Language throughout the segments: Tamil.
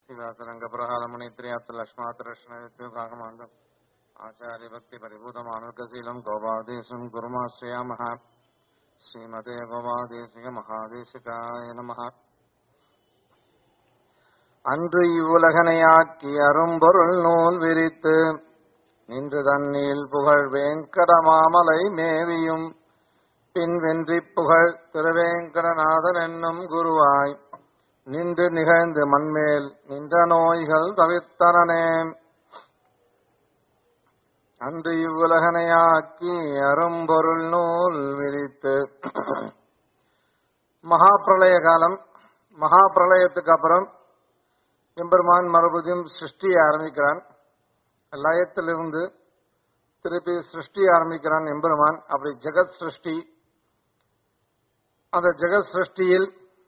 श्रीवासरङ्गप्रहालमुनित्र्यात्तलक्ष्मात्रश्नयुक्तकाकमान्दम् आचार्यभक्तिपरिभूतमानुकशीलम् गोपादेशम् कुर्माश्रयामः श्रीमते गोपादेशिकमहादेशिकाय नमः அன்று இவ்வுலகனையாக்கி அரும்பொருள் நூல் விரித்து நின்று தன்னில் புகழ் வேங்கடமாமலை மேவியும் பின் வென்றி புகழ் திருவேங்கடநாதன் என்னும் குருவாய் நின்று நிகழ்ந்து மண்மேல் நின்ற நோய்கள் தவிர்த்தனனே அன்று இவ்வுலகனையாக்கி அரும்பொருள் நூல் விரித்து மகா பிரளய காலம் மகா பிரளயத்துக்கு அப்புறம் எம்பெருமான் மறுபடியும் சிருஷ்டியை ஆரம்பிக்கிறான் லயத்திலிருந்து திருப்பி சிருஷ்டி ஆரம்பிக்கிறான் எம்பெருமான் அப்படி ஜெகத் சிருஷ்டி அந்த ஜெகத் சிருஷ்டியில்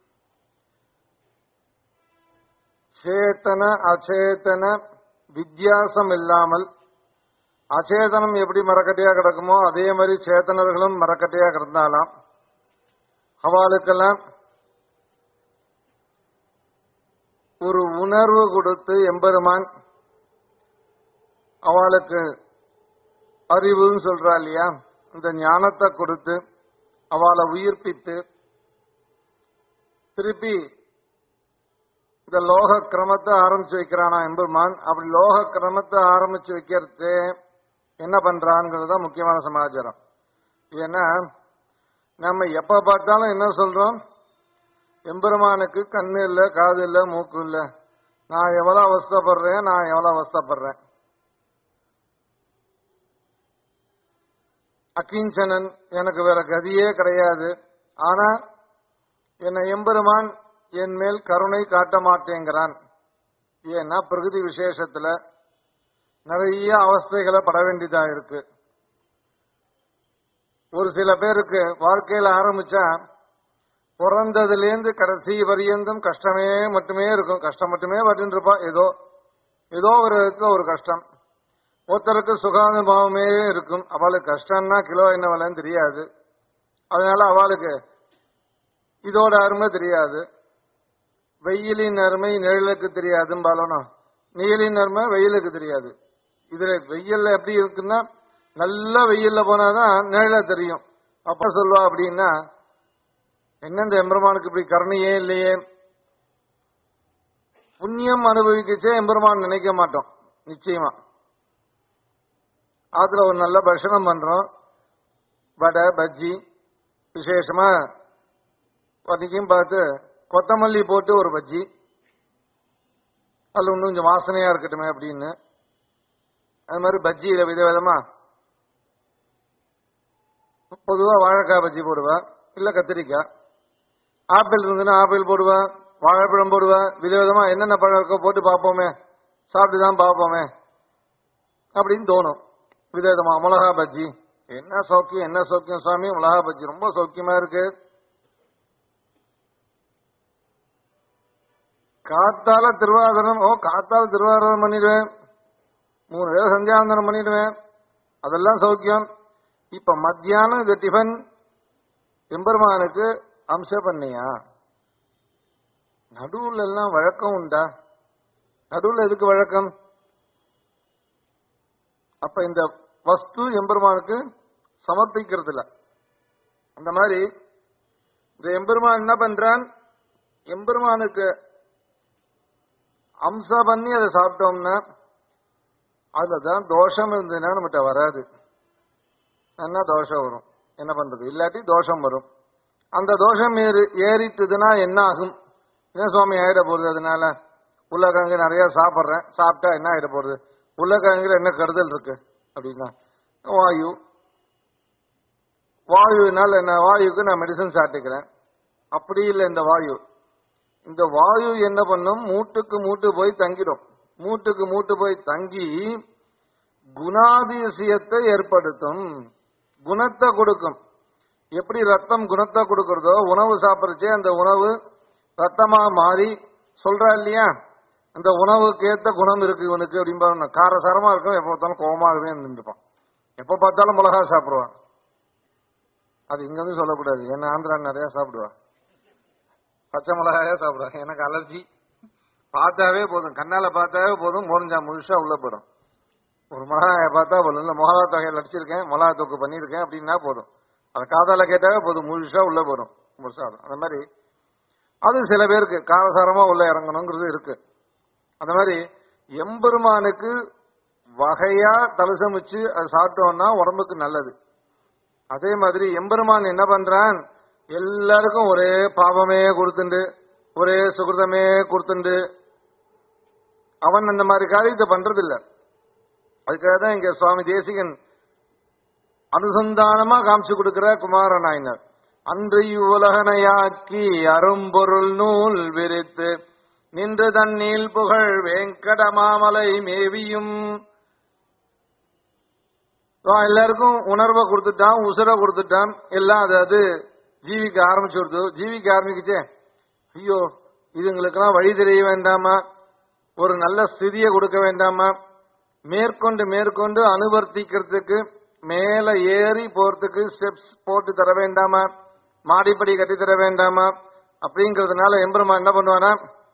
சேத்தன அச்சேதன வித்தியாசம் இல்லாமல் அச்சேதனம் எப்படி மரக்கட்டையா கிடக்குமோ அதே மாதிரி சேத்தனர்களும் மரக்கட்டையா கிடந்தாலாம் அவளுக்கெல்லாம் ஒரு உணர்வு கொடுத்து எம்பெருமான் அவளுக்கு அறிவுன்னு சொல்றா இல்லையா அந்த ஞானத்தை கொடுத்து அவளை உயிர்ப்பித்து திருப்பி இந்த லோக கிரமத்தை ஆரம்பிச்சு வைக்கிறானா எம்பெருமான் அப்படி லோக கிரமத்தை ஆரம்பிச்சு வைக்கிறது என்ன பண்றான்ங்கிறது தான் முக்கியமான சமாச்சாரம் ஏன்னா நம்ம எப்ப பார்த்தாலும் என்ன சொல்றோம் எம்பெருமானுக்கு கண்ணு இல்ல காது இல்ல மூக்கு இல்ல நான் எவ்வளவு அவஸ்தப்படுறேன் நான் எவ்வளவு அவஸ்தப்படுறேன் அக்கிஞ்சனன் எனக்கு வேற கதியே கிடையாது ஆனா என்னை எம்பெருமான் என் மேல் கருணை காட்ட மாட்டேங்கிறான் ஏன்னா பிரகிருதி விசேஷத்துல நிறைய அவஸ்தைகளை பட வேண்டியதா இருக்கு ஒரு சில பேருக்கு வாழ்க்கையில ஆரம்பிச்சா பிறந்ததுலேருந்து கடைசி வரியந்தும் கஷ்டமே மட்டுமே இருக்கும் கஷ்டம் மட்டுமே பட்டு இருப்பா ஏதோ ஏதோ ஒரு விதத்துல ஒரு கஷ்டம் ஒருத்தருக்கு சுகானுபவமே இருக்கும் அவளுக்கு கஷ்டம்னா கிலோ என்ன விலைன்னு தெரியாது அதனால அவளுக்கு இதோட அருமை தெரியாது வெயிலின் அருமை நிழலுக்கு தெரியாதுன்னு நீலின் அருமை வெயிலுக்கு தெரியாது இதுல வெயில்ல எப்படி இருக்குன்னா நல்ல வெயில்ல போனாதான் நிழல தெரியும் அப்ப சொல்வா அப்படின்னா என்ன இந்த எம்பெருமானுக்கு இப்படி கருணையே இல்லையே புண்ணியம் அனுபவிக்கச்சே எம்பெருமான் நினைக்க மாட்டோம் நிச்சயமா அதுல ஒரு நல்ல பட்சணம் பண்றோம் வடை பஜ்ஜி விசேஷமா பத்திக்கும் பார்த்து கொத்தமல்லி போட்டு ஒரு பஜ்ஜி அதுல இன்னும் கொஞ்சம் வாசனையா இருக்கட்டுமே அப்படின்னு அது மாதிரி பஜ்ஜியில விதவிதமா பொதுவா வாழைக்காய் பஜ்ஜி போடுவா இல்ல கத்திரிக்காய் ஆப்பிள் இருந்ததுன்னா ஆப்பிள் போடுவேன் வாழைப்பழம் போடுவேன் விதவிதமா என்னென்ன பழம் இருக்கோ போட்டு பார்ப்போமே சாப்பிட்டு தான் பார்ப்போமே அப்படின்னு தோணும் விதவிதமா மிளகா பஜ்ஜி என்ன சௌக்கியம் என்ன சௌக்கியம் சுவாமி மிளகா பஜ்ஜி ரொம்ப சௌக்கியமா இருக்கு காத்தால திருவாதிரம் ஓ காத்தால திருவாதிரம் பண்ணிடுவேன் மூணு வேலை சந்தியாவந்தனம் பண்ணிடுவேன் அதெல்லாம் சௌக்கியம் இப்ப மத்தியானம் இது டிஃபன் எம்பெருமானுக்கு அம்ச பண்ணியா நடுவுல எல்லாம் வழக்கம் உண்டா நடுவுல எதுக்கு வழக்கம் அப்ப இந்த வஸ்து எம்பெருமானுக்கு சமர்ப்பிக்கிறது இல்ல அந்த மாதிரி இந்த எம்பெருமான் என்ன பண்றான் எம்பெருமானுக்கு அம்ச பண்ணி அதை சாப்பிட்டோம்னா அதுலதான் தோஷம் இருந்ததுன்னா நம்மகிட்ட வராது என்ன தோஷம் வரும் என்ன பண்றது இல்லாட்டி தோஷம் வரும் அந்த தோஷம் ஏறி ஏறிட்டுதுன்னா என்ன ஆகும் என்ன சுவாமி ஆயிட போறது அதனால உருளைக்கிழங்கு நிறைய சாப்பிட்றேன் சாப்பிட்டா என்ன ஆயிட போறது உருளைக்கிழங்குல என்ன கருதல் இருக்கு அப்படின்னா வாயு வாயுனால என்ன வாயுக்கு நான் மெடிசன் சாப்பிட்டுக்கிறேன் அப்படி இல்லை இந்த வாயு இந்த வாயு என்ன பண்ணும் மூட்டுக்கு மூட்டு போய் தங்கிடும் மூட்டுக்கு மூட்டு போய் தங்கி குணாதிசயத்தை ஏற்படுத்தும் குணத்தை கொடுக்கும் எப்படி ரத்தம் குணத்தை கொடுக்கறதோ உணவு சாப்பிடுறச்சே அந்த உணவு ரத்தமா மாறி சொல்றா இல்லையா அந்த உணவுக்கு ஏத்த குணம் இருக்கு இவனுக்கு அப்படின்பா காரசாரமா இருக்கும் எப்ப பார்த்தாலும் கோபமாகவே இருந்துருப்பான் எப்ப பார்த்தாலும் மிளகா சாப்பிடுவான் அது இங்க வந்து சொல்லக்கூடாது ஏன்னா ஆந்திரா நிறைய சாப்பிடுவா பச்சை மிளகாயா சாப்பிடுவேன் எனக்கு அலர்ஜி பார்த்தாவே போதும் கண்ணால பார்த்தாவே போதும் முடிஞ்சா முழுசா உள்ள போயிடும் ஒரு மிளகாயை பார்த்தா போதும் இல்ல மிளகா தொகையில் அடிச்சிருக்கேன் மிளகா தொக்கு பண்ணியிருக்கேன் அப்படின்னா போதும் அதை காதால கேட்டாவே போதும் முழுசா உள்ள போயிடும் பிரசாதம் அந்த மாதிரி அது சில பேருக்கு காரசாரமா உள்ள இறங்கணுங்கிறது இருக்கு அந்த மாதிரி எம்பெருமானுக்கு வகையா தலசம் வச்சு அதை சாப்பிட்டோம்னா உடம்புக்கு நல்லது அதே மாதிரி எம்பெருமான் என்ன பண்றான் எல்லாருக்கும் ஒரே பாவமே கொடுத்துண்டு ஒரே சுகிருதமே கொடுத்துண்டு அவன் அந்த மாதிரி காரியத்தை பண்றது இல்ல அதுக்காக தான் இங்க சுவாமி தேசிகன் அனுசந்தானமா காமிச்சு கொடுக்கிற குமார நாயனர் அன்று இவ்வுலகனையாக்கி அரும்பொருள் நூல் விரித்து நின்று தண்ணீல் புகழ் வேங்கடமாமலை மேவியும் அவன் எல்லாருக்கும் உணர்வை கொடுத்துட்டான் உசுரை கொடுத்துட்டான் எல்லாம் அது அது ஜீவிக்க ஆரம்பிச்சு கொடுத்து ஜீவிக்க ஆரம்பிக்குச்சே ஐயோ இதுங்களுக்கெல்லாம் வழி தெரிய வேண்டாமா ஒரு நல்ல ஸ்திதியை கொடுக்க வேண்டாமா மேற்கொண்டு மேற்கொண்டு அனுவர்த்திக்கிறதுக்கு மேல ஏறி போறதுக்கு ஸ்டெப்ஸ் போட்டு தர வேண்டாமா மாடிப்படி கட்டி தர வேண்டாமா அப்படிங்கறதுனால எம்பெருமா என்ன பண்ணுவானா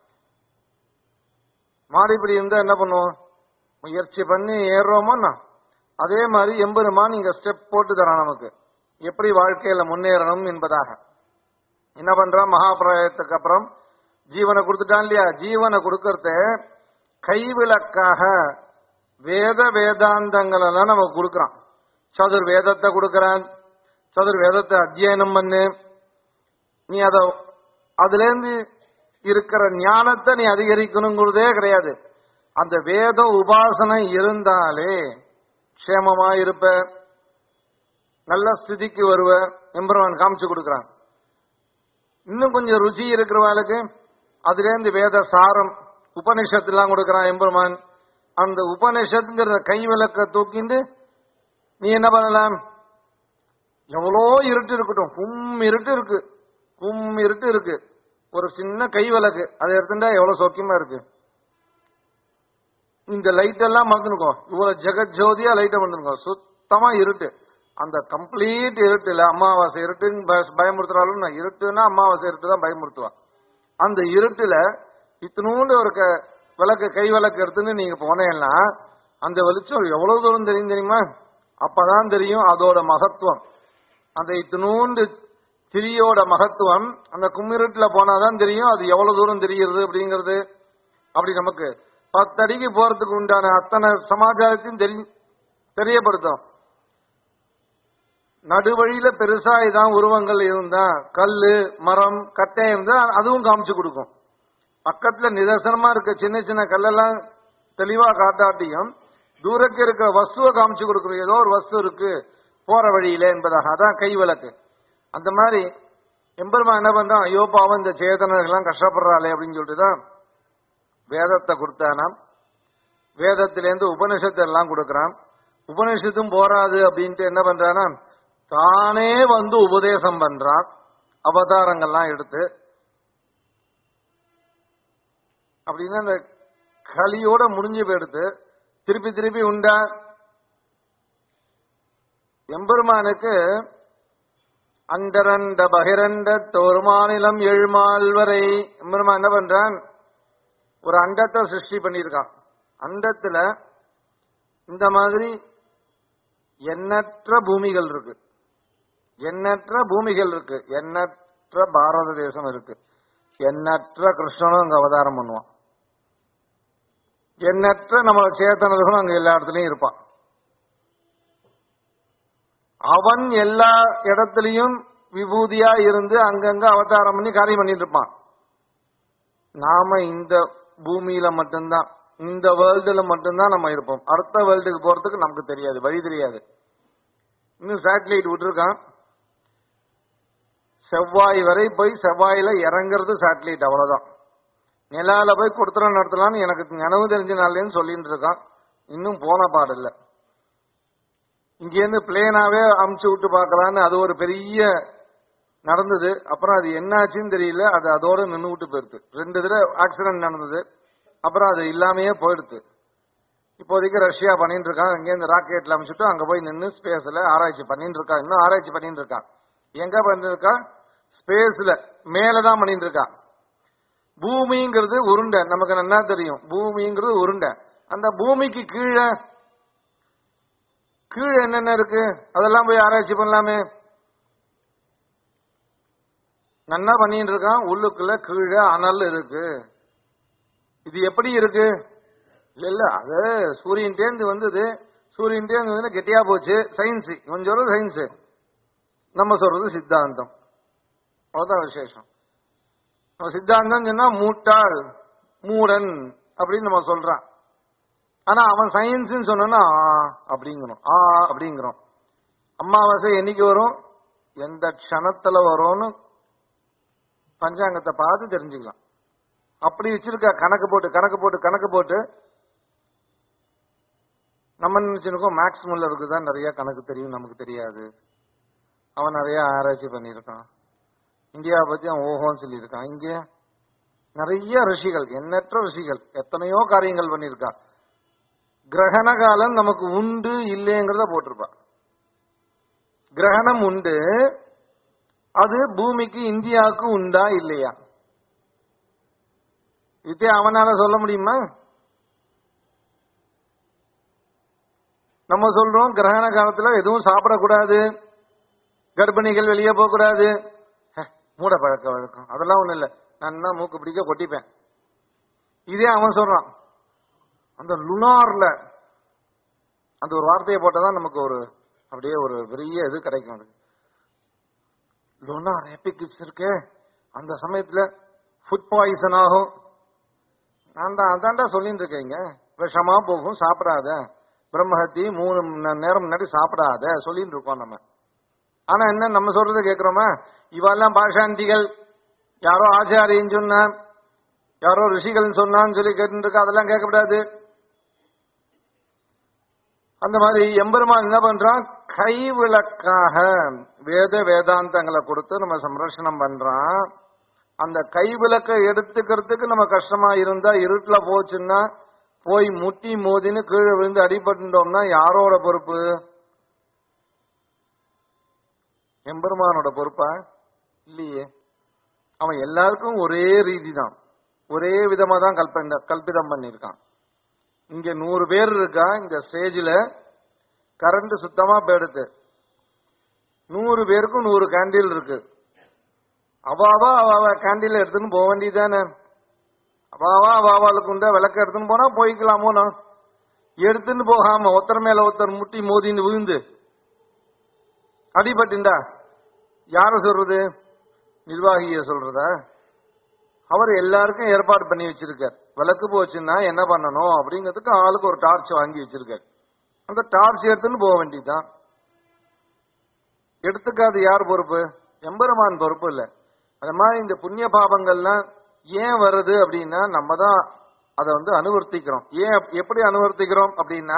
மாடிப்படி இருந்தா என்ன பண்ணுவோம் முயற்சி பண்ணி ஏறுறோமோன்னா அதே மாதிரி எம்பெருமான் இங்க ஸ்டெப் போட்டு தரான் நமக்கு எப்படி வாழ்க்கையில முன்னேறணும் என்பதாக என்ன பண்றான் மகாபிரயத்துக்கு அப்புறம் ஜீவனை கொடுத்துட்டான் இல்லையா ஜீவனை கொடுக்கறத கைவிளக்காக வேத வேதாந்தங்கள் எல்லாம் நமக்கு கொடுக்கறான் சதுர் வேதத்தை கொடுக்கறான் சதுர் வேதத்தை அத்தியனம் பண்ணு நீ அத அதுல இருந்து இருக்கிற ஞானத்தை நீ அதிகரிக்கணுங்கிறதே கிடையாது அந்த வேத உபாசனை இருந்தாலே க்ஷேமமா இருப்ப நல்ல ஸ்திதிக்கு வருவ எம்பெருமான் காமிச்சு கொடுக்கறான் இன்னும் கொஞ்சம் ருச்சி இருக்கிறவாளுக்கு அதுல இருந்து வேத சாரம் உபனிஷத்துலாம் கொடுக்கறான் எம்பெருமான் அந்த உபனிஷத்துங்கிற கை விளக்க தூக்கிண்டு நீ என்ன பண்ணலாம் எவ்வளோ இருட்டு இருக்கட்டும் கும் இருட்டு இருக்கு கும் இருட்டு இருக்கு ஒரு சின்ன கை விளக்கு அதை எடுத்துட்டா எவ்வளவு சௌக்கியமா இருக்கு இந்த லைட் எல்லாம் மறந்துனுக்கோ இவ்வளவு ஜெகத் ஜோதியா லைட்டை மறந்துனுக்கோ சுத்தமா இருட்டு அந்த கம்ப்ளீட் இருட்டுல அமாவாசை இருட்டுன்னு பய- பயமுறுத்துறாலும் நான் இருட்டுன்னா அமாவாசை இருட்டு தான் பயமுறுத்துவா அந்த இருட்டுல இத்தினூண்டு ஒரு க- விளக்கு கை விளக்கு எடுத்துன்னு நீங்க போனேன்னா அந்த வெளிச்சம் எவ்வளவு தூரம் தெரியும் தெரியுமா அப்பதான் தெரியும் அதோட மகத்துவம் அந்த இத்தினூண்டு திரியோட மகத்துவம் அந்த கும்மிருட்டுல போனாதான் தெரியும் அது எவ்வளவு தூரம் தெரிகிறது அப்படிங்கிறது அப்படி நமக்கு பத்தடிக்கு போறதுக்கு உண்டான அத்தனை சமாச்சாரத்தையும் தெரி தெரியப்படுத்தும் நடுவழியில பெருசா இதான் உருவங்கள் இருந்தா கல்லு மரம் கட்டை இருந்தா அதுவும் காமிச்சு கொடுக்கும் பக்கத்துல நிதர்சனமா இருக்க சின்ன சின்ன கல்லெல்லாம் தெளிவா காட்டாட்டியும் தூரக்கு இருக்கிற வஸ்துவை காமிச்சு கொடுக்குறோம் ஏதோ ஒரு வஸ்து இருக்கு போற வழியில என்பதாக அதான் கை விளக்கு அந்த மாதிரி எம்பெருமா என்ன பண்றான் ஐயோ பாவம் இந்த சேதனர்கள்லாம் கஷ்டப்படுறாளே அப்படின்னு சொல்லிட்டு தான் வேதத்தை கொடுத்தானாம் வேதத்திலேருந்து உபனிஷத்து எல்லாம் கொடுக்கறான் உபனிஷத்தும் போராது அப்படின்ட்டு என்ன பண்றானா தானே வந்து உபதேசம் பண்றான் அவதாரங்கள்லாம் எடுத்து அப்படின்னா அந்த கலியோட முடிஞ்சு போயிடுத்து திருப்பி திருப்பி உண்டா எம்பெருமானுக்கு அண்டரண்ட பகிரண்ட தோர் மாநிலம் எழுமால் வரை எம்பெருமான் என்ன பண்றான் ஒரு அண்டத்தை சிருஷ்டி பண்ணியிருக்கான் அண்டத்துல இந்த மாதிரி எண்ணற்ற பூமிகள் இருக்கு எண்ணற்ற பூமிகள் இருக்கு எண்ணற்ற பாரத தேசம் இருக்கு எண்ணற்ற கிருஷ்ணனும் அங்க அவதாரம் பண்ணுவான் எண்ணற்ற நம்ம சேத்தனர்களும் அங்க எல்லா இடத்துலயும் இருப்பான் அவன் எல்லா இடத்துலயும் விபூதியா இருந்து அங்கங்க அவதாரம் பண்ணி காரியம் பண்ணிட்டு இருப்பான் நாம இந்த பூமியில மட்டும்தான் இந்த வேர்ல்டுல மட்டும்தான் நம்ம இருப்போம் அடுத்த வேர்ல்டுக்கு போறதுக்கு நமக்கு தெரியாது வழி தெரியாது இன்னும் சேட்டலைட் விட்டுருக்கான் செவ்வாய் வரை போய் செவ்வாயில இறங்குறது சேட்டலைட் அவ்வளவுதான் நிலால போய் கொடுத்துற நடத்தலாம்னு எனக்கு நினைவு தெரிஞ்ச நாள்லேன்னு சொல்லிட்டு இருக்கான் இன்னும் போன பாடில்ல இங்கேருந்து பிளேனாவே அமுச்சு விட்டு பார்க்கலான்னு அது ஒரு பெரிய நடந்தது அப்புறம் அது என்னாச்சுன்னு தெரியல அது அதோட நின்று விட்டு போயிடுது ரெண்டு தடவை ஆக்சிடென்ட் நடந்தது அப்புறம் அது இல்லாமையே போயிடுது இப்போதைக்கு ரஷ்யா பண்ணிட்டு இருக்கான் இங்கேருந்து ராக்கெட்ல அமைச்சிட்டு அங்க போய் நின்று ஸ்பேஸ்ல ஆராய்ச்சி பண்ணிட்டு இருக்கான் இன்னும் ஆராய்ச்சி பண்ணிட்டு இருக்கான் எங்க பண்ணிட்டு இருக்கா ஸ்பேஸ்ல மேலதான் பண்ணிட்டு இருக்கான் பூமிங்கிறது உருண்டை நமக்கு நல்லா தெரியும் பூமிங்கிறது உருண்டை அந்த பூமிக்கு கீழே கீழே என்னென்ன இருக்கு அதெல்லாம் போய் ஆராய்ச்சி பண்ணலாமே நன்னா பண்ணிட்டு இருக்கான் உள்ளுக்குள்ள கீழே அனல் இருக்கு இது எப்படி இருக்கு இல்ல இல்ல அது சூரியன் தேர்ந்து வந்தது சூரியன் தேர்ந்து வந்து கெட்டியா போச்சு சயின்ஸ் இவன் சொல்றது சயின்ஸ் நம்ம சொல்றது சித்தாந்தம் அவ்வளவுதான் விசேஷம் நம்ம சித்தாந்தம் சொன்னா மூட்டாள் மூடன் அப்படின்னு நம்ம சொல்றான் ஆனா அவன் சயின்ஸ் சொன்னா அப்படிங்கிறோம் ஆ அப்படிங்கிறோம் அமாவாசை என்னைக்கு வரும் எந்த க்ஷணத்துல வரும்னு பஞ்சாங்கத்தை பார்த்து தெரிஞ்சுக்கலாம் அப்படி வச்சிருக்க கணக்கு போட்டு கணக்கு போட்டு கணக்கு போட்டு நம்ம நினைச்சிருக்கோம் மேக்ஸ் முல்லருக்கு தான் நிறைய கணக்கு தெரியும் நமக்கு தெரியாது அவன் நிறைய ஆராய்ச்சி பண்ணியிருக்கான் இந்தியாவை பத்தி அவன் ஓஹோன்னு சொல்லியிருக்கான் இங்க நிறைய ரிஷிகள் எண்ணற்ற ரிஷிகள் எத்தனையோ காரியங்கள் பண்ணியிருக்கான் கிரகண காலம் நமக்கு உண்டு இல்லைங்கிறத போட்டிருப்பான் கிரகணம் உண்டு அது பூமிக்கு இந்தியாவுக்கு உண்டா இல்லையா இதே அவனால சொல்ல முடியுமா நம்ம சொல்றோம் கிரகண காலத்துல எதுவும் சாப்பிடக்கூடாது கர்ப்பிணிகள் வெளியே போகக்கூடாது ஹே, மூட பழக்க வழக்கம் அதெல்லாம் ஒண்ணும் இல்ல நான் என்ன மூக்கு பிடிக்க கொட்டிப்பேன் இதே அவன் சொல்றான் அந்த லுனார்ல அந்த ஒரு வார்த்தையை போட்டதான் நமக்கு ஒரு அப்படியே ஒரு பெரிய இது கிடைக்கும் அதுக்கு லுனார் எபிகிப்ஸ் இருக்கு அந்த சமயத்துல ஃபுட் பாய்சன் ஆகும் நான் தான் அதான்டா சொல்லிட்டு இருக்கேங்க விஷமா போகும் சாப்பிடாத பிரம்மஹத்தி மூணு மணி நேரம் முன்னாடி சாப்பிடாத சொல்லிட்டு இருக்கோம் நம்ம ஆனா என்ன நம்ம சொல்றதை கேட்கிறோமா இவெல்லாம் பாஷாந்திகள் யாரோ ஆச்சாரியன்னு சொன்ன யாரோ ரிஷிகள் சொன்னான்னு சொல்லி கேட்டு இருக்கா அதெல்லாம் கேட்கக்கூடாது அந்த மாதிரி எம்பெருமான் என்ன பண்றான் கை விளக்காக வேத வேதாந்தங்களை கொடுத்து நம்ம சம்ரட்சணம் பண்றான் அந்த கை விளக்கை எடுத்துக்கிறதுக்கு நம்ம கஷ்டமா இருந்தா இருட்டுல போச்சுன்னா போய் முட்டி மோதின்னு கீழே விழுந்து அடிபட்டுட்டோம்னா யாரோட பொறுப்பு எம்பெருமானோட பொறுப்பா இல்லையே அவன் எல்லாருக்கும் ஒரே ரீதி தான் ஒரே விதமா தான் கல்ப கல்பிதம் பண்ணியிருக்கான் இங்க நூறு பேர் இருக்கா இந்த ஸ்டேஜில் கரண்ட் சுத்தமா போயிடுது நூறு பேருக்கும் நூறு கேண்டில் இருக்கு அவாவா அவாவா கேண்டில் எடுத்துன்னு போக வேண்டியதானே அவாவா அவாவாளுக்கு உண்டா விளக்க எடுத்துன்னு போனா போய்க்கலாமோ நான் எடுத்துன்னு போகாம ஒருத்தர் மேல ஒருத்தர் முட்டி மோதின்னு விழுந்து அடிபட்டுண்டா யார சொல்றது நிர்வாகிய சொல்றதா அவர் எல்லாருக்கும் ஏற்பாடு பண்ணி வச்சிருக்கார் விளக்கு போச்சுன்னா என்ன பண்ணணும் அப்படிங்கிறதுக்கு ஆளுக்கு ஒரு டார்ச் வாங்கி வச்சிருக்கார் அந்த டார்ச் எடுத்துன்னு போக வேண்டியதுதான் எடுத்துக்காது யார் பொறுப்பு எம்பெருமான் பொறுப்பு இல்ல அது மாதிரி இந்த புண்ணிய பாபங்கள்லாம் ஏன் வருது அப்படின்னா நம்ம தான் அதை வந்து அனுவர்த்திக்கிறோம் ஏன் எப்படி அனுவர்த்திக்கிறோம் அப்படின்னா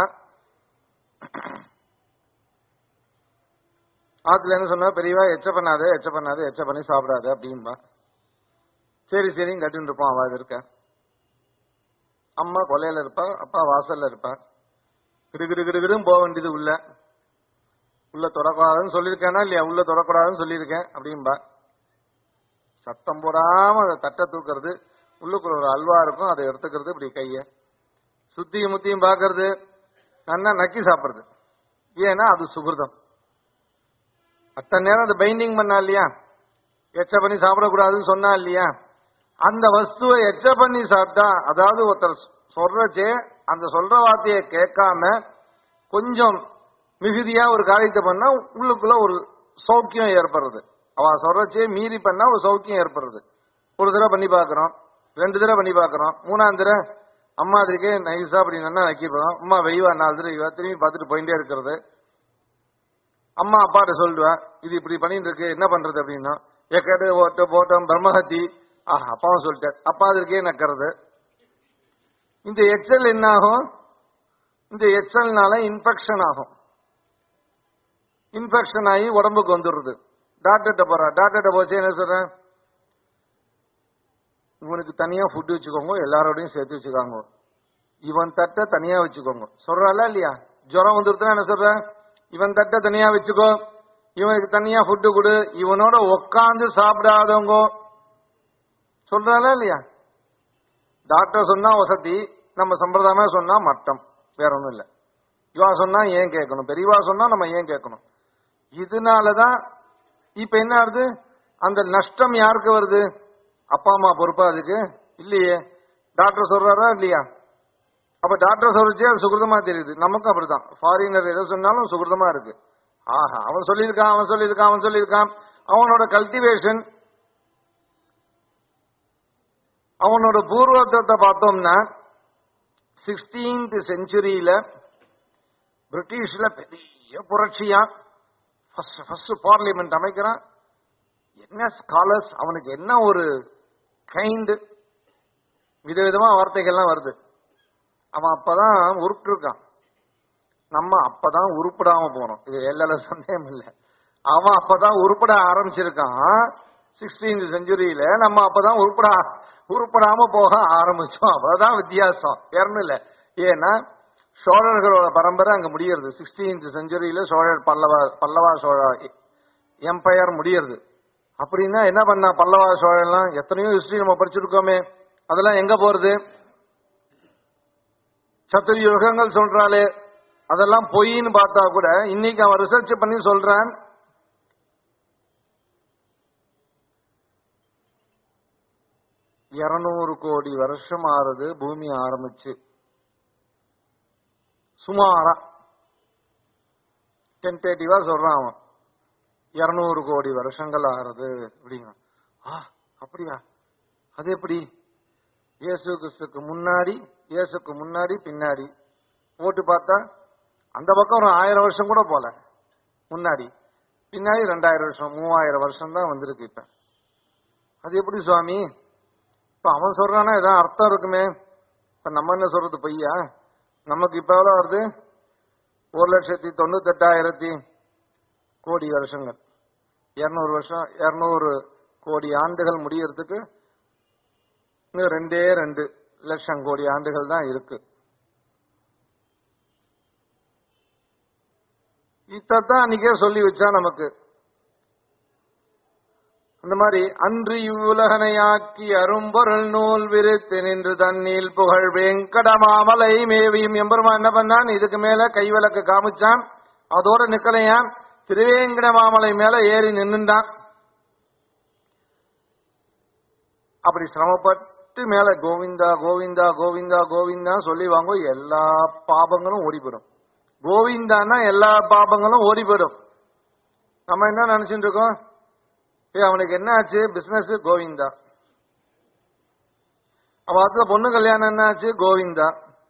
ஆத்துல என்ன சொன்னா பெரியவா எச்ச பண்ணாத எச்ச பண்ணாத எச்ச பண்ணி சாப்பிடாத அப்படின்பா சரி சரின்னு கட்டின்னு இருப்பான் அவ அது இருக்க அம்மா கொலையில இருப்பா அப்பா வாசல்ல இருப்பா கிடு கிடு கிடுகிடும் போக வேண்டியது உள்ள உள்ள தொடக்கூடாதுன்னு சொல்லியிருக்கேனா இல்லையா உள்ள தொடக்கூடாதுன்னு சொல்லியிருக்கேன் அப்படின்பா சத்தம் போடாம அதை தட்டை தூக்குறது உள்ளுக்குள்ள ஒரு அல்வா இருக்கும் அதை எடுத்துக்கிறது இப்படி கைய சுத்தியும் முத்தியும் பாக்குறது நன்னா நக்கி சாப்பிடுறது ஏன்னா அது சுகிருதம் அத்தனை நேரம் அதை பைண்டிங் பண்ணா இல்லையா எச்ச பண்ணி சாப்பிடக்கூடாதுன்னு சொன்னா இல்லையா அந்த வஸ்துவை எச்ச பண்ணி சாப்பிட்டா அதாவது ஒருத்தர் சொல்றச்சே அந்த சொல்ற வார்த்தையை கேட்காம கொஞ்சம் மிகுதியா ஒரு காரியத்தை பண்ணா உள்ளுக்குள்ள ஒரு சௌக்கியம் ஏற்படுறது அவ சொல்றச்சே மீறி பண்ணா ஒரு சௌக்கியம் ஏற்படுறது ஒரு தடவை பண்ணி பார்க்கறோம் ரெண்டு தடவை பண்ணி பார்க்கறோம் மூணாம் தடவை அம்மா அதுக்கே நைஸா அப்படி நல்லா நக்கிடுறோம் அம்மா வெய்வா நாலு தடவை இவா திரும்பி பார்த்துட்டு போயிட்டே இருக்கிறது அம்மா அப்பாட்ட சொல்லுவா இது இப்படி பண்ணிட்டு இருக்கு என்ன பண்றது அப்படின்னா எக்கடு ஓட்ட போட்டம் பிரம்மஹத்தி ஆஹ் அப்பாவும் சொல்லிட்டார் அப்பா அதற்கே நக்கிறது இந்த எச்சல் என்ன ஆகும் இந்த எச்சல்னால இன்ஃபெக்ஷன் ஆகும் இன்ஃபெக்ஷன் ஆகி உடம்புக்கு வந்துடுறது டாக்டர்கிட்ட போறா டாக்டர்கிட்ட போச்சு என்ன சொல்றேன் இவனுக்கு தனியா ஃபுட் வச்சுக்கோங்க எல்லாரோடையும் சேர்த்து வச்சுக்காங்க இவன் தட்டை தனியா வச்சுக்கோங்க சொல்றாளா இல்லையா ஜுரம் வந்துருதுன்னா என்ன சொல்ற இவன் தட்டை தனியா வச்சுக்கோ இவனுக்கு தனியா ஃபுட்டு கொடு இவனோட உட்காந்து சாப்பிடாதவங்க சொல்றாளா இல்லையா டாக்டர் சொன்னா வசதி நம்ம சம்பிரதாயமா சொன்னா மட்டம் வேற ஒண்ணும் இல்ல இவா சொன்னா ஏன் கேட்கணும் பெரியவா சொன்னா நம்ம ஏன் கேட்கணும் இதனாலதான் இப்ப என்ன ஆகுது அந்த நஷ்டம் யாருக்கு வருது அப்பா அம்மா பொறுப்பா அதுக்கு இல்லையே டாக்டர் சொல்றாரா இல்லையா அப்ப டாக்டர் சொல்லிச்சே அது சுகிருதமா தெரியுது நமக்கும் அப்படிதான் ஃபாரினர் எதை சொன்னாலும் சுகிருதமா இருக்கு ஆஹா அவன் சொல்லியிருக்கான் அவன் சொல்லியிருக்கான் அவன் சொல்லியிருக்கான் அவனோட கல்டிவேஷன் அவனோட பூர்வத்தை பார்த்தோம்னா சிக்ஸ்டீன்த் செஞ்சுரியில பிரிட்டிஷ்ல பெரிய புரட்சியா ஃபர்ஸ்ட் ஃபர்ஸ்ட் பார்லிமெண்ட் அமைக்கிறான் என்ன ஸ்காலர்ஸ் அவனுக்கு என்ன ஒரு கைண்ட் விதவிதமா வார்த்தைகள்லாம் வருது அவன் அப்பதான் உருப்பிருக்கான் நம்ம அப்பதான் உருப்படாம போனோம் இது எல்லா சந்தேகம் இல்லை அவன் அப்பதான் உருப்பட ஆரம்பிச்சிருக்கான் சிக்ஸ்டீன்த் செஞ்சுரியில நம்ம அப்பதான் உருப்பட உருப்படாம போக ஆரம்பிச்சோம் அவ்வளவுதான் வித்தியாசம் வேறணும் இல்ல ஏன்னா சோழர்களோட பரம்பரை அங்க முடியறது சிக்ஸ்டீன்த் செஞ்சுரியில சோழர் பல்லவா பல்லவா சோழ எம்பையர் முடியறது அப்படின்னா என்ன பண்ணா பல்லவா சோழன்லாம் எத்தனையோ ஹிஸ்டரி நம்ம படிச்சிருக்கோமே அதெல்லாம் எங்க போறது சத்துரு யுகங்கள் சொல்றாளே அதெல்லாம் பொய்ன்னு பார்த்தா கூட இன்னைக்கு அவன் ரிசர்ச் பண்ணி சொல்றான் இருநூறு கோடி வருஷம் ஆறுது பூமி ஆரம்பிச்சு சுமாரா டென்டேட்டிவா சொல்றான் அவன் இருநூறு கோடி வருஷங்கள் ஆறுது அப்படிங்கிறான் ஆ அப்படியா அது எப்படி இயேசு கிறிஸ்துக்கு முன்னாடி இயேசுக்கு முன்னாடி பின்னாடி போட்டு பார்த்தா அந்த பக்கம் ஒரு ஆயிரம் வருஷம் கூட போல முன்னாடி பின்னாடி ரெண்டாயிரம் வருஷம் மூவாயிரம் வருஷம் தான் வந்திருக்கு இப்ப அது எப்படி சுவாமி இப்ப அவன் சொல்றானா ஏதாவது அர்த்தம் இருக்குமே இப்ப நம்ம என்ன சொல்றது பொய்யா நமக்கு இப்ப எவ்வளவு வருது ஒரு லட்சத்தி தொண்ணூத்தெட்டாயிரத்தி கோடி வருஷங்கள் இருநூறு வருஷம் இருநூறு கோடி ஆண்டுகள் முடியறதுக்கு இன்னும் ரெண்டே ரெண்டு லட்சம் கோடி ஆண்டுகள் தான் இருக்கு இத்தான் அன்னைக்கே சொல்லி வச்சா நமக்கு அந்த மாதிரி அன்று இவ்வுலகனையாக்கி அரும்பொருள் நூல் விரித்து நின்று தண்ணீல் புகழ் வெங்கடமாமலை மேவியும் எம்பெருமான் என்ன பண்ணான் இதுக்கு மேல கைவிளக்கு காமிச்சான் அதோட நிக்கலையான் திருவேங்கடமாமலை மேல ஏறி நின்னுண்டான் அப்படி சிரமப்பட்டு மேல கோவிந்தா கோவிந்தா கோவிந்தா கோவிந்தா சொல்லி வாங்க எல்லா பாபங்களும் ஓடி போயிடும் கோவிந்தான்னா எல்லா பாபங்களும் ஓடி போயிடும் நம்ம என்ன நினைச்சிட்டு இருக்கோம் ஏ அவனுக்கு என்ன ஆச்சு பிசினஸ் கோவிந்தா அவ அதுல பொண்ணு கல்யாணம் என்ன ஆச்சு கோவிந்தா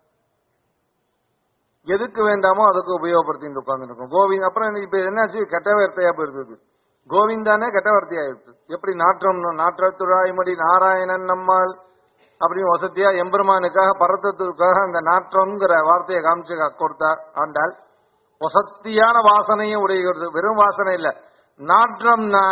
எதுக்கு வேண்டாமோ அதுக்கு உபயோகப்படுத்திட்டு உட்காந்துருக்கும் கோவிந்த் அப்புறம் இப்ப என்னாச்சு கெட்ட வார்த்தையா போயிருந்தது கோவிந்தானே கெட்ட வார்த்தையாயிடுச்சு எப்படி நாற்றம் நாற்றத்துராய்மடி நாராயணன் நம்மால் அப்படின்னு வசதியா எம்பெருமானுக்காக பரத்தத்துக்காக அந்த நாற்றம்ங்கிற வார்த்தையை காமிச்சு கொடுத்தா ஆண்டாள் வசத்தியான வாசனையும் உடைகிறது வெறும் வாசனை இல்ல நாற்றம்னா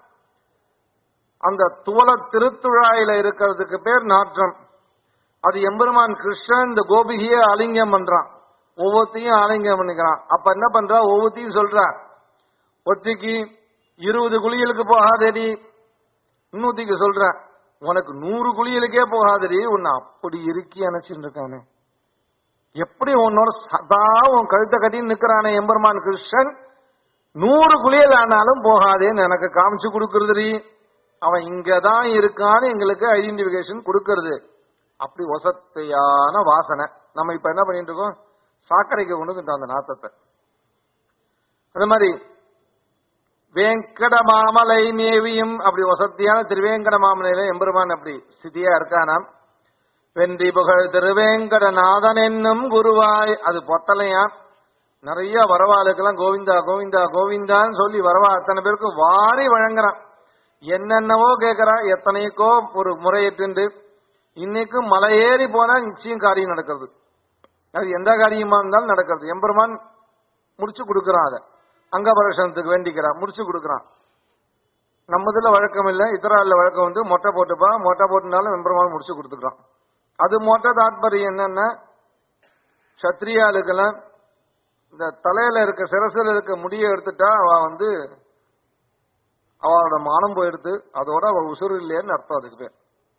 அந்த துவல திருத்துழாயில இருக்கிறதுக்கு பேர் நாற்றம் அது எம்பெருமான் கிருஷ்ணன் இந்த கோபிகையே ஆலிங்கம் பண்றான் ஒவ்வொருத்தையும் ஆலிங்கம் பண்ணிக்கிறான் அப்ப என்ன பண்றா ஒவ்வொருத்தையும் சொல்றா ஒத்திக்கு இருபது குளியலுக்கு போகாதடி இன்னொத்திக்கு சொல்ற உனக்கு நூறு குளியலுக்கே போகாதடி உன்னை அப்படி இறுக்கி அணைச்சிட்டு இருக்கானே எப்படி உன்னோட சதா உன் கழுத்தை கட்டின்னு நிக்கிறானே எம்பெருமான் கிருஷ்ணன் நூறு குளியல் ஆனாலும் போகாதேன்னு எனக்கு காமிச்சு கொடுக்கறதுடி அவன் இங்கதான் இருக்கான்னு எங்களுக்கு ஐடென்டிபிகேஷன் கொடுக்கறது அப்படி வசத்தையான வாசனை நம்ம இப்ப என்ன பண்ணிட்டு இருக்கோம் சாக்கடைக்கு கொண்டு வந்துட்டோம் அந்த நாத்தத்தை அது மாதிரி வேங்கட மாமலை மேவியும் அப்படி வசத்தியான திருவேங்கட மாமலையில எம்பெருமான் அப்படி ஸ்திதியா இருக்கானாம் வென்றி புகழ் திருவேங்கட நாதன் என்னும் குருவாய் அது பொத்தலையா நிறைய வரவாளுக்கெல்லாம் கோவிந்தா கோவிந்தா கோவிந்தான்னு சொல்லி வரவா அத்தனை பேருக்கு வாரி வழங்குறான் என்னென்னவோ கேட்கறான் எத்தனைக்கோ ஒரு முறையிட்டு இன்னைக்கும் மலை ஏறி போனா நிச்சயம் காரியம் நடக்கிறது அது எந்த காரியமா இருந்தாலும் நடக்கிறது எம்பெருமான் முடிச்சு கொடுக்கறான் அதை அங்கபரஷனத்துக்கு வேண்டிக்கிறான் முடிச்சு கொடுக்கறான் நம்மதுல வழக்கம் இல்ல இத்தரால வழக்கம் வந்து மொட்டை போட்டுப்பா மொட்டை போட்டுனாலும் எம்பெருமான் முடிச்சு கொடுத்துக்கிறான் அது மொட்டை தாத்பரியம் என்னன்னா சத்திரியாளுக்கெல்லாம் இந்த தலையில இருக்க சிரசில் இருக்க முடிய எடுத்துட்டா அவ வந்து அவளோட மானம் போயிடுத்து அதோட அவ உசுறு இல்லையேன்னு அர்த்தம் அதுக்கு பேர்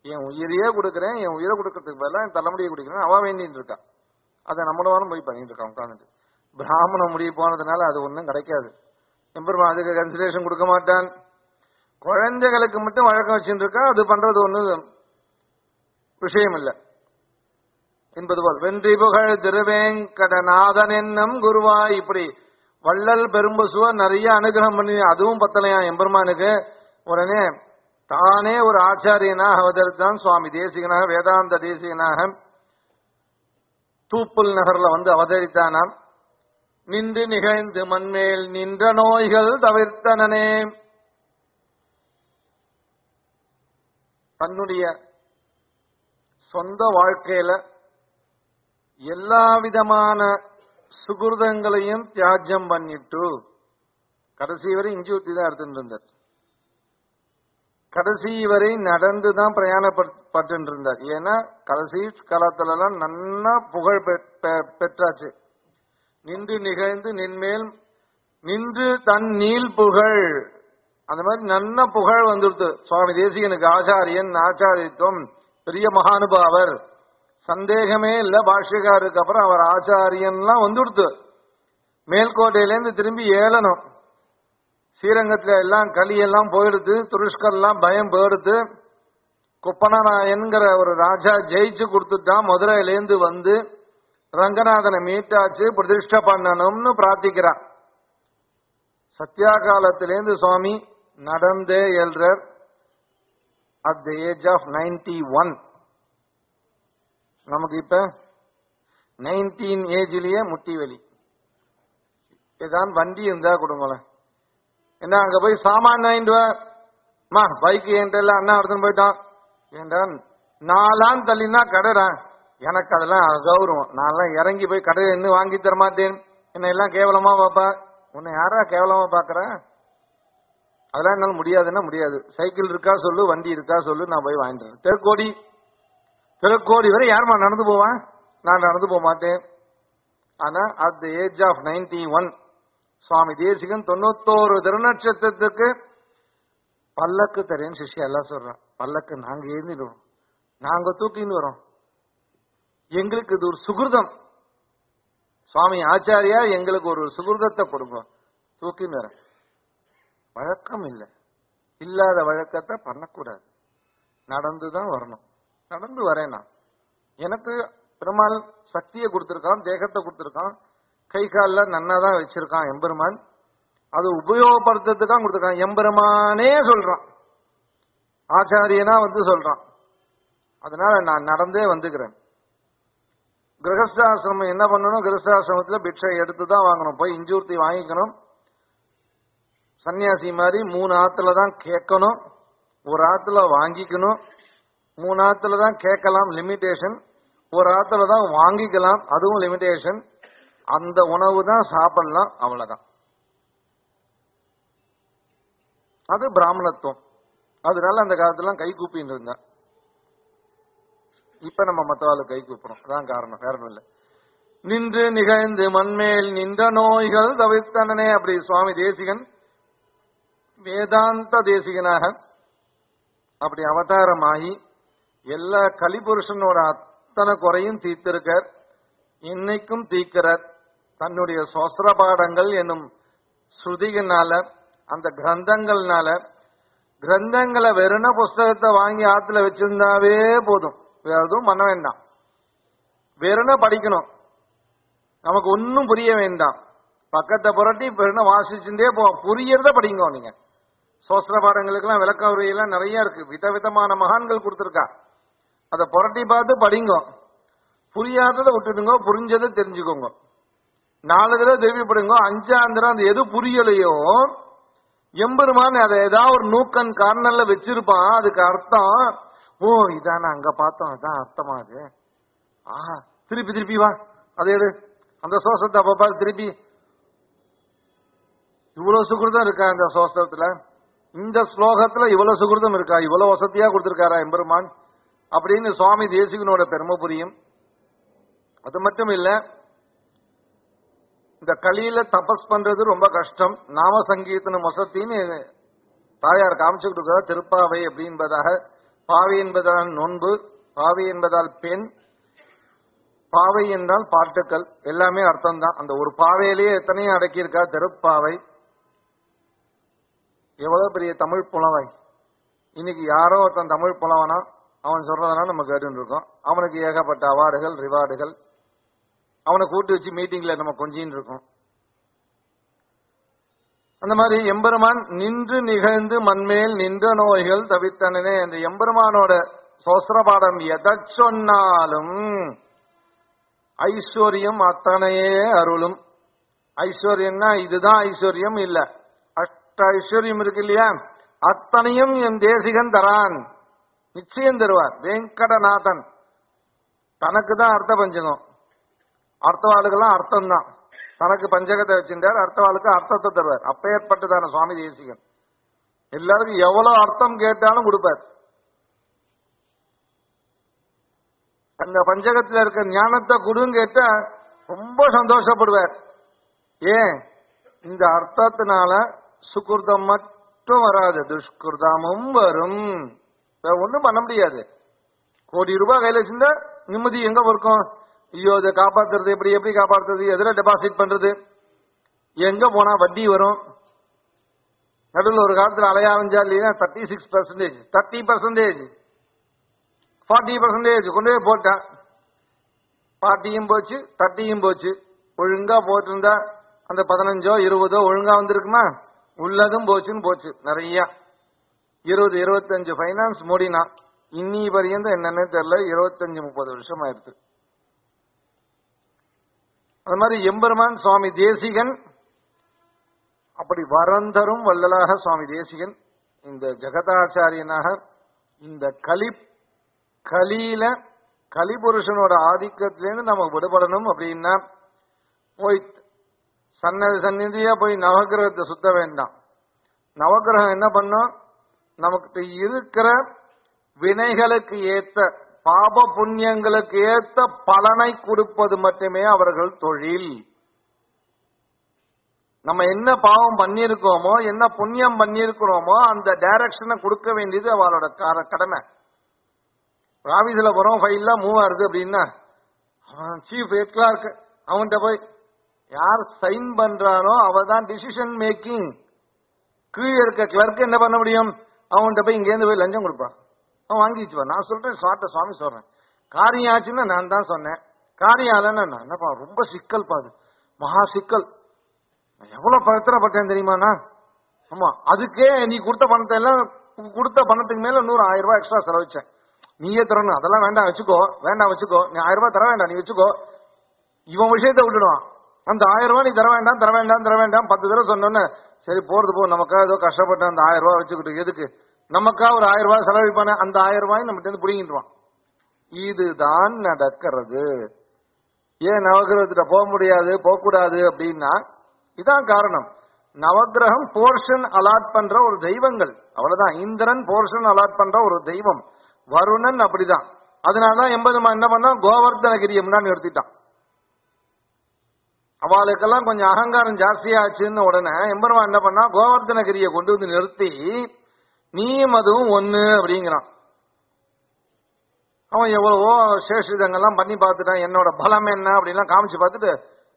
என் உயிரையே கொடுக்குறேன் என் உயிரை கொடுக்கறதுக்கு பதிலா என் தலைமுடியை கொடுக்குறேன் அவ வேண்டின்னு இருக்கா அதை நம்மளவாரும் போய் பண்ணிட்டு இருக்கான் உட்காந்துட்டு பிராமண முடிய போனதுனால அது ஒன்றும் கிடைக்காது எம்பெருமான் அதுக்கு கன்சிடரேஷன் கொடுக்க மாட்டான் குழந்தைகளுக்கு மட்டும் வழக்கம் வச்சுட்டு இருக்கா அது பண்றது ஒன்றும் விஷயம் இல்லை என்பது போல் வென்றி புகழ் திருவேங்கடநாதன் என்னும் குருவாய் இப்படி வள்ளல் பெரும்பசுவ நிறைய அனுகிரகம் பண்ணி அதுவும் பத்தலையா எம்பெருமானுக்கு உடனே தானே ஒரு ஆச்சாரியனாக அவதரித்தான் சுவாமி தேசிகனாக வேதாந்த தேசிகனாக தூப்புல் நகர்ல வந்து அவதரித்தானாம் நின்று நிகழ்ந்து மண்மேல் நின்ற நோய்கள் தவிர்த்தனனே தன்னுடைய சொந்த வாழ்க்கையில எல்லா விதமான சுகிருதங்களையும் தியாஜ்யம் பண்ணிட்டு கடைசி வரை இஞ்சி ஊத்தி தான் எடுத்துட்டு இருந்தார் கடைசி வரை நடந்து தான் பிரயாணப்பட்டு இருந்தார் ஏன்னா கடைசி காலத்துல எல்லாம் நன்னா புகழ் பெ- பெ- பெற்றாச்சு நின்று நிகழ்ந்து நின்மேல் நின்று தன் நீள் புகழ் அந்த மாதிரி நன்ன புகழ் வந்துடுது சுவாமி தேசிகனுக்கு ஆச்சாரியன் ஆச்சாரியத்துவம் பெரிய மகானுபாவர் சந்தேகமே இல்ல பாஷ்யக்காருக்கு அப்புறம் அவர் ஆச்சாரியன்லாம் வந்துடுத்து மேல்கோட்டையிலேருந்து திரும்பி ஏளனம் ஸ்ரீரங்கத்துல எல்லாம் களியெல்லாம் போயிடுது துருஷ்கர்லாம் பயம் போயிடுது குப்பனராயன்கிற ஒரு ராஜா ஜெயிச்சு கொடுத்துட்டான் மதுரையிலேருந்து வந்து ரங்கநாதனை மீட்டாச்சு பிரதிஷ்டை பண்ணணும்னு பிரார்த்திக்கிறான் சத்யா காலத்திலேருந்து சுவாமி நடந்தே எழுறார் at the age of ninety one நமக்கு இப்ப நைன்டீன் ஏஜ்லயே முட்டி வலி ஏதான் வண்டி இருந்தா கொடுங்களேன் என்ன அங்க போய் சாமான் வாங்கிட்டு வா மா பைக் என்கிட்ட எல்லாம் அண்ணா எடுத்துன்னு போயிட்டான் ஏன்டா நாலாம் தள்ளினா கடைடா எனக்கு அதெல்லாம் கௌரவம் நான்லாம் இறங்கி போய் கடையில் நின்று வாங்கி தர மாட்டேன் என்ன எல்லாம் கேவலமா பாப்பா உன்னை யாரா கேவலமா பாக்குற அதெல்லாம் என்னால முடியாதுன்னா முடியாது சைக்கிள் இருக்கா சொல்லு வண்டி இருக்கா சொல்லு நான் போய் வாங்கிட்டு வரேன். தெருக்கோடி தெருக்கோடி வரை யாரும்மா நடந்து போவான் நான் நடந்து போக மாட்டேன் ஆனா at the age of ninety one Swami Desikan தொண்ணூத்தோரு திருநட்சத்திரத்துக்கு பல்லக்கு தரேன்னு சிஷ்யா எல்லாம் சொல்றான் பல்லக்கு நாங்க ஏந்திடுவோம் நாங்க தூக்கின்னு வரோம் எங்களுக்கு இது ஒரு சுகிருதம் சுவாமி ஆச்சாரியா எங்களுக்கு ஒரு சுகிருதத்தை கொடுங்க தூக்கின்னு வரேன் வழக்கம் இல்லை இல்லாத வழக்கத்தை பண்ணக்கூடாது நடந்துதான் வரணும் நடந்து வரேன் நான் எனக்கு பெருமாள் சக்தியை கொடுத்திருக்கான் தேகத்தை கொடுத்திருக்கான் கை காலில் நன்னா தான் வச்சிருக்கான் எம்பெருமான் அது உபயோகப்படுத்துறதுக்காக கொடுத்திருக்கான் எம்பெருமானே சொல்றான் ஆச்சாரியனா வந்து சொல்றான் அதனால நான் நடந்தே வந்துக்கிறேன் கிரகஸ்தாசிரமம் என்ன பண்ணணும் கிரகஸ்தாசிரமத்துல பிக்ஷை எடுத்து தான் வாங்கணும் போய் இஞ்சூர்த்தி வாங்கிக்கணும் சன்னியாசி மாதிரி மூணு ஆத்துல தான் கேட்கணும் ஒரு ஆத்துல வாங்கிக்கணும் மூணு ஆத்துல தான் கேட்கலாம் லிமிடேஷன் ஒரு ஆத்துல தான் வாங்கிக்கலாம் அதுவும் லிமிடேஷன் அந்த உணவு தான் சாப்பிடலாம் அவ்வளவுதான் அது பிராமணத்துவம் அதனால அந்த காலத்துல கை கூப்பின்னு இருந்தான் இப்ப நம்ம மத்தவாளு கை கூப்புறோம் அதான் காரணம் வேற ஒண்ணும் இல்ல நின்று நிகழ்ந்து மண்மேல் நின்ற நோய்கள் தவிர்த்தனனே அப்படி சுவாமி தேசிகன் வேதாந்த தேசிகனாக அப்படி அவதாரமாகி எல்லா கலிபுருஷனோட அத்தனை குறையும் தீர்த்திருக்கார் இன்னைக்கும் தீக்கிறார் தன்னுடைய சொசர பாடங்கள் என்னும் ஸ்ருதிகளால அந்த கிரந்தங்கள்னால கிரந்தங்களை வெறுன புஸ்தகத்தை வாங்கி ஆத்துல வச்சிருந்தாவே போதும் வேற எதுவும் பண்ண வேண்டாம் வெறுன படிக்கணும் நமக்கு ஒன்னும் புரிய வேண்டாம் பக்கத்தை புரட்டி வெறுன வாசிச்சுட்டே போ புரியறத படிங்க நீங்க சோஸ்திர பாடங்களுக்கெல்லாம் விளக்க உரையெல்லாம் நிறைய இருக்கு விதவிதமான மகான்கள் கொடுத்துருக்கா அதை புரட்டி பார்த்து படிங்க புரியாததை விட்டுடுங்க புரிஞ்சதை தெரிஞ்சுக்கோங்க நாலு தடவை தெரியப்படுங்க அஞ்சாம் தடவை அந்த எது புரியலையோ எம்பெருமான் அதை ஏதாவது ஒரு நூக்கன் கார்னர்ல வச்சிருப்பான் அதுக்கு அர்த்தம் ஓ இதான அங்க பார்த்தோம் அதான் அர்த்தமா அது ஆஹா திருப்பி திருப்பி வா அது எது அந்த சோசத்தை அப்ப பாரு திருப்பி இவ்வளவு சுகிருதம் இருக்கா இந்த சோஸ்திரத்துல இந்த ஸ்லோகத்துல இவ்வளவு சுகிருதம் இருக்கா இவ்வளவு வசதியா கொடுத்திருக்காரா எம்பெருமான் அப்படின்னு சுவாமி தேசிகனோட பெருமை புரியும் அது மட்டும் இல்ல இந்த களியில தபஸ் பண்றது ரொம்ப கஷ்டம் நாம சங்கீதன வசத்தின்னு தாயார் காமிச்சுக்கிட்டு இருக்கா திருப்பாவை அப்படின்பதாக பாவை என்பதால் நோன்பு பாவை என்பதால் பெண் பாவை என்றால் பாட்டுக்கள் எல்லாமே அர்த்தம் தான் அந்த ஒரு பாவையிலேயே எத்தனையும் அடக்கியிருக்கா திருப்பாவை எவ்வளவு பெரிய தமிழ் புலவை இன்னைக்கு யாரோ ஒருத்தன் தமிழ் புலவனா அவன் சொல்றதெல்லாம் நம்ம கேட்டுட்டு இருக்கோம் அவனுக்கு ஏகப்பட்ட அவார்டுகள் ரிவார்டுகள் அவனை கூட்டு வச்சு மீட்டிங்ல நம்ம கொஞ்சின்னு இருக்கோம் அந்த மாதிரி எம்பெருமான் நின்று நிகழ்ந்து மண்மேல் நின்ற நோய்கள் தவித்தனனே அந்த எம்பெருமானோட சோசரபாடம் எதை சொன்னாலும் ஐஸ்வர்யம் அத்தனையே அருளும் ஐஸ்வர்யம்னா இதுதான் ஐஸ்வர்யம் இல்ல அஷ்ட ஐஸ்வர்யம் இருக்கு இல்லையா அத்தனையும் என் தேசிகன் தரான் நிச்சயம் தருவார் வெங்கடநாதன் தனக்கு தான் அர்த்த பஞ்சகம் அர்த்தவாளுக்கெல்லாம் அர்த்தம் தான் தனக்கு பஞ்சகத்தை வச்சிருந்தார் அர்த்தவாளுக்கு அர்த்தத்தை தருவார் அப்பேற்பட்டதான சுவாமி தேசிகன் எல்லாருக்கும் எவ்வளவு அர்த்தம் கேட்டாலும் கொடுப்பார் அந்த பஞ்சகத்துல இருக்க ஞானத்தை கொடுன்னு கேட்டா ரொம்ப சந்தோஷப்படுவார் ஏன் இந்த அர்த்தத்தினால சுகிருதம் மட்டும் வராது துஷ்கிருதமும் வரும் வேற ஒண்ணும் பண்ண முடியாது கோடி ரூபாய் கையில வச்சிருந்தா நிம்மதி எங்க இருக்கும் ஐயோ இதை காப்பாத்துறது எப்படி எப்படி காப்பாத்துறது எதுல டெபாசிட் பண்றது எங்க போனா வட்டி வரும் நடுவில் ஒரு காலத்துல அலையாவஞ்சா இல்லையா thirty six percentage thirty percentage forty percentage கொண்டு போய் போட்டேன் ஃபார்ட்டியும் போச்சு தேர்ட்டியும் போச்சு ஒழுங்கா போட்டிருந்தா அந்த பதினஞ்சோ இருபதோ ஒழுங்கா வந்திருக்குமா உள்ளதும் போச்சுன்னு போச்சு நிறைய இருபது இருபத்தஞ்சு ஃபைனான்ஸ் மூடினா இன்னி வரையும் என்னன்னு தெரியல இருபத்தஞ்சு முப்பது வருஷம் ஆயிடுச்சு அது மாதிரி எம்பெருமான் சுவாமி தேசிகன் அப்படி வரந்தரும் வள்ளலாக சுவாமி தேசிகன் இந்த ஜெகதாச்சாரியனாக இந்த கலி கலியில கலிபுருஷனோட ஆதிக்கத்திலேருந்து நம்ம விடுபடணும் அப்படின்னா போய் சன்னதி சந்நிதியா போய் நவகிரகத்தை சுத்த வேண்டாம் நவகிரகம் என்ன பண்ணும் நமக்கு இருக்கிற வினைகளுக்கு ஏத்த பாப புண்ணியங்களுக்கு ஏத்த பலனை கொடுப்பது மட்டுமே அவர்கள் தொழில் நம்ம என்ன பாவம் பண்ணியிருக்கோமோ என்ன புண்ணியம் பண்ணியிருக்கிறோமோ அந்த டைரக்ஷனை கொடுக்க வேண்டியது அவளோட கார- கடமை ஆபீஸ்ல போறோம் ஃபைல்லாம் மூவ் ஆகுது அப்படின்னா சீஃப் ஹெட் கிளார்க் அவன்கிட்ட போய் யார் சைன் பண்றானோ அவ தான் டிசிஷன் மேக்கிங் கீழே இருக்க கிளர்க் என்ன பண்ண முடியும் அவன்கிட்ட போய் இங்கேருந்து போய் லஞ்சம் கொடுப்பான் அவன் வாங்கி வச்சுப்பான் நான் சொல்றேன் சாட்ட சுவாமி சொல்றேன் காரியம் ஆச்சுன்னா நான் தான் சொன்னேன் காரியம் ஆகலைன்னா நான் என்னப்பா ரொம்ப சிக்கல் பாது மகா சிக்கல் நான் எவ்வளவு பத்திரப்பட்டேன் தெரியுமாண்ணா ஆமா அதுக்கே நீ கொடுத்த பணத்தை எல்லாம் கொடுத்த பணத்துக்கு மேல நூறு ஆயிரம் ரூபாய் எக்ஸ்ட்ரா செலவிச்சேன் நீயே தரணும் அதெல்லாம் வேண்டாம் வச்சுக்கோ வேண்டாம் வச்சுக்கோ நீ ஆயிரம் ரூபாய் தர வேண்டாம் நீ வச்சுக்கோ இவன் விஷயத்தை விட்டுடுவான் அந்த ஆயிரம் ரூபாய் நீ தர வேண்டாம் தர வேண்டாம் தர வேண்டாம் பத்து தடவை சொன்னோன்னே சரி போறது போ நமக்கா ஏதோ கஷ்டப்பட்ட அந்த ஆயிரம் ரூபாய் வச்சுக்கிட்டு எதுக்கு நமக்கா ஒரு ஆயிரம் ரூபாய் செலவழிப்பானே அந்த ஆயிரம் ரூபாய் நம்ம இருந்து பிடிங்கிட்டுவான் இதுதான் நடக்கிறது ஏன் நவகிரகத்திட்ட போக முடியாது போகக்கூடாது அப்படின்னா இதான் காரணம் நவகிரகம் போர்ஷன் அலாட் பண்ற ஒரு தெய்வங்கள் அவ்வளவுதான் இந்திரன் போர்ஷன் அலாட் பண்ற ஒரு தெய்வம் வருணன் அப்படிதான் அதனாலதான் எண்பதுமா என்ன பண்ணா கோவர்தனகிரியை முன்னாடி நிறுத்திட்டான் அவளுக்கெல்லாம் கொஞ்சம் அகங்காரம் ஜாஸ்தியாச்சுன்னு உடனே எம்பெருமான் என்ன பண்ணா கோவர்தனகிரியை கொண்டு வந்து நிறுத்தி நீயும் அதுவும் ஒண்ணு அப்படிங்கிறான் அவன் எவ்வளவோ சேஷிதங்கள்லாம் பண்ணி பார்த்துட்டான் என்னோட பலம் என்ன அப்படின்லாம் காமிச்சு பார்த்துட்டு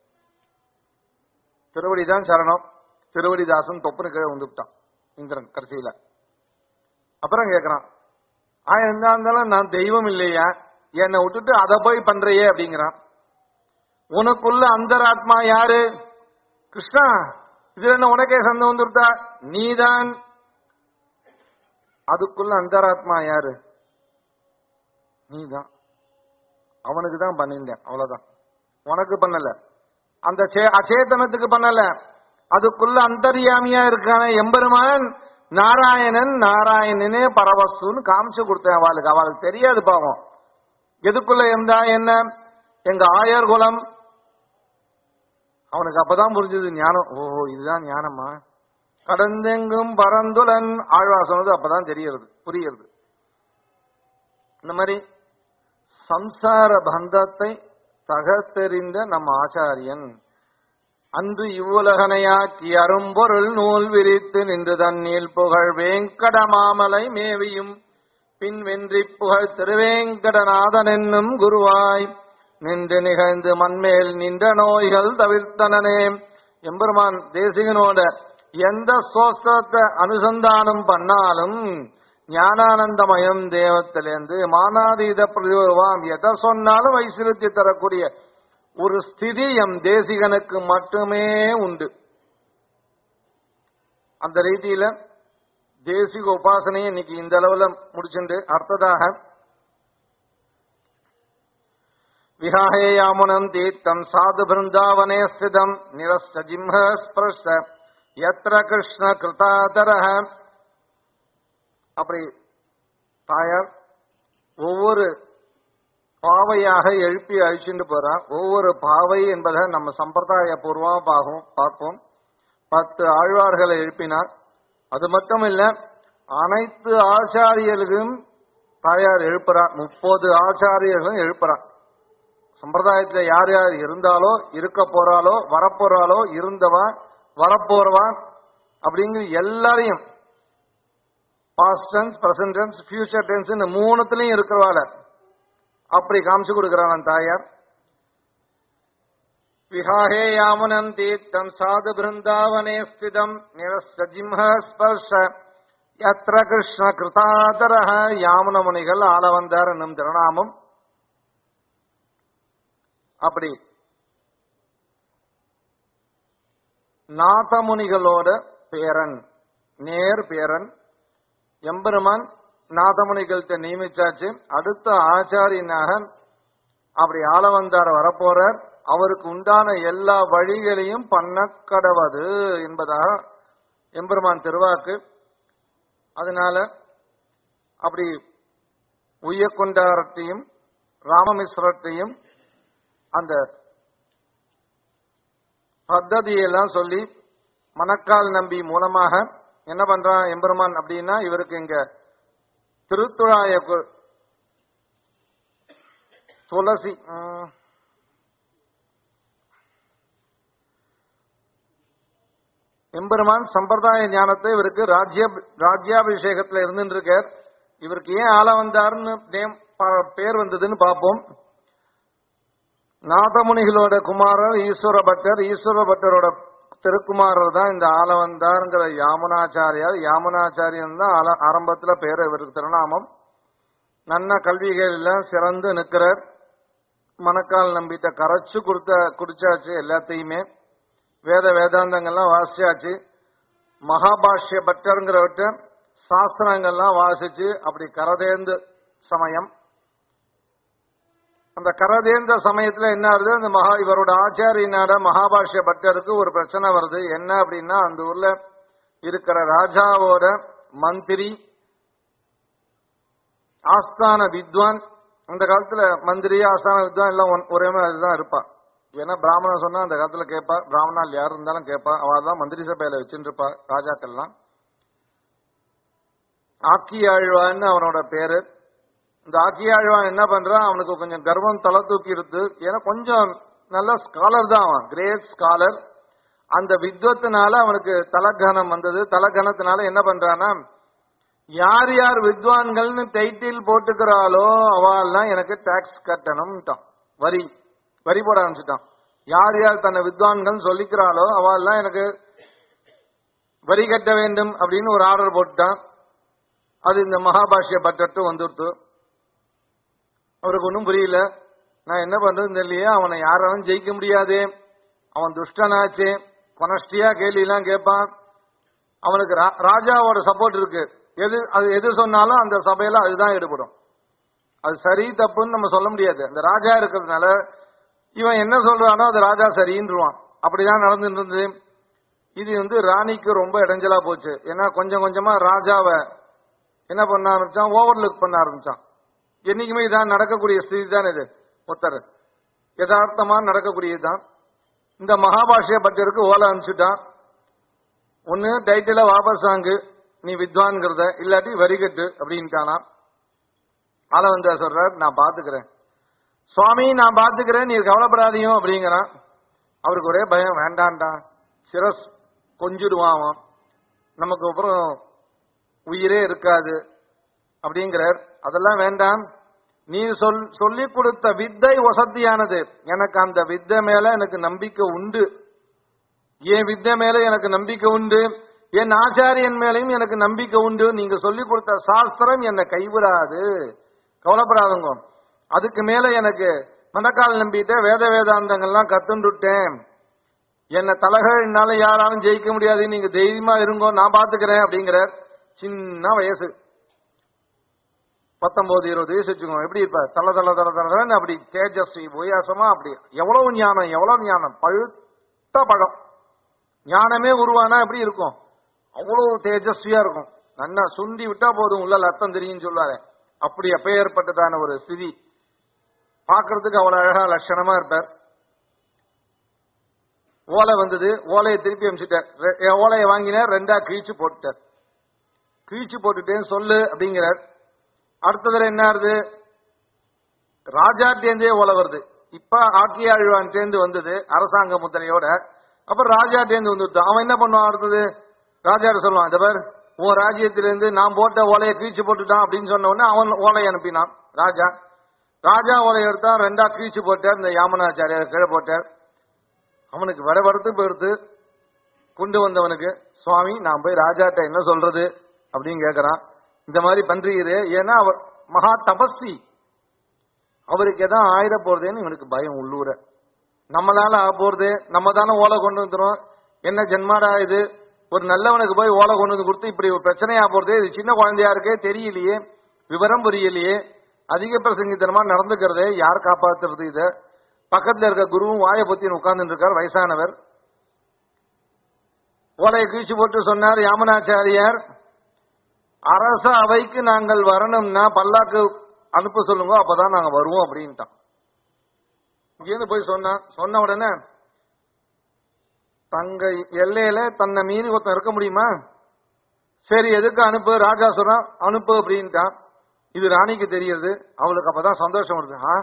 திருவடி தான் சரணம் திருவடி தாசன் தொப்புனு கீழே வந்துவிட்டான் இந்திரன் கடைசியில அப்புறம் கேக்குறான் ஆ என்ன இருந்தாலும் நான் தெய்வம் இல்லையா என்னை விட்டுட்டு அதை போய் பண்றையே அப்படிங்கிறான் உனக்குள்ள அந்தராத்மா யாரு கிருஷ்ணா இதுல என்ன உனக்கே சந்தம் வந்துருத்தா நீதான் அதுக்குள்ள அந்தராத்மா யாரு நீதான் அவனுக்கு தான் பண்ணிருந்தேன் அவ்வளவுதான் உனக்கு பண்ணல அந்த சே- அச்சேதனத்துக்கு பண்ணல அதுக்குள்ள அந்தர்யாமியா இருக்கான எம்பெருமான் நாராயணன் நாராயணனே பரவசுன்னு காமிச்சு கொடுத்தேன் அவளுக்கு அவளுக்கு தெரியாது பாவம் எதுக்குள்ள இருந்தா என்ன எங்க ஆயர் குலம் அவனுக்கு அப்பதான் புரிஞ்சது ஞானம் ஓ இதுதான் ஞானமா கடந்தெங்கும் பரந்துலன் ஆழ்வா சொன்னது அப்பதான் தெரியறது புரியுறது இந்த மாதிரி சம்சார பந்தத்தை தகத்தெறிந்த நம்ம ஆச்சாரியன் அன்று இவ்வுலகனையாக்கி அரும்பொருள் நூல் விரித்து நின்று தன்னில் புகழ் வேங்கடமாமலை மேவியும் பின் வென்றி புகழ் திருவேங்கடநாதன் என்னும் குருவாய் நின்று நிகழ்ந்து மண்மேல் நின்ற நோய்கள் தவிர்த்தனனே எம்பெருமான் தேசிகனோட எந்த சோஸ்திரத்தை அனுசந்தானம் பண்ணாலும் ஞானானந்தமயம் தேவத்திலேருந்து மானாதீத பிரதிபவாம் எதை சொன்னாலும் வைசிருத்தி தரக்கூடிய ஒரு ஸ்திதி எம் தேசிகனுக்கு மட்டுமே உண்டு அந்த ரீதியில தேசிக உபாசனையை இன்னைக்கு இந்த அளவுல முடிச்சுண்டு அடுத்ததாக விஹாயே யாமுனம் தீர்த்தம் சாது பிருந்தாவனே ஸ்திதம் நிரஸ்த ஜிம்ஹ ஸ்பர்ஷ யத்ர கிருஷ்ண கிருதாதரஹ அப்படி தாயார் ஒவ்வொரு பாவையாக எழுப்பி அழிச்சுட்டு போறான் ஒவ்வொரு பாவை என்பதை நம்ம சம்பிரதாய பூர்வமா பார்ப்போம் பார்ப்போம் பத்து ஆழ்வார்களை எழுப்பினார் அது மட்டும் இல்ல அனைத்து ஆச்சாரியர்களும் தாயார் எழுப்புறார் முப்பது ஆச்சாரியர்களும் எழுப்புறார் சம்பிரதாயத்துல யார் யார் இருந்தாலோ இருக்க போறாளோ வரப்போறாளோ இருந்தவா வரப்போறவா அப்படிங்கிற எல்லாரையும் past tense present tense future tense இந்த மூணுத்துலயும் இருக்கிறவாள அப்படி காமிச்சு கொடுக்கிறான் தாயார் விஹாஹே யாமுனம் தீர்த்தம் சாது பிருந்தாவனே ஸ்திதம் நிரஸ்த ஜிம்ஹ ஸ்பர்ஷ யத்ர கிருஷ்ண கிருதாதரஹ யாமுன முனிகள் ஆள வந்தார் என்னும் திருநாமம் அப்படி நாதமுனிகளோட பேரன் நேர் பேரன் எம்பெருமான் நாதமுனிகள்கிட்ட நியமிச்சாச்சு அடுத்த ஆச்சாரியனாக அப்படி ஆள வந்தார் வரப்போறார் அவருக்கு உண்டான எல்லா வழிகளையும் பண்ண கடவது என்பதாக எம்பெருமான் திருவாக்கு அதனால அப்படி உய்யக்கொண்டாரத்தையும் ராமமிஸ்ரத்தையும் அந்த பத்ததியெல்லாம் சொல்லி மணக்கால் நம்பி மூலமாக என்ன பண்றான் எம்பெருமான் அப்படின்னா இவருக்கு இங்க திருத்துழாய கு- துளசி ம், எம்பெருமான் சம்பிரதாய ஞானத்தை இவருக்கு ராஜ்ய ராஜ்யாபிஷேகத்துல இருந்துட்டு இருக்கார் இவருக்கு ஏன் ஆள வந்தாருன்னு நேம் ப- பேர் வந்ததுன்னு பார்ப்போம் நாதமுனிகளோட குமாரர் ஈஸ்வர பட்டர் ஈஸ்வர பட்டரோட திருக்குமாரர் தான் இந்த ஆள வந்தாருங்கிற யாமுனாச்சாரியார் யாமுனாச்சாரியன் தான் ஆல- ஆரம்பத்துல பேர் இவருக்கு திருநாமம் நல்ல கல்விகள்ல சிறந்து நிற்கிறார் மணக்கால் நம்பிட்ட கரைச்சு கொடுத்த குடிச்சாச்சு எல்லாத்தையுமே வேத வேதாந்தங்கள்லாம் வாசிச்சாச்சு மகாபாஷ்ய பட்டருங்கிறவற்ற சாஸ்திரங்கள்லாம் வாசிச்சு அப்படி கரதேர்ந்து சமயம் அந்த கரதேர்ந்த சமயத்துல என்ன ஆகுது அந்த மகா இவரோட ஆச்சாரியனாட மகாபாஷ்ய பட்டருக்கு ஒரு பிரச்சனை வருது என்ன அப்படின்னா அந்த ஊர்ல இருக்கிற ராஜாவோட மந்திரி ஆஸ்தான வித்வான் அந்த காலத்துல மந்திரி ஆஸ்தான வித்வான் எல்லாம் ஒன்- ஒரே மாதிரி தான் இருப்பா ஏன்னா பிராமணன் சொன்னா அந்த காலத்துல கேட்பா பிராமணால் யார் இருந்தாலும் கேட்பா அவள் தான் மந்திரி சபையில வச்சுட்டு இருப்பா ராஜாக்கள்லாம் ஆக்கியாழ்வான்னு அவனோட பேரு இந்த ஆக்கியாழ்வான் என்ன பண்றான் அவனுக்கு கொஞ்சம் கர்வம் தலை தூக்கி இருக்கு ஏன்னா கொஞ்சம் நல்ல ஸ்காலர் தான் அவன் கிரேட் ஸ்காலர் அந்த வித்வத்தினால அவனுக்கு தலகனம் வந்தது தலகணத்தினால என்ன பண்றான்னா யார் யார் வித்வான்கள்னு டைட்டில் போட்டுக்கிறாளோ அவெல்லாம் எனக்கு டாக்ஸ் கட்டணும்ட்டான் வரி வரி போட ஆரம்பிச்சுட்டான் யார் யார் தன்னை வித்வான்கள் சொல்லிக்கிறாளோ அவெல்லாம் எனக்கு வரி கட்ட வேண்டும் அப்படின்னு ஒரு ஆர்டர் போட்டுட்டான் அது இந்த மகாபாஷ்ய பட்டத்து வந்துடுத்து அவருக்கு ஒன்றும் புரியல நான் என்ன பண்றதுன்னு தெரியலையே அவனை யாராலும் ஜெயிக்க முடியாதே அவன் துஷ்டனாச்சே கொனஸ்டியா கேள்வியெல்லாம் கேட்பான் அவனுக்கு ரா- ராஜாவோட சப்போர்ட் இருக்கு எது அது எது சொன்னாலும் அந்த சபையில அதுதான் ஈடுபடும் அது சரி தப்புன்னு நம்ம சொல்ல முடியாது அந்த ராஜா இருக்கிறதுனால இவன் என்ன சொல்றானோ அது ராஜா சரின்றுவான் அப்படிதான் நடந்துட்டு இருந்தது இது வந்து ராணிக்கு ரொம்ப இடைஞ்சலா போச்சு ஏன்னா கொஞ்சம் கொஞ்சமா ராஜாவை என்ன பண்ண ஆரம்பிச்சான் ஓவர்லுக் பண்ண ஆரம்பிச்சான் என்னைக்குமே இதான் நடக்கக்கூடிய ஸ்திதி தான் இது ஒருத்தர் யதார்த்தமா நடக்கக்கூடியதுதான் இந்த மகாபாஷ்ய பட்டருக்கு ஓலை அனுப்பிச்சுட்டான் ஒன்னு டைட்டில வாபஸ் வாங்கு நீ வித்வான்கிறத இல்லாட்டி வரிகட்டு அப்படின்ட்டானா ஆள வந்தா சொல்றார் நான் பாத்துக்கிறேன் சுவாமி நான் பாத்துக்கிறேன் நீ கவலைப்படாதீங்க அப்படிங்கிறான் அவருக்கு ஒரே பயம் வேண்டான்டா சிரஸ் கொஞ்சிடுவான் அவன் நமக்கு அப்புறம் உயிரே இருக்காது அப்படிங்கிறார் அதெல்லாம் வேண்டாம் நீ சொல் சொல்லிக் கொடுத்த வித்தை வசதியானது எனக்கு அந்த வித்தை மேல எனக்கு நம்பிக்கை உண்டு என் வித்தை மேல எனக்கு நம்பிக்கை உண்டு என் ஆச்சாரியன் மேலையும் எனக்கு நம்பிக்கை உண்டு நீங்க சொல்லிக் கொடுத்த சாஸ்திரம் என்னை கைவிடாது கவலைப்படாதுங்க அதுக்கு மேல எனக்கு மனக்கால் நம்பிட்டு வேத வேதாந்தங்கள்லாம் கத்துண்டுட்டேன் என்ன தலகழினால யாராலும் ஜெயிக்க முடியாது நீங்க தைரியமா இருங்கோ நான் பாத்துக்கிறேன் அப்படிங்கிறார் சின்ன வயசு பத்தொன்பது இருபது வயசு வச்சுக்கோங்க எப்படி இருப்பார் தல தல தல தலன்னு அப்படி தேஜஸ்வி உயாசமா அப்படி எவ்வளவு ஞானம் எவ்வளவு ஞானம் பழுத்த பழம் ஞானமே உருவானா எப்படி இருக்கும் அவ்வளவு தேஜஸ்வியா இருக்கும் நல்லா சுண்டி விட்டா போதும் உள்ள அர்த்தம் தெரியும் சொல்லுவாரு அப்படி அப்பேற்பட்டதான ஒரு ஸ்திதி பார்க்கறதுக்கு அவ்வளவு அழகா லட்சணமா இருப்பார் ஓலை வந்தது ஓலையை திருப்பி அனுப்பிச்சிட்டார் ரெ- என் ஓலையை வாங்கினார் ரெண்டா கிழிச்சு போட்டுட்டார் கிழிச்சு போட்டுட்டேன்னு சொல்லு அப்படிங்கிறார் அடுத்ததுல என்ன ஆகுது ராஜாட்டேந்தே ஓலை வருது இப்ப ஆக்கியாழ்வான் தேர்ந்து வந்தது அரசாங்க முத்திரையோட அப்புறம் ராஜா தேர்ந்து வந்துட்டு அவன் என்ன பண்ணுவான் அடுத்தது ராஜாட்ட சொல்லுவான் இந்த பார் உன் ராஜ்யத்திலிருந்து நான் போட்ட ஓலையை கீழ்ச்சி போட்டுட்டான் அப்படின்னு சொன்ன உடனே அவன் ஓலையை அனுப்பினான் ராஜா ராஜா ஓலையை எடுத்தான் ரெண்டா கீழ்ச்சி போட்டார் இந்த யாமனாச்சாரியார் கீழே போட்டார் அவனுக்கு வர வரத்து போயிடுத்து கொண்டு வந்தவனுக்கு சுவாமி நான் போய் ராஜாட்ட என்ன சொல்றது அப்படின்னு கேக்குறான் இந்த மாதிரி பண்றீரே ஏன்னா அவர் மகா தபஸ்வி அவருக்கு எதாவது ஆயிட போறதேன்னு இவனுக்கு பயம் உள்ளூர நம்மளால ஆக போறது நம்ம தானே ஓலை கொண்டு வந்துரும் என்ன ஜென்மாடா இது ஒரு நல்லவனுக்கு போய் ஓலை கொண்டு வந்து கொடுத்து இப்படி ஒரு பிரச்சனையா போறது இது சின்ன குழந்தையா இருக்கே தெரியலையே விவரம் புரியலையே அதிக பிரசங்கித்தனமா நடந்துக்கிறதே யார் காப்பாத்துறது இத பக்கத்துல இருக்க குருவும் வாயை பொத்தின்னு உட்கார்ந்துட்டு இருக்கார் வயசானவர் ஓலையை கீழ்ச்சி போட்டு சொன்னார் யாமனாச்சாரியார் அரச அவைக்கு நாங்கள் வரணும்னா பல்லாக்கு அனுப்ப சொல்லுங்க அப்பதான் நாங்க வருவோம் அப்படின்ட்டான் இங்கேருந்து போய் சொன்னான் சொன்ன உடனே தங்க எல்லையில தன்னை மீறி ஒருத்தன் இருக்க முடியுமா சரி எதுக்கு அனுப்பு ராஜா சொல்றான் அனுப்பு அப்படின்ட்டான் இது ராணிக்கு தெரியுது அவளுக்கு அப்பதான் சந்தோஷம் வருது ஆ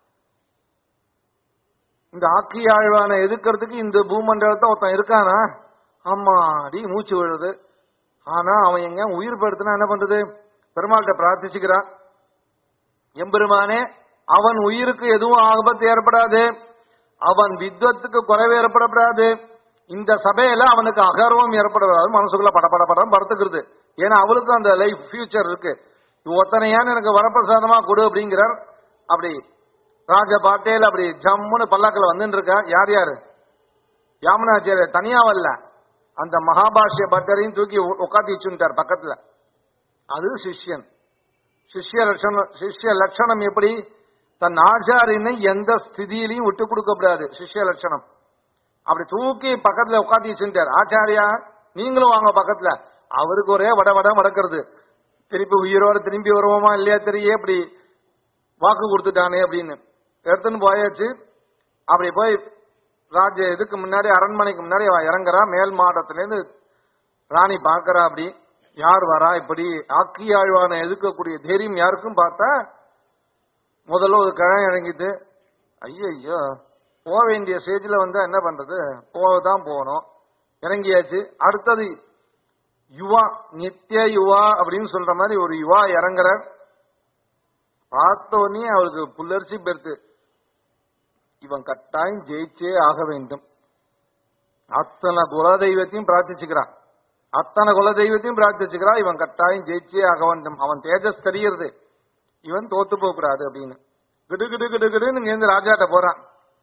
இந்த ஆக்கி ஆழ்வான எதுக்கிறதுக்கு இந்த பூமண்டலத்தை ஒருத்தன் இருக்கானா ஆமா அடி மூச்சு விழுது ஆனா அவன் எங்க உயிர் படுத்தினா என்ன பண்றது பெருமாள்கிட்ட பிரார்த்திச்சுக்கிறான் எம்பெருமானே அவன் உயிருக்கு எதுவும் ஆபத்து ஏற்படாது அவன் வித்வத்துக்கு குறைவு ஏற்படப்படாது இந்த சபையில அவனுக்கு அகர்வம் ஏற்படக்கூடாது மனசுக்குள்ள படபட படம் படுத்துக்கிறது ஏன்னா அவளுக்கும் அந்த லைஃப் ஃபியூச்சர் இருக்கு ஒத்தனையான்னு எனக்கு வரப்பிரசாதமா கொடு அப்படிங்கிறார் அப்படி ராஜ பாட்டேல அப்படி ஜம்முன்னு பல்லாக்கில் வந்துட்டு இருக்கா யார் யாரு யாமுனாச்சாரியர் தனியா வரல அந்த மகாபாஷ்ய பட்டரையும் தூக்கி உ- உட்காத்தி வச்சுட்டார் பக்கத்துல அது சிஷ்யன் சிஷ்ய லட்சணம் சிஷ்ய லட்சணம் எப்படி தன் ஆச்சாரியனை எந்த ஸ்திதியிலையும் விட்டு கொடுக்கப்படாது சிஷ்ய லட்சணம் அப்படி தூக்கி பக்கத்துல உட்காந்து வச்சுட்டார் ஆச்சாரியா நீங்களும் வாங்க பக்கத்துல அவருக்கு ஒரே வட வட மடக்கிறது திருப்பி உயிரோட திரும்பி வருவோமா இல்லையா தெரிய இப்படி வாக்கு கொடுத்துட்டானே அப்படின்னு எடுத்துன்னு போயாச்சு அப்படி போய் ராஜ இதுக்கு முன்னாடி அரண்மனைக்கு முன்னாடி அவன் இறங்குறா மேல் மாடத்துல இருந்து ராணி பார்க்கறா அப்படி யார் வரா இப்படி ஆக்கி ஆழ்வான எதுக்கக்கூடிய தைரியம் யாருக்கும் பார்த்தா முதல்ல ஒரு கிழமை இறங்கிட்டு ஐயோ போக வேண்டிய ஸ்டேஜில் வந்தா என்ன பண்றது போக தான் போகணும் இறங்கியாச்சு அடுத்தது யுவா நித்திய யுவா அப்படின்னு சொல்ற மாதிரி ஒரு யுவா இறங்குற பார்த்த உடனே அவளுக்கு புல்லரிசி பெருத்து இவன் கட்டாயம் ஜெயிச்சே ஆக வேண்டும் அத்தனை குலதெய்வத்தையும் பிரார்த்திச்சுக்கிறான் அத்தனை குலதெய்வத்தையும் பிரார்த்திச்சுக்கிறான் இவன் கட்டாயம் ஜெயிச்சே ஆக வேண்டும் அவன் தேஜஸ் தெரிகிறது இவன் தோத்து போக கூடாது அப்படின்னு கிடு கிடு கிடு கிடுன்னு இங்கேருந்து ராஜாட்ட போறான்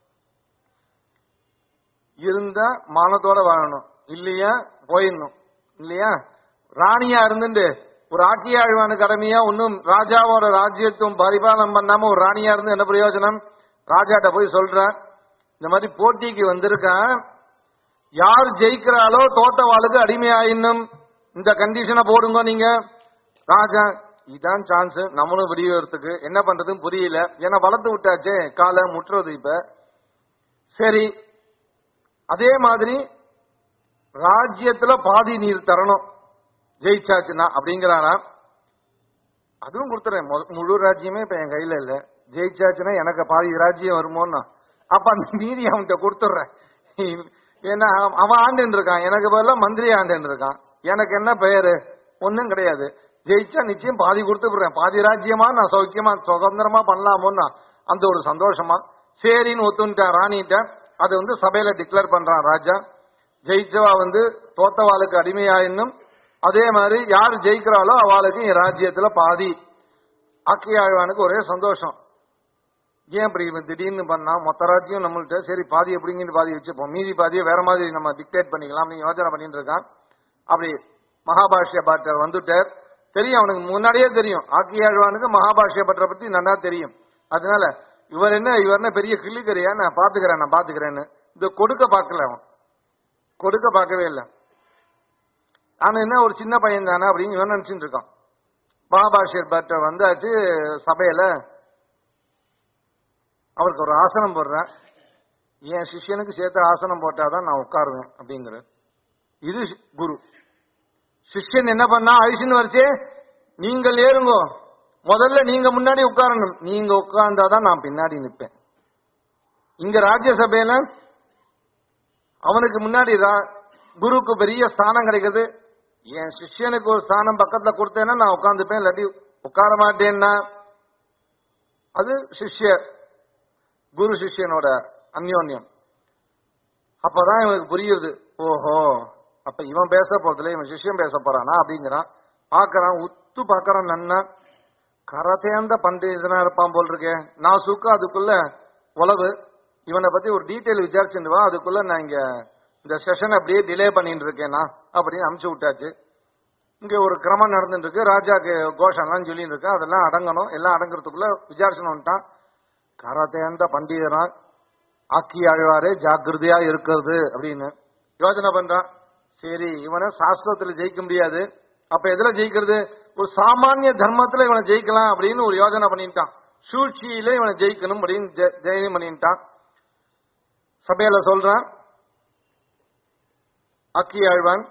இருந்தா மானத்தோட வாழணும் இல்லையா போயிடணும் இல்லையா ராணியா இருந்துட்டு ஒரு ஆட்சியாழ்வான கடமையா ஒன்னும் ராஜாவோட ராஜ்யத்துவம் பரிபாலனம் பண்ணாம ஒரு ராணியா இருந்து என்ன பிரயோஜனம் ராஜாட்ட போய் சொல்றான் இந்த மாதிரி போட்டிக்கு வந்திருக்கான் யார் ஜெயிக்கிறாளோ தோத்தவாளுக்கு அடிமையாயின்னும் இந்த கண்டிஷனை போடுங்க நீங்க ராஜா இதான் சான்ஸ் நம்மளும் விடியறதுக்கு என்ன பண்றதுன்னு புரியல ஏன்னா வளர்த்து விட்டாச்சே காலை முட்டுறது இப்ப சரி அதே மாதிரி ராஜ்யத்துல பாதி நீர் தரணும் ஜெயிச்சாச்சுன்னா அப்படிங்கிறானா அதுவும் கொடுத்துறேன் மொ- முழு ராஜ்யமே இப்ப என் கையில இல்ல ஜெயிச்சாச்சுன்னா எனக்கு பாதி ராஜ்யம் வருமோன்னா அப்ப அந்த மீதி அவன்கிட்ட கொடுத்துட்றேன் ஏன்னா அவன் அவன் ஆண்டுன்னு இருக்கான் எனக்கு பதிலா மந்திரி ஆண்டுன்னு இருக்கான் எனக்கு என்ன பெயரு ஒண்ணும் கிடையாது ஜெயிச்சா நிச்சயம் பாதி கொடுத்து விடுறேன் பாதி ராஜ்யமா நான் சௌக்கியமா சுதந்திரமா பண்ணலாமோன்னா அந்த ஒரு சந்தோஷமா சரின்னு ஒத்துன்ட்டான் ராணிட்ட அதை வந்து சபையில டிக்ளேர் பண்றான் ராஜா ஜெயிச்சவா வந்து தோத்தவாளுக்கு அடிமையாயின்னும் அதே மாதிரி யார் ஜெயிக்கிறாளோ அவளுக்கு என் ராஜ்யத்துல பாதி ஆக்கியாழ்வானுக்கு ஒரே சந்தோஷம் ஏன் இப்படி இவன் திடீர்னு பண்ணா மொத்த ராஜ்யம் நம்மள்ட்ட சரி பாதி எப்படிங்கன்னு பாதி வச்சுப்போம் மீதி பாதியை வேற மாதிரி நம்ம டிக்டேட் பண்ணிக்கலாம் நீ யோசனை பண்ணிட்டு இருக்கான் அப்படி மகாபாஷ்ய பாட்டர் வந்துட்டார் தெரியும் அவனுக்கு முன்னாடியே தெரியும் ஆக்கியாழ்வானுக்கு மகாபாஷ்ய பட்டரை பத்தி நல்லா தெரியும் அதனால இவர் என்ன இவர் என்ன பெரிய கிள்ளிக்கறியா நான் பாத்துக்கிறேன் நான் பாத்துக்கிறேன்னு இந்த கொடுக்க பார்க்கல அவன் கொடுக்க பார்க்கவே இல்லை அவன் என்ன ஒரு சின்ன பையன் தானே அப்படின்னு இவன் நினைச்சுட்டு இருக்கான் மகாபாஷ்யர் பட்டர் வந்தாச்சு சபையில அவருக்கு ஒரு ஆசனம் போடுறேன் என் சிஷ்யனுக்கு சேர்த்து ஆசனம் போட்டாதான் நான் உட்காருவேன் அப்படிங்கிற இது சி- குரு சிஷ்யன் என்ன பண்ணா ஐசின்னு வரிச்சே நீங்கள் ஏறுங்கோ முதல்ல நீங்க முன்னாடி உட்காரணும் நீங்க உட்கார்ந்தாதான் நான் பின்னாடி நிற்பேன் இங்க ராஜ்யசபையில அவனுக்கு முன்னாடி ரா- குருக்கு பெரிய ஸ்தானம் கிடைக்குது என் சிஷ்யனுக்கு ஒரு ஸ்தானம் பக்கத்துல கொடுத்தேன்னா நான் உட்காந்துப்பேன் இல்லாட்டி உட்கார மாட்டேன்னா அது சிஷ்யர் குரு சிஷ்யனோட அந்யோன்யம் அப்பதான் இவனுக்கு புரியுது ஓஹோ அப்ப இவன் பேச போறதுல இவன் சிஷ்யன் பேச போறானா அப்படிங்கிறான் பாக்குறான் உத்து பாக்குறான் நன்னா கரத்தேந்த பண்டிதனா இருப்பான் போல் இருக்கே நான் சுக்கு அதுக்குள்ள உளவு இவனை பத்தி ஒரு டீட்டெயில் விசாரிச்சுட்டு வா அதுக்குள்ள நான் இங்க இந்த செஷன் அப்படியே டிலே பண்ணிட்டு இருக்கேனா அப்படின்னு அமுச்சு விட்டாச்சு இங்க ஒரு கிரமம் நடந்துட்டு இருக்கு ராஜாக்கு கோஷம்லாம் சொல்லிட்டு இருக்கு அதெல்லாம் அடங்கணும் எல்லாம் அடங்குறதுக்குள்ள விசாரிச்சுட்டான் கரத்தேந்த பண்டிதனா ஆக்கி ஆழ்வாரே ஜாக்கிரதையா இருக்கிறது அப்படின்னு யோசனை பண்றான் சரி இவனை சாஸ்திரத்துல ஜெயிக்க முடியாது அப்ப எதுல ஜெயிக்கிறது ஒரு சாமானிய தர்மத்துல இவனை ஜெயிக்கலாம் அப்படின்னு ஒரு யோசனை பண்ணிட்டான் சூழ்ச்சியில இவனை ஜெயிக்கணும் அப்படின்னு ஜெ- ஜெயம் பண்ணிட்டான் சபையில சொல்றான் அக்கி ஆழ்வான்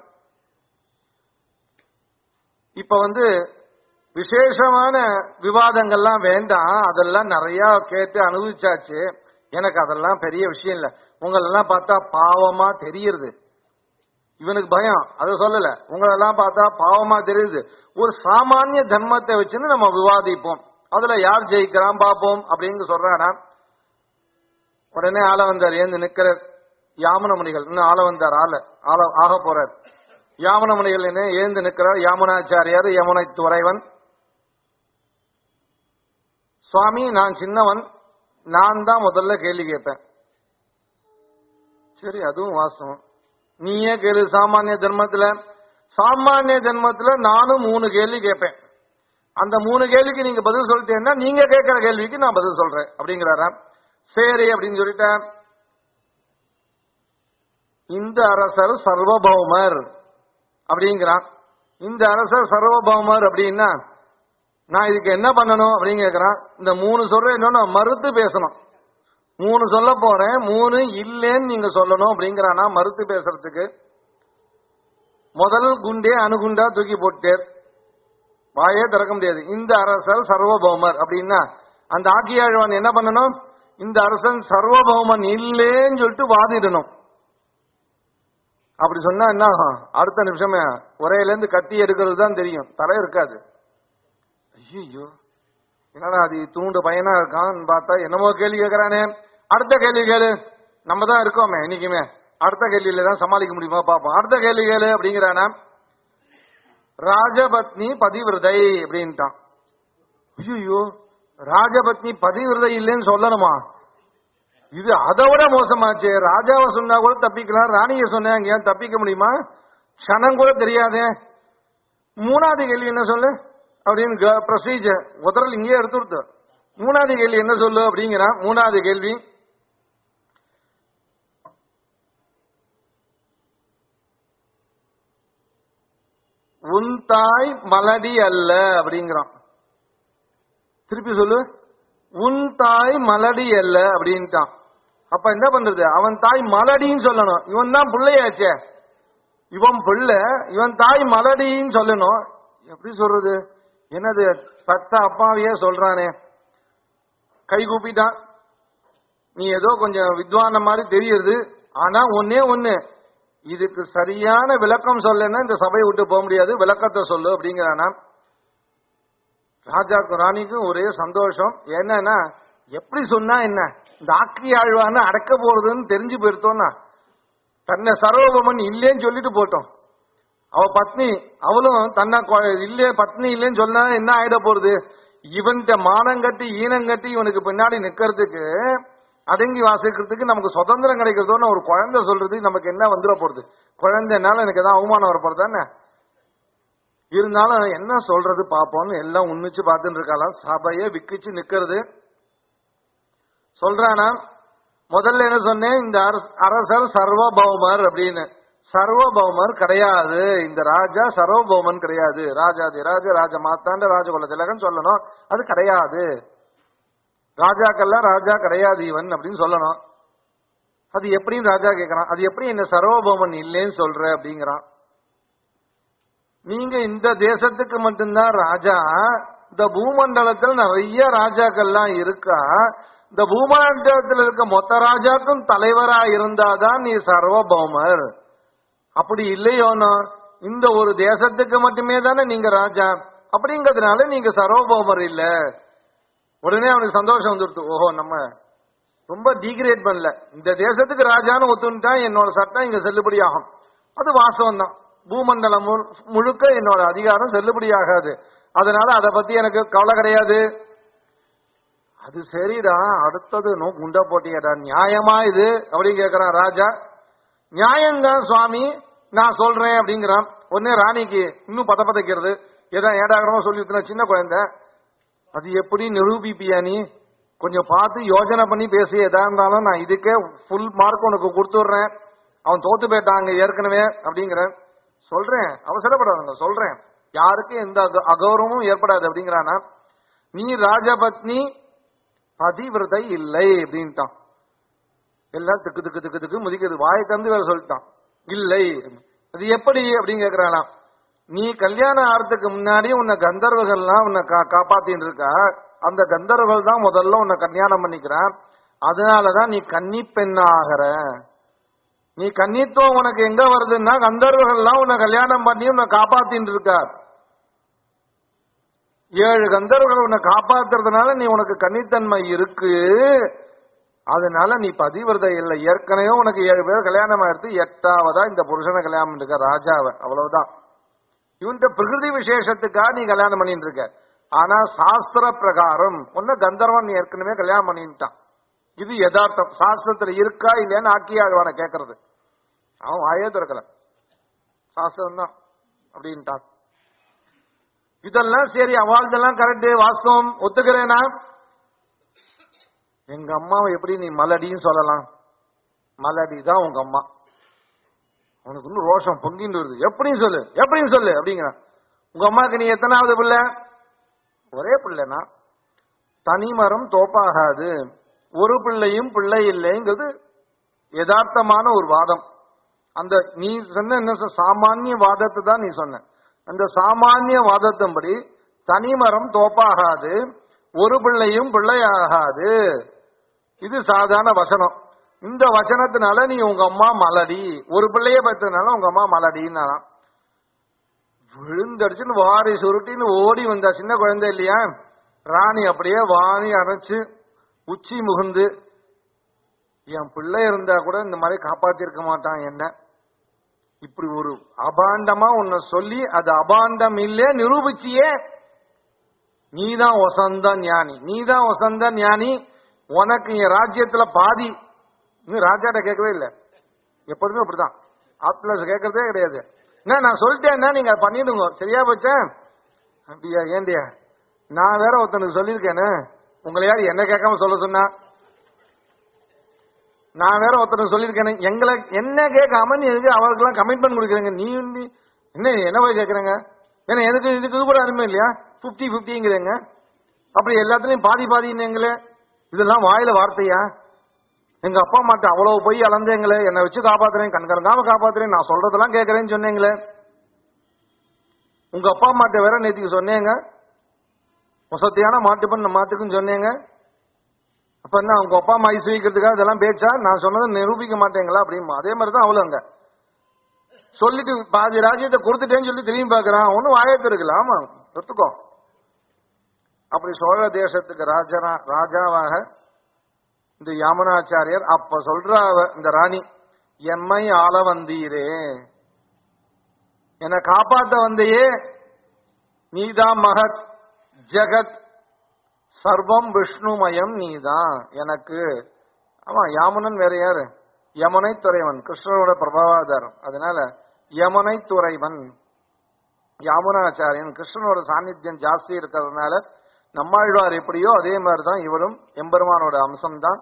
இப்ப வந்து விசேஷமான விவாதங்கள்லாம் வேண்டாம் அதெல்லாம் நிறைய கேட்டு அனுபவிச்சாச்சு எனக்கு அதெல்லாம் பெரிய விஷயம் இல்ல உங்களெல்லாம் பார்த்தா பாவமா தெரியுது இவனுக்கு பயம் அதை சொல்லல உங்களெல்லாம் பார்த்தா பாவமா தெரியுது ஒரு சாமானிய தர்மத்தை வச்சுன்னு நம்ம விவாதிப்போம் அதுல யார் ஜெயிக்கிறான் பார்ப்போம் அப்படின்னு சொல்றானா உடனே ஆள வந்தார் ஏந்து நிக்கிற யாமுன முனிகள் இன்னும் ஆள வந்தார் ஆள ஆள ஆக போறார் யாமுன முனிகள் என்ன ஏந்து நிற்கிறார் யாமுனாச்சாரியார் யமுனை துறைவன் சுவாமி நான் சின்னவன் நான் தான் முதல்ல கேள்வி கேட்பேன் சரி அதுவும் வாசம் நீயே கேளு சாமானிய தர்மத்துல சாமானிய தர்மத்துல நானும் மூணு கேள்வி கேட்பேன் அந்த மூணு கேள்விக்கு நீங்க பதில் சொல்லிட்டேன்னா நீங்க கேட்கிற கேள்விக்கு நான் பதில் சொல்றேன் அப்படிங்கிறாராம் சரி அப்படின்னு சொல்லிட்டேன் இந்த அரசர் சர்வபௌமர் அப்படிங்கிறான் இந்த அரசர் சர்வபௌமர் அப்படின்னா நான் இதுக்கு என்ன பண்ணணும் அப்படின்னு கேட்கிறான் இந்த மூணு சொல்ற என்னன்னா மறுத்து பேசணும் மூணு சொல்ல போறேன் மூணு இல்லைன்னு நீங்க சொல்லணும் அப்படிங்கிறானா மறுத்து பேசுறதுக்கு முதல் குண்டே அணுகுண்டா தூக்கி போட்டேர் வாயே திறக்க முடியாது இந்த அரசர் சர்வபௌமர் அப்படின்னா அந்த ஆக்கியாழ்வான் என்ன பண்ணணும் இந்த அரசன் சர்வபௌமன் இல்லேன்னு சொல்லிட்டு வாதிடணும் அப்படி சொன்னா என்ன ஆகும் அடுத்த நிமிஷமே உரையில இருந்து கத்தி எடுக்கிறது தான் தெரியும் தலை இருக்காது ஐயோ என்னடா அது தூண்டு பையனா இருக்கான் பார்த்தா என்னமோ கேள்வி கேட்கறானே அடுத்த கேள்வி கேளு நம்ம தான் இருக்கோமே இன்னைக்குமே அடுத்த கேள்வியில தான் சமாளிக்க முடியுமா பாப்போம் அடுத்த கேள்வி கேளு அப்படிங்கிறானா ராஜபத்னி பதிவிரதை அப்படின்ட்டான் ஐயோ ராஜபத்னி பதிவிரதை இல்லைன்னு சொல்லணுமா இது அதை விட மோசமாச்சு ராஜாவை சொன்னா கூட தப்பிக்கலாம் ராணியை சொன்னாங்க ஏன் தப்பிக்க முடியுமா க்ஷணம் கூட தெரியாதே மூணாவது கேள்வி என்ன சொல்லு அப்படின்னு ப்ரொசீஜர் முதல் இங்கேயே எடுத்து கொடுத்து மூணாவது கேள்வி என்ன சொல்லு அப்படிங்கிறான் மூணாவது கேள்வி உன் தாய் மலடி அல்ல அப்படிங்கிறான் திருப்பி சொல்லு உன் தாய் மலடி அல்ல அப்படின்ட்டான் அப்ப என்ன பண்றது அவன் தாய் மலடின்னு சொல்லணும் இவன் தான் பிள்ளையாச்சே இவன் பிள்ளை இவன் தாய் மலடின்னு சொல்லணும் எப்படி சொல்றது என்னது பத்த அப்பாவையே சொல்றானே கை கூப்பிட்டான் நீ ஏதோ கொஞ்சம் வித்வான மாதிரி தெரியுது ஆனா ஒன்னே ஒண்ணு இதுக்கு சரியான விளக்கம் சொல்லனா இந்த சபையை விட்டு போக முடியாது விளக்கத்தை சொல்லு அப்படிங்கிறானா ராஜாக்கும் ராணிக்கும் ஒரே சந்தோஷம் என்னன்னா எப்படி சொன்னா என்ன இந்த ஆக்கி ஆழ்வான்னு அடக்க போறதுன்னு தெரிஞ்சு போயிருத்தோம்னா தன்னை சர்வபமன் இல்லேன்னு சொல்லிட்டு போட்டோம் அவ பத்னி அவளும் தன்னை கொ- இல்லே பத்னி இல்லைன்னு சொன்னா என்ன ஆயிட போறது இவன்கிட்ட மானம் கட்டி ஈனம் கட்டி இவனுக்கு பின்னாடி நிக்கிறதுக்கு அடங்கி வாசிக்கிறதுக்கு நமக்கு சுதந்திரம் கிடைக்கிறதோன்னு ஒரு குழந்தை சொல்றது நமக்கு என்ன வந்துட போறது குழந்தைனால எனக்கு ஏதாவது அவமானம் வரப்போறது தானே இருந்தாலும் என்ன சொல்றது பாப்போம்னு எல்லாம் உன்னிச்சு பார்த்துட்டு இருக்கலாம் சபையை விக்கிச்சு நிக்கிறது சொல்றானா முதல்ல என்ன சொன்னேன் இந்த அரச- அரசர் சர்வபௌமர் அப்படின்னு சர்வபௌமர் கிடையாது இந்த ராஜா சர்வபௌமன் கிடையாது ராஜாதி ராஜ ராஜ மாத்தாண்ட ராஜகுல திலகன் சொல்லணும் அது கிடையாது ராஜாக்கெல்லாம் ராஜா கிடையாது இவன் அப்படின்னு சொல்லணும் அது எப்படின்னு ராஜா கேட்கறான் அது எப்படி என்ன சர்வபௌமன் இல்லைன்னு சொல்ற அப்படிங்கிறான் நீங்க இந்த தேசத்துக்கு மட்டும்தான் ராஜா இந்த பூமண்டலத்தில் நிறைய ராஜாக்கள்லாம் இருக்கா இந்த பூமண்டலத்தில் இருக்க மொத்த ராஜாக்கும் தலைவரா இருந்தாதான் நீ சர்வபௌமர் அப்படி இல்லையோனோ இந்த ஒரு தேசத்துக்கு மட்டுமே தானே நீங்க ராஜா அப்படிங்கிறதுனால நீங்க சர்வபௌமர் இல்ல உடனே அவனுக்கு சந்தோஷம் வந்துடுது ஓஹோ நம்ம ரொம்ப டீக்ரேட் பண்ணல இந்த தேசத்துக்கு ராஜான்னு ஒத்துன்ட்டா என்னோட சட்டம் இங்க செல்லுபடியாகும் அது வாசம் தான் பூமண்டலம் முழு- முழுக்க என்னோட அதிகாரம் செல்லுபடியாகாது அதனால அதை பத்தி எனக்கு கவலை கிடையாது அது சரிடா அடுத்தது நோ குண்டா போட்டியடா நியாயமா இது அப்படின்னு கேக்குறான் ராஜா நியாயம்தான் சுவாமி நான் சொல்றேன் அப்படிங்கிறான் உடனே ராணிக்கு இன்னும் பத பதைக்கிறது ஏதா ஏடாகரமா சொல்லி சின்ன குழந்தை அது எப்படி நிரூபிப்பியா நீ கொஞ்சம் பார்த்து யோசனை பண்ணி பேசி எதா இருந்தாலும் நான் இதுக்கே ஃபுல் மார்க் உனக்கு கொடுத்துடுறேன் அவன் தோத்து போயிட்டாங்க ஏற்கனவே அப்படிங்கிறேன் சொல்றேன் அவசரப்படாதுங்க சொல்றேன் யாருக்கும் எந்த அக- அகௌரவமும் ஏற்படாது அப்படிங்கிறானா நீ ராஜபத்னி பதிவிரதை இல்லை அப்படின்ட்டான் எல்லாம் திக்கு திக்கு திக்கு திக்கு முதிக்குது வாயை தந்து வேற சொல்லிட்டான் இல்லை அது எப்படி அப்படின்னு கேக்குறானாம் நீ கல்யாணம் ஆறதுக்கு முன்னாடி உன்னை கந்தர்வர்கள்லாம் உன்னை கா காப்பாத்தின்னு இருக்கா அந்த கந்தர்வர்கள் தான் முதல்ல உன்னை கல்யாணம் பண்ணிக்கிறான் அதனாலதான் நீ கன்னி பெண்ணாகிற நீ கன்னித்துவம் உனக்கு எங்க வருதுன்னா கந்தர்வர்கள்லாம் உன்னை கல்யாணம் பண்ணி உன்னை காப்பாத்தின்னு இருக்கார் ஏழு கந்தர்வர்கள் உன்னை காப்பாத்துறதுனால நீ உனக்கு கன்னித்தன்மை இருக்கு அதனால நீ பதிவிரதை இல்லை ஏற்கனவே உனக்கு ஏழு பேர் கல்யாணம் ஆயிடுத்து எட்டாவதா இந்த புருஷனை கல்யாணம் பண்ணிருக்க ராஜாவை அவ்வளவுதான் இவன்கிட்ட பிரகிருதி விசேஷத்துக்காக நீ கல்யாணம் பண்ணிட்டு இருக்க ஆனா சாஸ்திர பிரகாரம் உன்ன கந்தர்வன் நீ ஏற்கனவே கல்யாணம் பண்ணிட்டான் இது யதார்த்தம் சாஸ்திரத்துல இருக்கா இல்லையான்னு ஆக்கியாழ்வான கேட்கறது அவன் வாயே திறக்கல சாஸ்திரம் தான் அப்படின்ட்டான் இதெல்லாம் சரி அவாழ்தெல்லாம் கரெக்ட் வாஸ்தவம் ஒத்துக்கிறேனா எங்க அம்மாவை எப்படி நீ மலடின்னு சொல்லலாம் மலடி தான் உங்க அம்மா அவனுக்கு இன்னும் ரோஷம் பொங்கிட்டு வருது எப்படின்னு சொல்லு எப்படின்னு சொல்லு அப்படிங்கிறான் உங்க அம்மாக்கு நீ எத்தனாவது பிள்ளை ஒரே பிள்ளைனா தனிமரம் தோப்பாகாது ஒரு பிள்ளையும் பிள்ளை இல்லைங்கிறது யதார்த்தமான ஒரு வாதம் அந்த நீ சொன்ன என்ன சொ- சாமானிய வாதத்தை தான் நீ சொன்ன அந்த சாமானிய வாதத்தின்படி தனிமரம் தோப்பாகாது ஒரு பிள்ளையும் பிள்ளையாகாது இது சாதாரண வசனம் இந்த வசனத்தினால நீ உங்க அம்மா மலடி ஒரு பிள்ளைய பெற்றதுனால உங்க அம்மா மலடின்னா விழுந்தடிச்சுன்னு வாரி சுருட்டின்னு ஓடி வந்தா சின்ன குழந்தை இல்லையா ராணி அப்படியே வாணி அரைச்சு உச்சி முகுந்து என் பிள்ளை இருந்தா கூட இந்த மாதிரி காப்பாத்திருக்க மாட்டான் என்ன இப்படி ஒரு அபாண்டமா உன்னை சொல்லி அது அபாண்டம் இல்லே நிரூபிச்சியே நீதான் வசந்த ஞானி நீதான் வசந்த ஞானி உனக்கு என் ராஜ்யத்துல பாதி இன்னும் ராஜாட்ட கேட்கவே இல்லை எப்போதுமே அப்படிதான் ஆத்மஸ் கேட்கறதே கிடையாது என்ன நான் சொல்லிட்டேன்னா நீங்க அதை பண்ணிடுங்க சரியா போச்சா அப்படியா ஏண்டியா நான் வேற ஒருத்தனுக்கு சொல்லியிருக்கேனே உங்களை யார் என்ன கேட்காம சொல்ல சொன்னா நான் வேற ஒருத்தனுக்கு சொல்லியிருக்கேனே எங்களை என்ன கேட்காம நீ எதுக்கு அவருக்கெல்லாம் கமிட்மெண்ட் கொடுக்குறீங்க நீ நீ- என்ன என்ன போய் கேட்குறேங்க ஏன்னா எதுக்கு இதுக்கு இது கூட அருமை இல்லையா ஃபிஃப்டி ஃபிஃப்டிங்கிறீங்க அப்படி எல்லாத்துலயும் பாதி பாதின்னீங்களே இதெல்லாம் வாயில வார்த்தையா எங்க அப்பா அம்மாட்ட அவ்வளவு போய் அளந்தேங்களே என்னை வச்சு காப்பாத்துறேன் கண்கலங்காம காப்பாத்துறேன் நான் சொல்றதெல்லாம் கேட்கறேன்னு சொன்னீங்களே உங்க அப்பா அம்மாட்ட வேற நேத்திக்கு சொன்னேங்க வசதியான மாட்டுப்பன் மாட்டுக்குன்னு சொன்னீங்க அப்ப என்ன உங்க அப்பா அம்மா ஐஸ் வைக்கிறதுக்காக இதெல்லாம் பேச்சா நான் சொன்னதை நிரூபிக்க மாட்டேங்களா அப்படிமா அதே மாதிரி தான் அவளும் அங்க சொல்லிட்டு பாதி ராஜ்யத்தை கொடுத்துட்டேன்னு சொல்லி திரும்பி பார்க்கறான் ஒன்னும் வாயத்து இருக்குல்ல ஆமா ஒத்துக்கோ அப்படி சோழ தேசத்துக்கு ராஜனா ராஜாவாக இந்த யாமுனாச்சாரியர் அப்ப சொல்ற அவ இந்த ராணி எம்மை ஆள வந்தீரே என்னை காப்பாத்த வந்தையே நீதான் மகத் ஜெகத் சர்வம் விஷ்ணுமயம் நீதான் எனக்கு ஆமா யாமுனன் வேற யாரு யமுனை துறைவன் கிருஷ்ணனோட பிரபாவாதாரம் அதனால யமுனை துறைவன் யாமுனாச்சாரியன் கிருஷ்ணனோட சாநித்தியம் ஜாஸ்தி இருக்கிறதுனால நம்மாழ்வார் எப்படியோ அதே மாதிரிதான் இவரும் எம்பெருமானோட அம்சம்தான்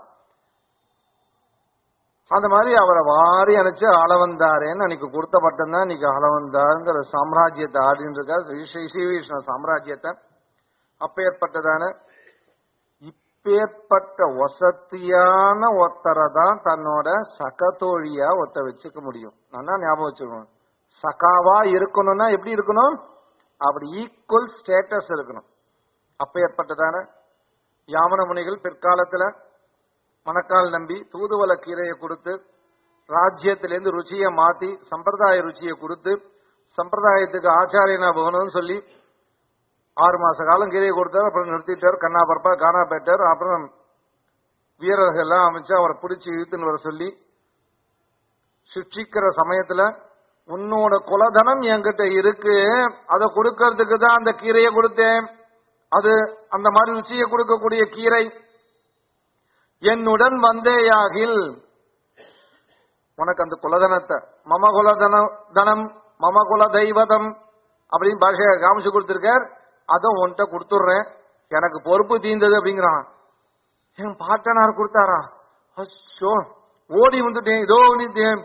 அந்த மாதிரி அவரை வாரி அணைச்சு ஆள வந்தாரேன்னு அன்னைக்கு கொடுத்த பட்டம் தான் இன்னைக்கு ஆள வந்தாருங்கிற சாம்ராஜ்யத்தை ஆடின்னு இருக்கார் ஸ்ரீ ஸ்ரீ ஸ்ரீவிஷ்ணு சாம்ராஜ்யத்தை அப்பேற்பட்டதான இப்பேற்பட்ட வசதியான ஒத்தரை தான் தன்னோட சகதோழியா ஒத்த வச்சுக்க முடியும் நல்லா ஞாபகம் வச்சுக்கணும் சகாவா இருக்கணும்னா எப்படி இருக்கணும் அப்படி ஈக்குவல் ஸ்டேட்டஸ் இருக்கணும் அப்பேற்பட்டதான யாமன முனிகள் பிற்காலத்துல மணக்கால் நம்பி தூதுவள கீரையை கொடுத்து ராஜ்யத்திலேருந்து ருச்சியை மாத்தி சம்பிரதாய ருச்சியை கொடுத்து சம்பிரதாயத்துக்கு ஆச்சாரியனா போகணும்னு சொல்லி ஆறு மாச காலம் கீரையை கொடுத்தார் அப்புறம் நிறுத்திட்டார் கண்ணா பரப்பா காணா போயிட்டார் அப்புறம் வீரர்கள் எல்லாம் அமைச்சு அவரை பிடிச்சி இழுத்துன்னு வர சொல்லி சிக்ஷிக்கிற சமயத்துல உன்னோட குலதனம் என்கிட்ட இருக்கு அதை கொடுக்கறதுக்கு தான் அந்த கீரையை கொடுத்தேன் அது அந்த மாதிரி ருச்சியை கொடுக்கக்கூடிய கீரை என்னுடன் வந்தேயாகில் உனக்கு அந்த குலதனத்தை மம குலதன தனம் மம குல தெய்வதம் அப்படின்னு பாஷையை காமிச்சு கொடுத்திருக்கார் அதை உன்கிட்ட கொடுத்துடுறேன் எனக்கு பொறுப்பு தீர்ந்தது அப்படிங்கிறான் என் பாட்டனார் கொடுத்தாரா அச்சோ ஓடி வந்துட்டேன் இதோ வந்துட்டேன்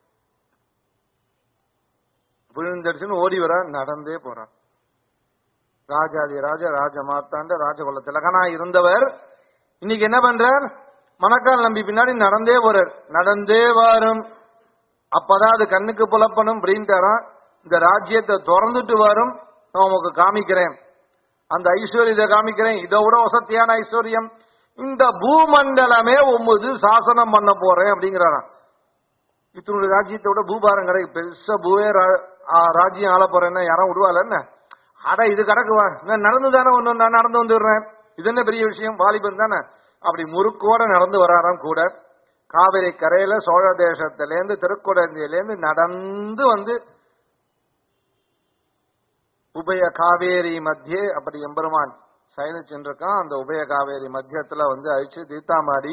விழுந்தடிச்சுன்னு ஓடி வர நடந்தே போறான் ராஜாதி ராஜ ராஜ மார்த்தாண்ட ராஜகுல திலகனா இருந்தவர் இன்னைக்கு என்ன பண்றார் மணக்கால் நம்பி பின்னாடி நடந்தே போறார் நடந்தே வரும் அப்பதான் அது கண்ணுக்கு புலப்படும் அப்படின்ட்டாராம் இந்த ராஜ்யத்தை திறந்துட்டு வரும் நான் உமக்கு காமிக்கிறேன் அந்த ஐஸ்வர்யத்தை காமிக்கிறேன் இதை விட வசத்தியான ஐஸ்வர்யம் இந்த பூமண்டலமே ஒன்பது சாசனம் பண்ண போறேன் அப்படிங்கிறாராம் இத்தனுடைய ராஜ்யத்தை விட பூபாரம் கிடைக்கு பெருசா பூவே ரா- ஆ, ராஜ்யம் ஆள போறேன்னா யாரும் விடுவாள் என்ன அட இது கிடக்குவா நான் நடந்து தானே ஒண்ணு நான் நடந்து வந்துடுறேன் இது என்ன பெரிய விஷயம் வாலிபன் தானே அப்படி முறுக்கோட நடந்து வராராம் கூட காவிரி கரையில சோழ தேசத்திலேருந்து திருக்குடந்தையிலேருந்து நடந்து வந்து உபய காவேரி மத்தியே அப்படி எம்பெருமான் சயனிச்சுருக்கான் அந்த உபய காவேரி மத்தியத்துல வந்து அழிச்சு தீத்தாமாடி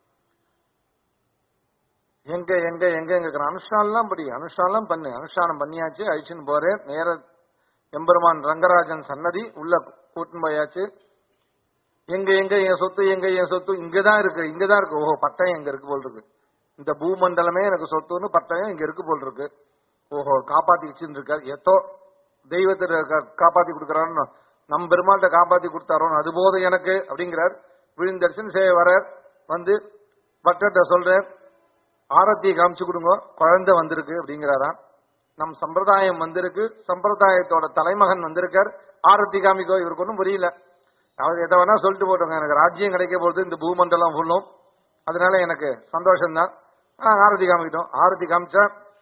எங்க எங்க எங்க எங்க அனுஷ்டானம்லாம் படி அனுஷ்டானம் பண்ணு அனுஷ்டானம் பண்ணியாச்சு அழிச்சுன்னு போறேன் நேர எம்பெருமான் ரங்கராஜன் சன்னதி உள்ள கூட்டின்னு போயாச்சு எங்க எங்க என் சொத்து எங்க என் சொத்து இங்கதான் இருக்கு இங்கதான் இருக்கு ஓஹோ பட்டயம் எங்க இருக்கு போல் இருக்கு இந்த பூமண்டலமே எனக்கு சொத்துன்னு பட்டயம் இங்க இருக்கு போல் இருக்கு ஓஹோ காப்பாத்தி வச்சுன்னு இருக்காரு எத்தோ தெய்வத்தை கா- காப்பாத்தி கொடுக்கறான்னு நம் பெருமாள்கிட்ட காப்பாத்தி கொடுத்தாரோன்னு அது போதும் எனக்கு அப்படிங்கிறார் விழுந்தரிசன் சே வரார் வந்து பட்டர்கிட்ட சொல்றார் ஆரத்தியை காமிச்சு கொடுங்க குழந்தை வந்திருக்கு அப்படிங்கிறாராம் நம் சம்பிரதாயம் வந்திருக்கு சம்பிரதாயத்தோட தலைமகன் வந்திருக்கார் ஆரத்தி காமிக்கோ இவருக்கு ஒன்றும் புரியல அவர் எதை வேணா சொல்லிட்டு போட்டோங்க எனக்கு ராஜ்யம் கிடைக்க போகுது இந்த பூமண்டலம் ஃபுல்லும் அதனால எனக்கு சந்தோஷம்தான் ஆ, ஆரத்தி காமிக்கிட்டோம் ஆரத்தி காமிச்சா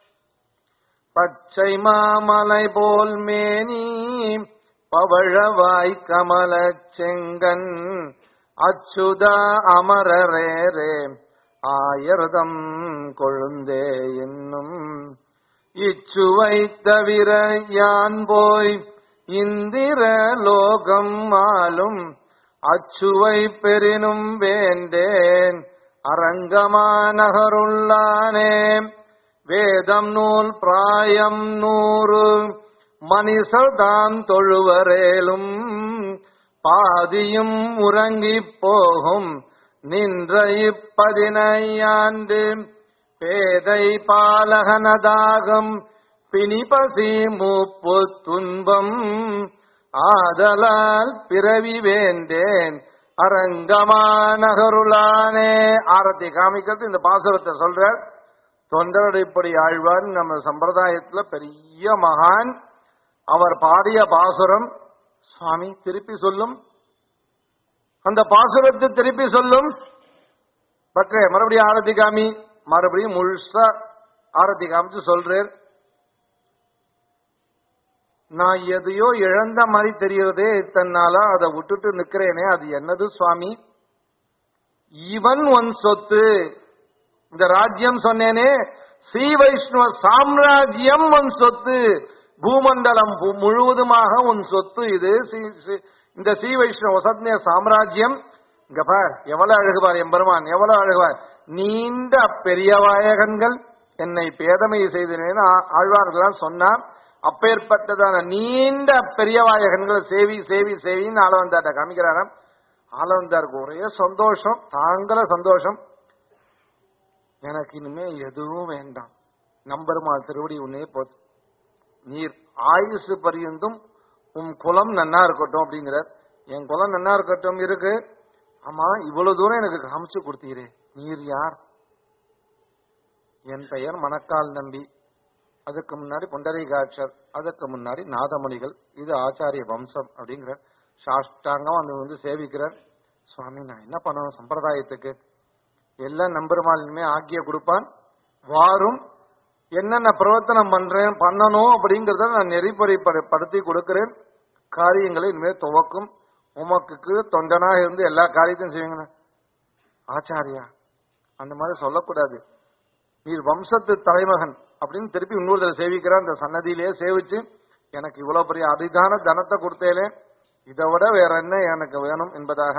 பச்சை மாமலை போல் மேனி பவழவாய் கமல செங்கன் அச்சுதா அமரரேரே ஆயிரதம் கொழுந்தே என்னும் இச்சுவை தவிர யான் போய் இந்திர லோகம் ஆளும் அச்சுவை பெரினும் வேண்டேன் அரங்கமா நகருள்ளானே வேதம் நூல் பிராயம் நூறு மனிதர்தாம் தொழுவரேலும் பாதியும் உறங்கிப் போகும் நின்ற இப்பதினையாண்டு பேதை பாலகனதாகம் பிணிபசி மூப்பு துன்பம் ஆதலால் பிறவி வேண்டேன் அரங்கமா நகருளானே ஆரத்தி காமிக்கிறது இந்த பாசுரத்தை சொல்றார் தொண்டரடிப்படி ஆழ்வார் நம்ம சம்பிரதாயத்துல பெரிய மகான் அவர் பாடிய பாசுரம் சுவாமி திருப்பி சொல்லும் அந்த பாசுரத்தை திருப்பி சொல்லும் பக்கே மறுபடியும் ஆரத்தி காமி மறுபடியும் முழுசா ஆரத்தி காமிச்சு சொல்றேன் நான் எதையோ இழந்த மாதிரி தெரியறதே இத்தனை நாளா அதை விட்டுட்டு நிக்கிறேனே அது என்னது சுவாமி இவன் உன் சொத்து இந்த ராஜ்யம் சொன்னேனே ஸ்ரீ வைஷ்ணவ சாம்ராஜ்யம் உன் சொத்து பூமண்டலம் பு- முழுவதுமாக உன் சொத்து இது ஸ்ரீ- ஸ்ரீ- இந்த ஸ்ரீ வைஷ்ணவ வசத்ய சாம்ராஜ்யம் இங்க பார் எவ்வளவு அழகுவார் எம்பெருமான் எவ்வளவு அழகுவார் நீண்ட பெரியவாயகன்கள் என்னை பேதமை செய்தேன்னு ஆழ்வார்கள் சொன்னார் அப்பேற்பட்டதான நீண்ட பெரியவாயகன்கள் சேவி சேவி சேவின்னு ஆளவந்தாட்ட காமிக்கிறாராம் ஆளவந்தாருக்கு ஒரே சந்தோஷம் தாங்கள சந்தோஷம் எனக்கு இனிமே எதுவும் வேண்டாம் நம்பெருமாள் திருவடி உன்னே போது நீர் ஆயுசு பரியந்தும் உன் குலம் நன்னா இருக்கட்டும் அப்படிங்கிறார் என் குலம் நன்னா இருக்கட்டும் இருக்கு ஆமா இவ்வளவு தூரம் எனக்கு காமிச்சு கொடுத்தீரே நீர் யார் என் பெயர் மணக்கால் நம்பி அதுக்கு முன்னாடி புண்டரீகாட்சர் அதுக்கு முன்னாடி நாதமணிகள் இது ஆச்சாரிய வம்சம் அப்படிங்கிற சாஷ்டாங்கம் வந்து வந்து சேவிக்கிறார் சுவாமி நான் என்ன பண்ணணும் சம்பிரதாயத்துக்கு எல்லாம் நம்பெருமாளுமே ஆக்கிய கொடுப்பான் வாரும் என்னென்ன பிரவர்த்தனம் பண்றேன் பண்ணணும் அப்படிங்கறத நான் நெறிப்பறி படுத்தி கொடுக்கிறேன் காரியங்களை இனிமேல் துவக்கும் உமக்கு தொண்டனாக இருந்து எல்லா காரியத்தையும் செய்வீங்க ஆச்சாரியா அந்த மாதிரி சொல்லக்கூடாது நீர் வம்சத்து தலைமகன் அப்படின்னு திருப்பி இன்னொரு தடவை சேவிக்கிறார் அந்த சன்னதியிலேயே சேவிச்சு எனக்கு இவ்வளவு பெரிய அரிதான தனத்தை கொடுத்தேலே இதை விட வேற என்ன எனக்கு வேணும் என்பதாக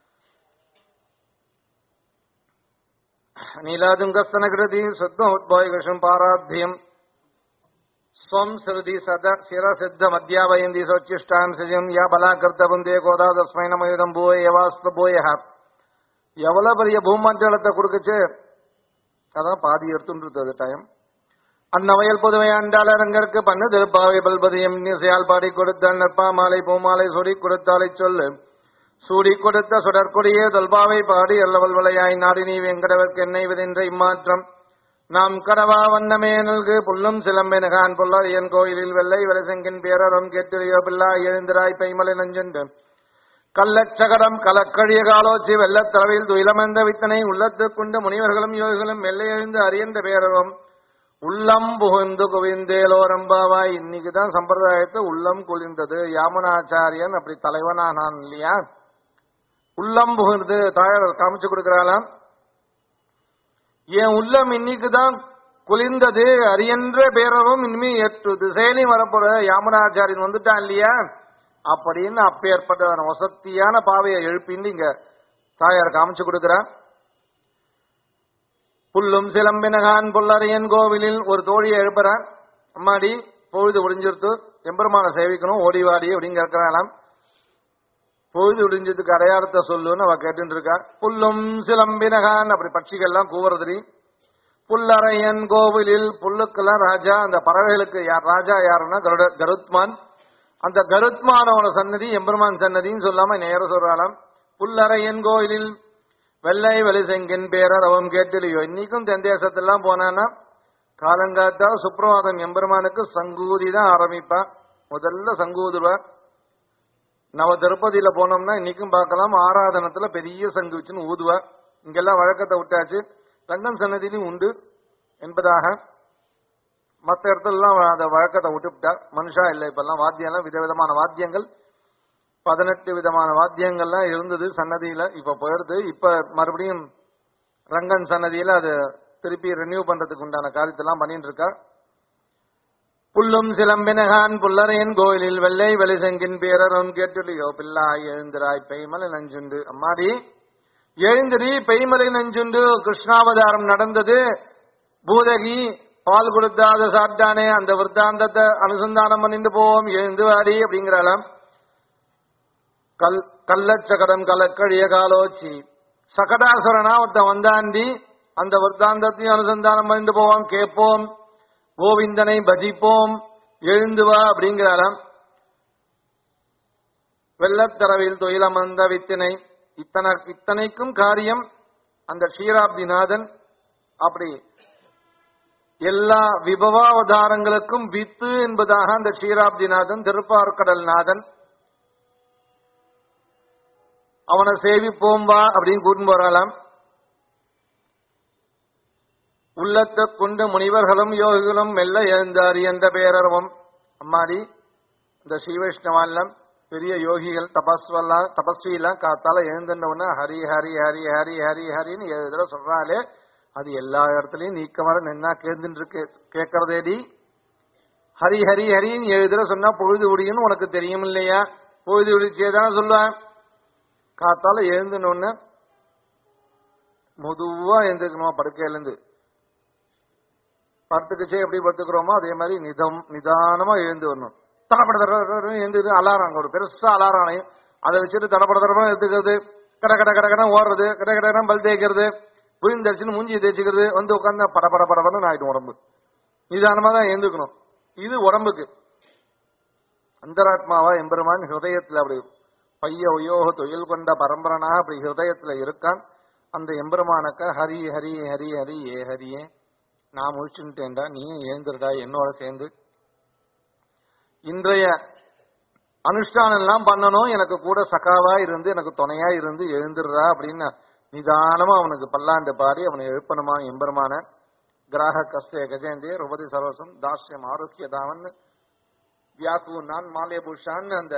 நீலாதுங்கஸ்தனகிருதி சுத்தமுத்போயகிருஷம் பாராத்தியம் ஸ்வம் சிறுதி சத சிரசித்த மத்தியாவயந்தி சோச்சிஷ்டான் சிஜம் யா பலாகிருத்த புந்தே கோதா தஸ்மை நமயுதம் பூய யவாஸ்த பூய எவ்வளவு பெரிய பூமண்டலத்தை கொடுக்குச்சு அதான் பாதி எடுத்துட்டு அது டைம் அன்னவயல் புதுவை ஆண்டாளரங்கற்கு பண்ணு திருப்பாவை பல்பதியம் இசையால் பாடி கொடுத்தாள் நற்பா மாலை பூமாலை சுடி கொடுத்தாலை சொல்லு சூடி கொடுத்த சுடற்கொடியே தொல்பாவை பாடி அல்லவல் வளையாய் நாடி நீ வெங்கடவர்க்கு என்னை விதின்ற இம்மாற்றம் நாம் கடவா வண்ணமே நல்கு புல்லும் சிலம்பெனகான் பொல்லாரியன் கோயிலில் வெள்ளை வலசெங்கின் பேரறம் கேட்டிரியோ பிள்ளா எழுந்திராய் பைமலை நஞ்சுண்டு கள்ளச்சகடம் கலக்கழிய காலோச்சி வெள்ளத்தளவில் துயிலமர்ந்த வித்தனை உள்ளத்துக் கொண்டு முனிவர்களும் யோகிகளும் மெல்லை எழுந்து அறியந்த பேரரும் உள்ளம் புகுந்து குவிந்தேலோரம்பாவாய் இன்னைக்குதான் சம்பிரதாயத்தை உள்ளம் குளிர்ந்தது யாமுனாச்சாரியன் அப்படி தலைவனானான் இல்லையா உள்ளம் புகுந்து தாயார் காமிச்சு கொடுக்கிறாளாம் என் உள்ளம் இன்னைக்குதான் குளிர்ந்தது அரியன்ற பேரவும் இனிமே எட்டு திசையிலையும் வரப்போற யாமுனாச்சாரியன் வந்துட்டான் இல்லையா அப்படின்னு அப்பேற்பட்ட வசத்தியான பாவையை எழுப்பின்னு இங்க தாயார் காமிச்சு கொடுக்கிறான் புல்லும் சிலம்பினகான் புல்லரையன் கோவிலில் ஒரு தோழியை எழுப்புறான் அம்மாடி பொழுது ஒடிஞ்சிருத்து எம்பெருமான சேவிக்கணும் ஓடிவாடி அப்படின்னு கேட்கிறாளாம் பொழுது ஒடிஞ்சதுக்கு அடையாளத்தை சொல்லுன்னு அவ கேட்டுட்டு இருக்கா புல்லும் சிலம்பினகான் அப்படி பட்சிகள்லாம் கூவுறதுரி புல்லரையன் கோவிலில் புல்லுக்கெல்லாம் ராஜா அந்த பறவைகளுக்கு யார் ராஜா யாருன்னா கருட கருத்மான் அந்த கருத்மானவன சன்னதி எம்பெருமான் சன்னதின்னு சொல்லாம நேர சொல்றாளாம் புல்லரையன் கோயிலில் வெள்ளை வெளிசெங்கின் பேரர் அவன் கேட்டிலையோ இன்னைக்கும் தென் தேசத்தெல்லாம் போனான்னா காலங்காத்தா சுப்பிரவாதம் எம்பெருமானுக்கு சங்கூதி தான் ஆரம்பிப்பான் முதல்ல சங்கூதுவா நவ திருப்பதியில போனோம்னா இன்னைக்கும் பார்க்கலாம் ஆராதனத்துல பெரிய சங்கு வச்சுன்னு ஊதுவா இங்கெல்லாம் வழக்கத்தை விட்டாச்சு ரங்கன் சன்னதியிலும் உண்டு என்பதாக மற்ற இடத்துலலாம் அந்த வழக்கத்தை விட்டுவிட்டா மனுஷா இல்லை இப்பெல்லாம் வாத்தியம்லாம் விதவிதமான வாத்தியங்கள் பதினெட்டு விதமான வாத்தியங்கள்லாம் இருந்தது சன்னதியில இப்ப போயிடுது இப்ப மறுபடியும் ரங்கன் சன்னதியில அது திருப்பி ரெனியூ பண்றதுக்கு உண்டான காரியத்தெல்லாம் பண்ணிட்டு இருக்கா புல்லும் சிலம்பினகான் புல்லரையன் கோயிலில் வெள்ளை வெளிசெங்கின் பேரரும் கேட்டுலியோ பிள்ளாய் எழுந்திராய் பெய்மலை நஞ்சுண்டு அம்மாடி எழுந்திரி பெய்மலை நஞ்சுண்டு கிருஷ்ணாவதாரம் நடந்தது பூதகி பால் கொடுத்தாத சாப்பிட்டானே அந்த விற்த்தாந்தத்தை அனுசந்தானம் பண்ணிட்டு போவோம் எழுந்து வாடி அப்படிங்கிறாளாம் கல் கள்ளச்சகடம் கலக்கழிய காலோச்சி சகடாசுரனா ஒருத்தன் வந்தாண்டி அந்த விற்த்தாந்தத்தையும் அனுசந்தானம் பண்ணிட்டு போவோம் கேட்போம் கோவிந்தனை பஜிப்போம் எழுந்து வா அப்படிங்கிறாராம் வெள்ளத்தரவில் தொழிலமர்ந்த வித்தினை இத்தனை இத்தனைக்கும் காரியம் அந்த க்ஷீராப்திநாதன் அப்படி எல்லா விபவாவதாரங்களுக்கும் வித்து என்பதாக அந்த க்ஷீராப்திநாதன் திருப்பார்கடல் நாதன் அவனை சேவிப்போம் வா அப்படின்னு கூட்டின்னு போறாளாம் உள்ளத்தை கொண்டு முனிவர்களும் யோகிகளும் மெல்ல எழுந்தார் என்ற பேரரவம் அம்மாடி இந்த ஸ்ரீவைஷ்ணவான்லாம் பெரிய யோகிகள் தபஸ்வெல்லாம் தபஸ்வியெல்லாம் காத்தால எழுந்துன உடனே ஹரி ஹரி ஹரி ஹரி ஹரி ஹரின்னு ஏழு தடவை சொல்றாலே அது எல்லா இடத்துலயும் நீக்க வர நின்னா கேந்துட்டு இருக்கு கேட்கறதேடி ஹரி ஹரி ஹரின்னு ஏழு தடவை சொன்னா பொழுது விடியும்னு உனக்கு தெரியும் இல்லையா பொழுது விடிச்சேதானே சொல்லுவேன் காத்தால எழுந்துன உடனே மெதுவா எழுந்துக்கணுமா படுக்கையிலேருந்து படுத்துக்குச்சே எப்படி படுத்துக்கிறோமோ அதே மாதிரி நிதம் நிதானமா எழுந்து வரணும் தடப்பட தடவை எழுந்து அலாரம் அங்க ஒரு பெருசா அலாரம் அணையும் அதை வச்சுட்டு தடப்பட தடவை எடுத்துக்கிறது கட கட கட கட ஓடுறது கட கட கட பல் தேய்க்கிறது விழுந்தடிச்சுன்னு மூஞ்சி தேய்ச்சிக்கிறது வந்து உட்காந்து பட பட படபடன்னு ஆயிடும் உடம்பு நிதானமா தான் எழுந்துக்கணும் இது உடம்புக்கு அந்தராத்மாவா எம்பெருமான் ஹிருதயத்துல அப்படி பைய ஒய்யோக தொழில் கொண்ட பரம்பரனாக அப்படி ஹிருதயத்துல இருக்கான் அந்த எம்பெருமானக்க ஹரி ஹரி ஹரி ஹரி ஏ ஹரியே நான் முழிச்சுட்டேன்டா நீயும் எழுந்துருடா என்னோட சேர்ந்து இன்றைய அனுஷ்டானம் எல்லாம் பண்ணணும் எனக்கு கூட சகாவா இருந்து எனக்கு துணையா இருந்து எழுந்துடுறா அப்படின்னு நிதானமா அவனுக்கு பல்லாண்டு பாடி அவனை எழுப்பணுமா எம்பெருமான கிராக கஸ்ய கஜேந்திய ருபதி சர்வசம் தாஸ்யம் ஆரோக்கியதாவன் வியாக்கு நான் மாலியபூஷான்னு அந்த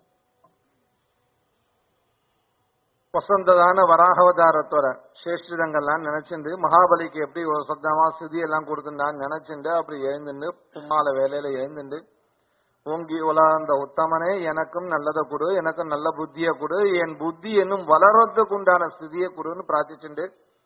வசந்ததான வராகவதாரத்தோட சேஷ்டிதங்கள்லாம் நினைச்சுண்டு மகாபலிக்கு எப்படி ஒரு சத்தமா சிதி எல்லாம் கொடுத்துட்டான்னு நினைச்சுண்டு அப்படி எழுந்துண்டு பும்மால வேலையில எழுந்துண்டு ஓங்கி உலாந்த உத்தமனே எனக்கும் நல்லதை கொடு எனக்கும் நல்ல புத்தியை கொடு என் புத்தி என்னும் வளர்றதுக்கு உண்டான ஸ்திதியை கொடுன்னு பிரார்த்திச்சுண்டு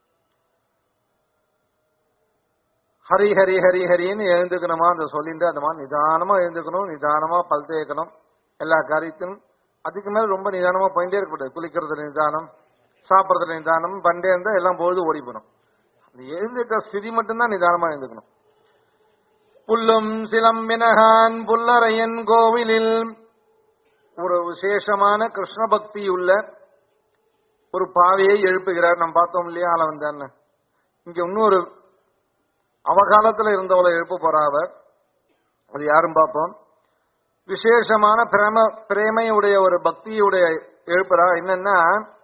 ஹரி ஹரி ஹரி ஹரின்னு எழுந்துக்கணுமா அந்த சொல்லிட்டு அந்த மாதிரி நிதானமா எழுந்துக்கணும் நிதானமா பல் தேய்க்கணும் எல்லா காரியத்திலும் அதுக்கு மேல ரொம்ப நிதானமா போயிட்டே இருக்கக்கூடாது குளிக்கிறதுல நிதானம் சாப்பிட்றதுல நிதானம் பண்டே இருந்தா எல்லாம் பொழுது ஓடி போகணும் அந்த எழுந்துக்க ஸ்திதி மட்டும்தான் நிதானமா எழுந்துக்கணும் புல்லும் சிலம்பினகான் புல்லரையன் கோவிலில் ஒரு விசேஷமான கிருஷ்ண பக்தி உள்ள ஒரு பாவையை எழுப்புகிறார் நம்ம பார்த்தோம் இல்லையா ஆள வந்தான்னு இங்க இன்னொரு அவகாலத்துல இருந்தவளை எழுப்ப போறா அவர் அது யாரும் பார்ப்போம் விசேஷமான பிரேம பிரேமையுடைய ஒரு பக்தியுடைய எழுப்புறா என்னன்னா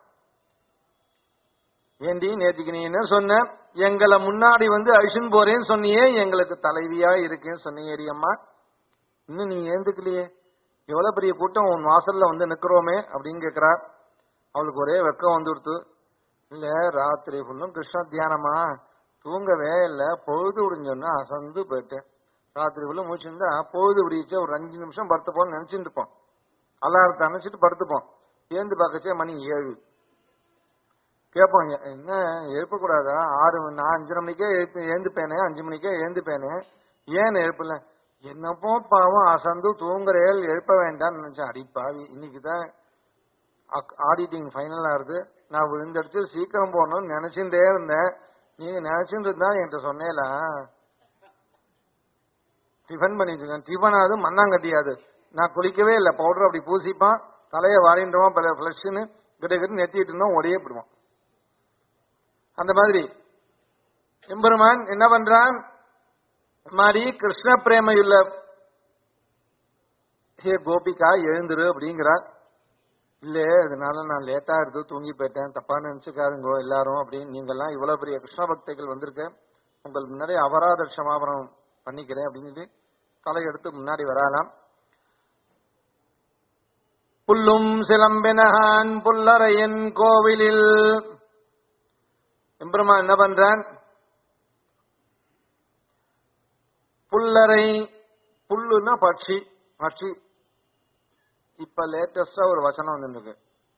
ஏண்டி நேத்திக்கு நீ என்ன சொன்ன எங்களை முன்னாடி வந்து அழிச்சுன்னு போறேன்னு சொன்னியே எங்களுக்கு தலைவியா இருக்கேன்னு சொன்னியேடி அம்மா இன்னும் நீ ஏந்துக்கலையே எவ்வளவு பெரிய கூட்டம் உன் வாசல்ல வந்து நிக்கிறோமே அப்படின்னு கேக்குறா அவளுக்கு ஒரே வெக்கம் வந்துடுத்து இல்ல ராத்திரி ஃபுல்லும் கிருஷ்ண தியானமா தூங்கவே இல்ல பொழுது விடிஞ்சோன்னா அசந்து போயிட்டேன் ராத்திரி ஃபுல்லும் முடிச்சிருந்தா பொழுது விடிச்சு ஒரு அஞ்சு நிமிஷம் படுத்துப்போம்னு நினைச்சிட்டு இருப்போம் அலாரத்தை அணைச்சிட்டு படுத்துப்போம் ஏந்து பார்க்கச்சே மணி ஏழு கேட்போம் எ- என்ன எழுப்பக்கூடாதா ஆறு மணி- நான் அஞ்சரை மணிக்கே எழுப்பு எழுந்துப்பேனே அஞ்சு மணிக்கே எழுந்துப்பேனே ஏன் எழுப்பல என்னப்போ பாவம் அசந்து தூங்குறேல் எழுப்ப வேண்டாம்னு நினைச்சேன் அடி பாவி இன்னைக்கு தான் ஆடிட்டிங் ஃபைனல் ஆகுது நான் விழுந்தடிச்சு சீக்கிரம் போகணும்னு நினைச்சுட்டே இருந்தேன் நீங்க நினைச்சுட்டு இருந்தா என்கிட்ட சொன்னேல டிஃபன் பண்ணிட்டு டிஃபன் ஆகுது மண்ணாங்கட்டியாது நான் குளிக்கவே இல்லை பவுடர் அப்படி பூசிப்பான் தலையை வாரின்றோம் பல ஃப்ளஷ்னு கிட்ட கிட்ட நெத்திட்டு இருந்தோம் ஒரே போடுவான் அந்த மாதிரி எம்பெருமான் என்ன பண்றான் மாதிரி கிருஷ்ண பிரேமையுள்ள ஹே கோபிகா எழுந்துரு அப்படிங்கிறார் இல்ல அதனால நான் லேட்டா இருந்து தூங்கி போயிட்டேன் தப்பா நினைச்சுக்காருங்கோ எல்லாரும் அப்படின்னு நீங்கெல்லாம் இவ்வளவு பெரிய கிருஷ்ண பக்தைகள் வந்திருக்க உங்கள் முன்னாடி அபராத சமாபனம் பண்ணிக்கிறேன் அப்படின்னு சொல்லி தலை எடுத்து முன்னாடி வராலாம் புல்லும் சிலம்பினகான் புல்லரையன் கோவிலில் எம்பெருமா என்ன பண்றான் புல்லரை புல்லுன்னா பட்சி பட்சி இப்ப லேட்டஸ்டா ஒரு வசனம் வந்துருக்கு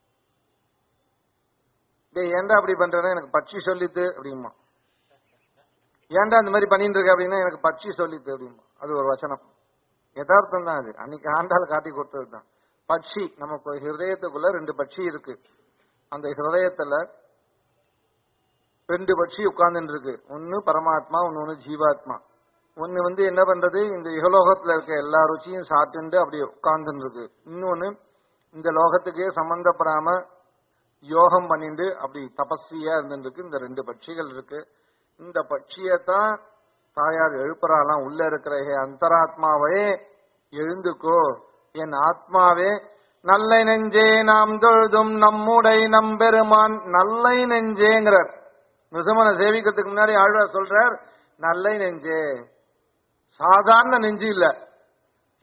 டேய் ஏன்டா அப்படி பண்றேன்னா எனக்கு பட்சி சொல்லித்து அப்படிமா ஏன்டா இந்த மாதிரி பண்ணிட்டு இருக்க அப்படின்னா எனக்கு பட்சி சொல்லித்து அப்படிமா அது ஒரு வசனம் யதார்த்தம் தான் அது அன்னைக்கு ஆண்டாள் காட்டி கொடுத்தது தான் பட்சி நமக்கு ஹிருதயத்துக்குள்ள ரெண்டு பட்சி இருக்கு அந்த ஹிருதயத்துல ரெண்டு பட்சி உட்கார்ந்துட்டு இருக்கு ஒன்னு பரமாத்மா ஒன்னு ஜீவாத்மா ஒன்னு வந்து என்ன பண்றது இந்த இகலோகத்துல இருக்க எல்லா ருச்சியும் சாப்பிட்டு அப்படி உட்கார்ந்துட்டு இருக்கு இன்னொன்னு இந்த லோகத்துக்கே சம்பந்தப்படாம யோகம் பண்ணிட்டு அப்படி தபஸ்வியா இருந்துட்டு இருக்கு இந்த ரெண்டு பட்சிகள் இருக்கு இந்த பட்சியத்தான் தாயார் எழுப்புறாளாம் உள்ள இருக்கிற ஹே அந்தராத்மாவே எழுந்துக்கோ என் ஆத்மாவே நல்லை நெஞ்சே நாம் தொழுதும் நம்முடை நம்பெருமான் நல்லை நெஞ்சேங்கிறார் நிருசமனை சேவிக்கிறதுக்கு முன்னாடி ஆழ்வார் சொல்றார் நல்லை நெஞ்சே சாதாரண நெஞ்சு இல்ல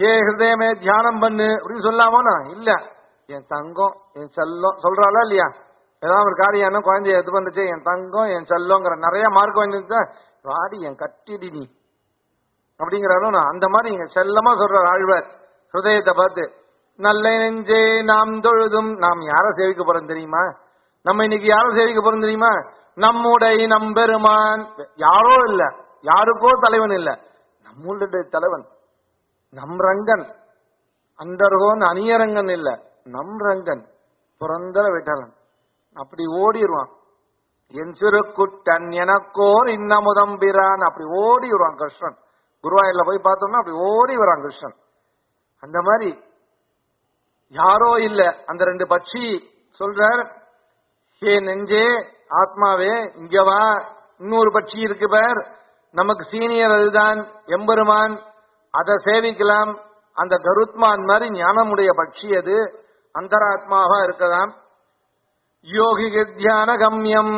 ஏ ஹிருதயமே தியானம் பண்ணு அப்படின்னு சொல்லாமோனா இல்ல என் தங்கம் என் செல்லம் சொல்றாளா இல்லையா ஏதாவது ஒரு காரியம் என்ன குழந்தைய இது பண்ணுச்சு என் தங்கம் என் செல்லங்கிற நிறைய மார்க் வாங்கிட்டு வாடி என் கட்டிடி நீ அப்படிங்கிறாலும் நான் அந்த மாதிரி இங்க செல்லமா சொல்ற ஆழ்வார் ஹிருதயத்தை பார்த்து நல்ல நெஞ்சே நாம் தொழுதும் நாம் யாரை சேவிக்க போறோம் தெரியுமா நம்ம இன்னைக்கு யாரை சேவிக்க போறோம் தெரியுமா நம்முடைய நம்பெருமான் யாரோ இல்ல யாருக்கோ தலைவன் இல்ல நம்மளுடைய தலைவன் நம் ரங்கன் அண்டர்கோன் அணியரங்கன் இல்ல நம் ரங்கன் புரந்தர விட்டலன் அப்படி ஓடிடுவான் என் சிறு குட்டன் எனக்கோர் இன்னமுதம்பிரான் அப்படி ஓடி வருவான் கிருஷ்ணன் குருவாயூர்ல போய் பார்த்தோம்னா அப்படி ஓடி வரான் கிருஷ்ணன் அந்த மாதிரி யாரோ இல்ல அந்த ரெண்டு பட்சி சொல்றார் ஹே நெஞ்சே ஆத்மாவே இங்க வா இன்னொரு பட்சி இருக்கு பார் நமக்கு சீனியர் அதுதான் எம்பெருமான் அதை சேவிக்கலாம் அந்த கருத்மான் மாதிரி ஞானமுடைய பட்சி அது அந்தராத்மாவா இருக்கதாம் யோகிக தியான கம்யம்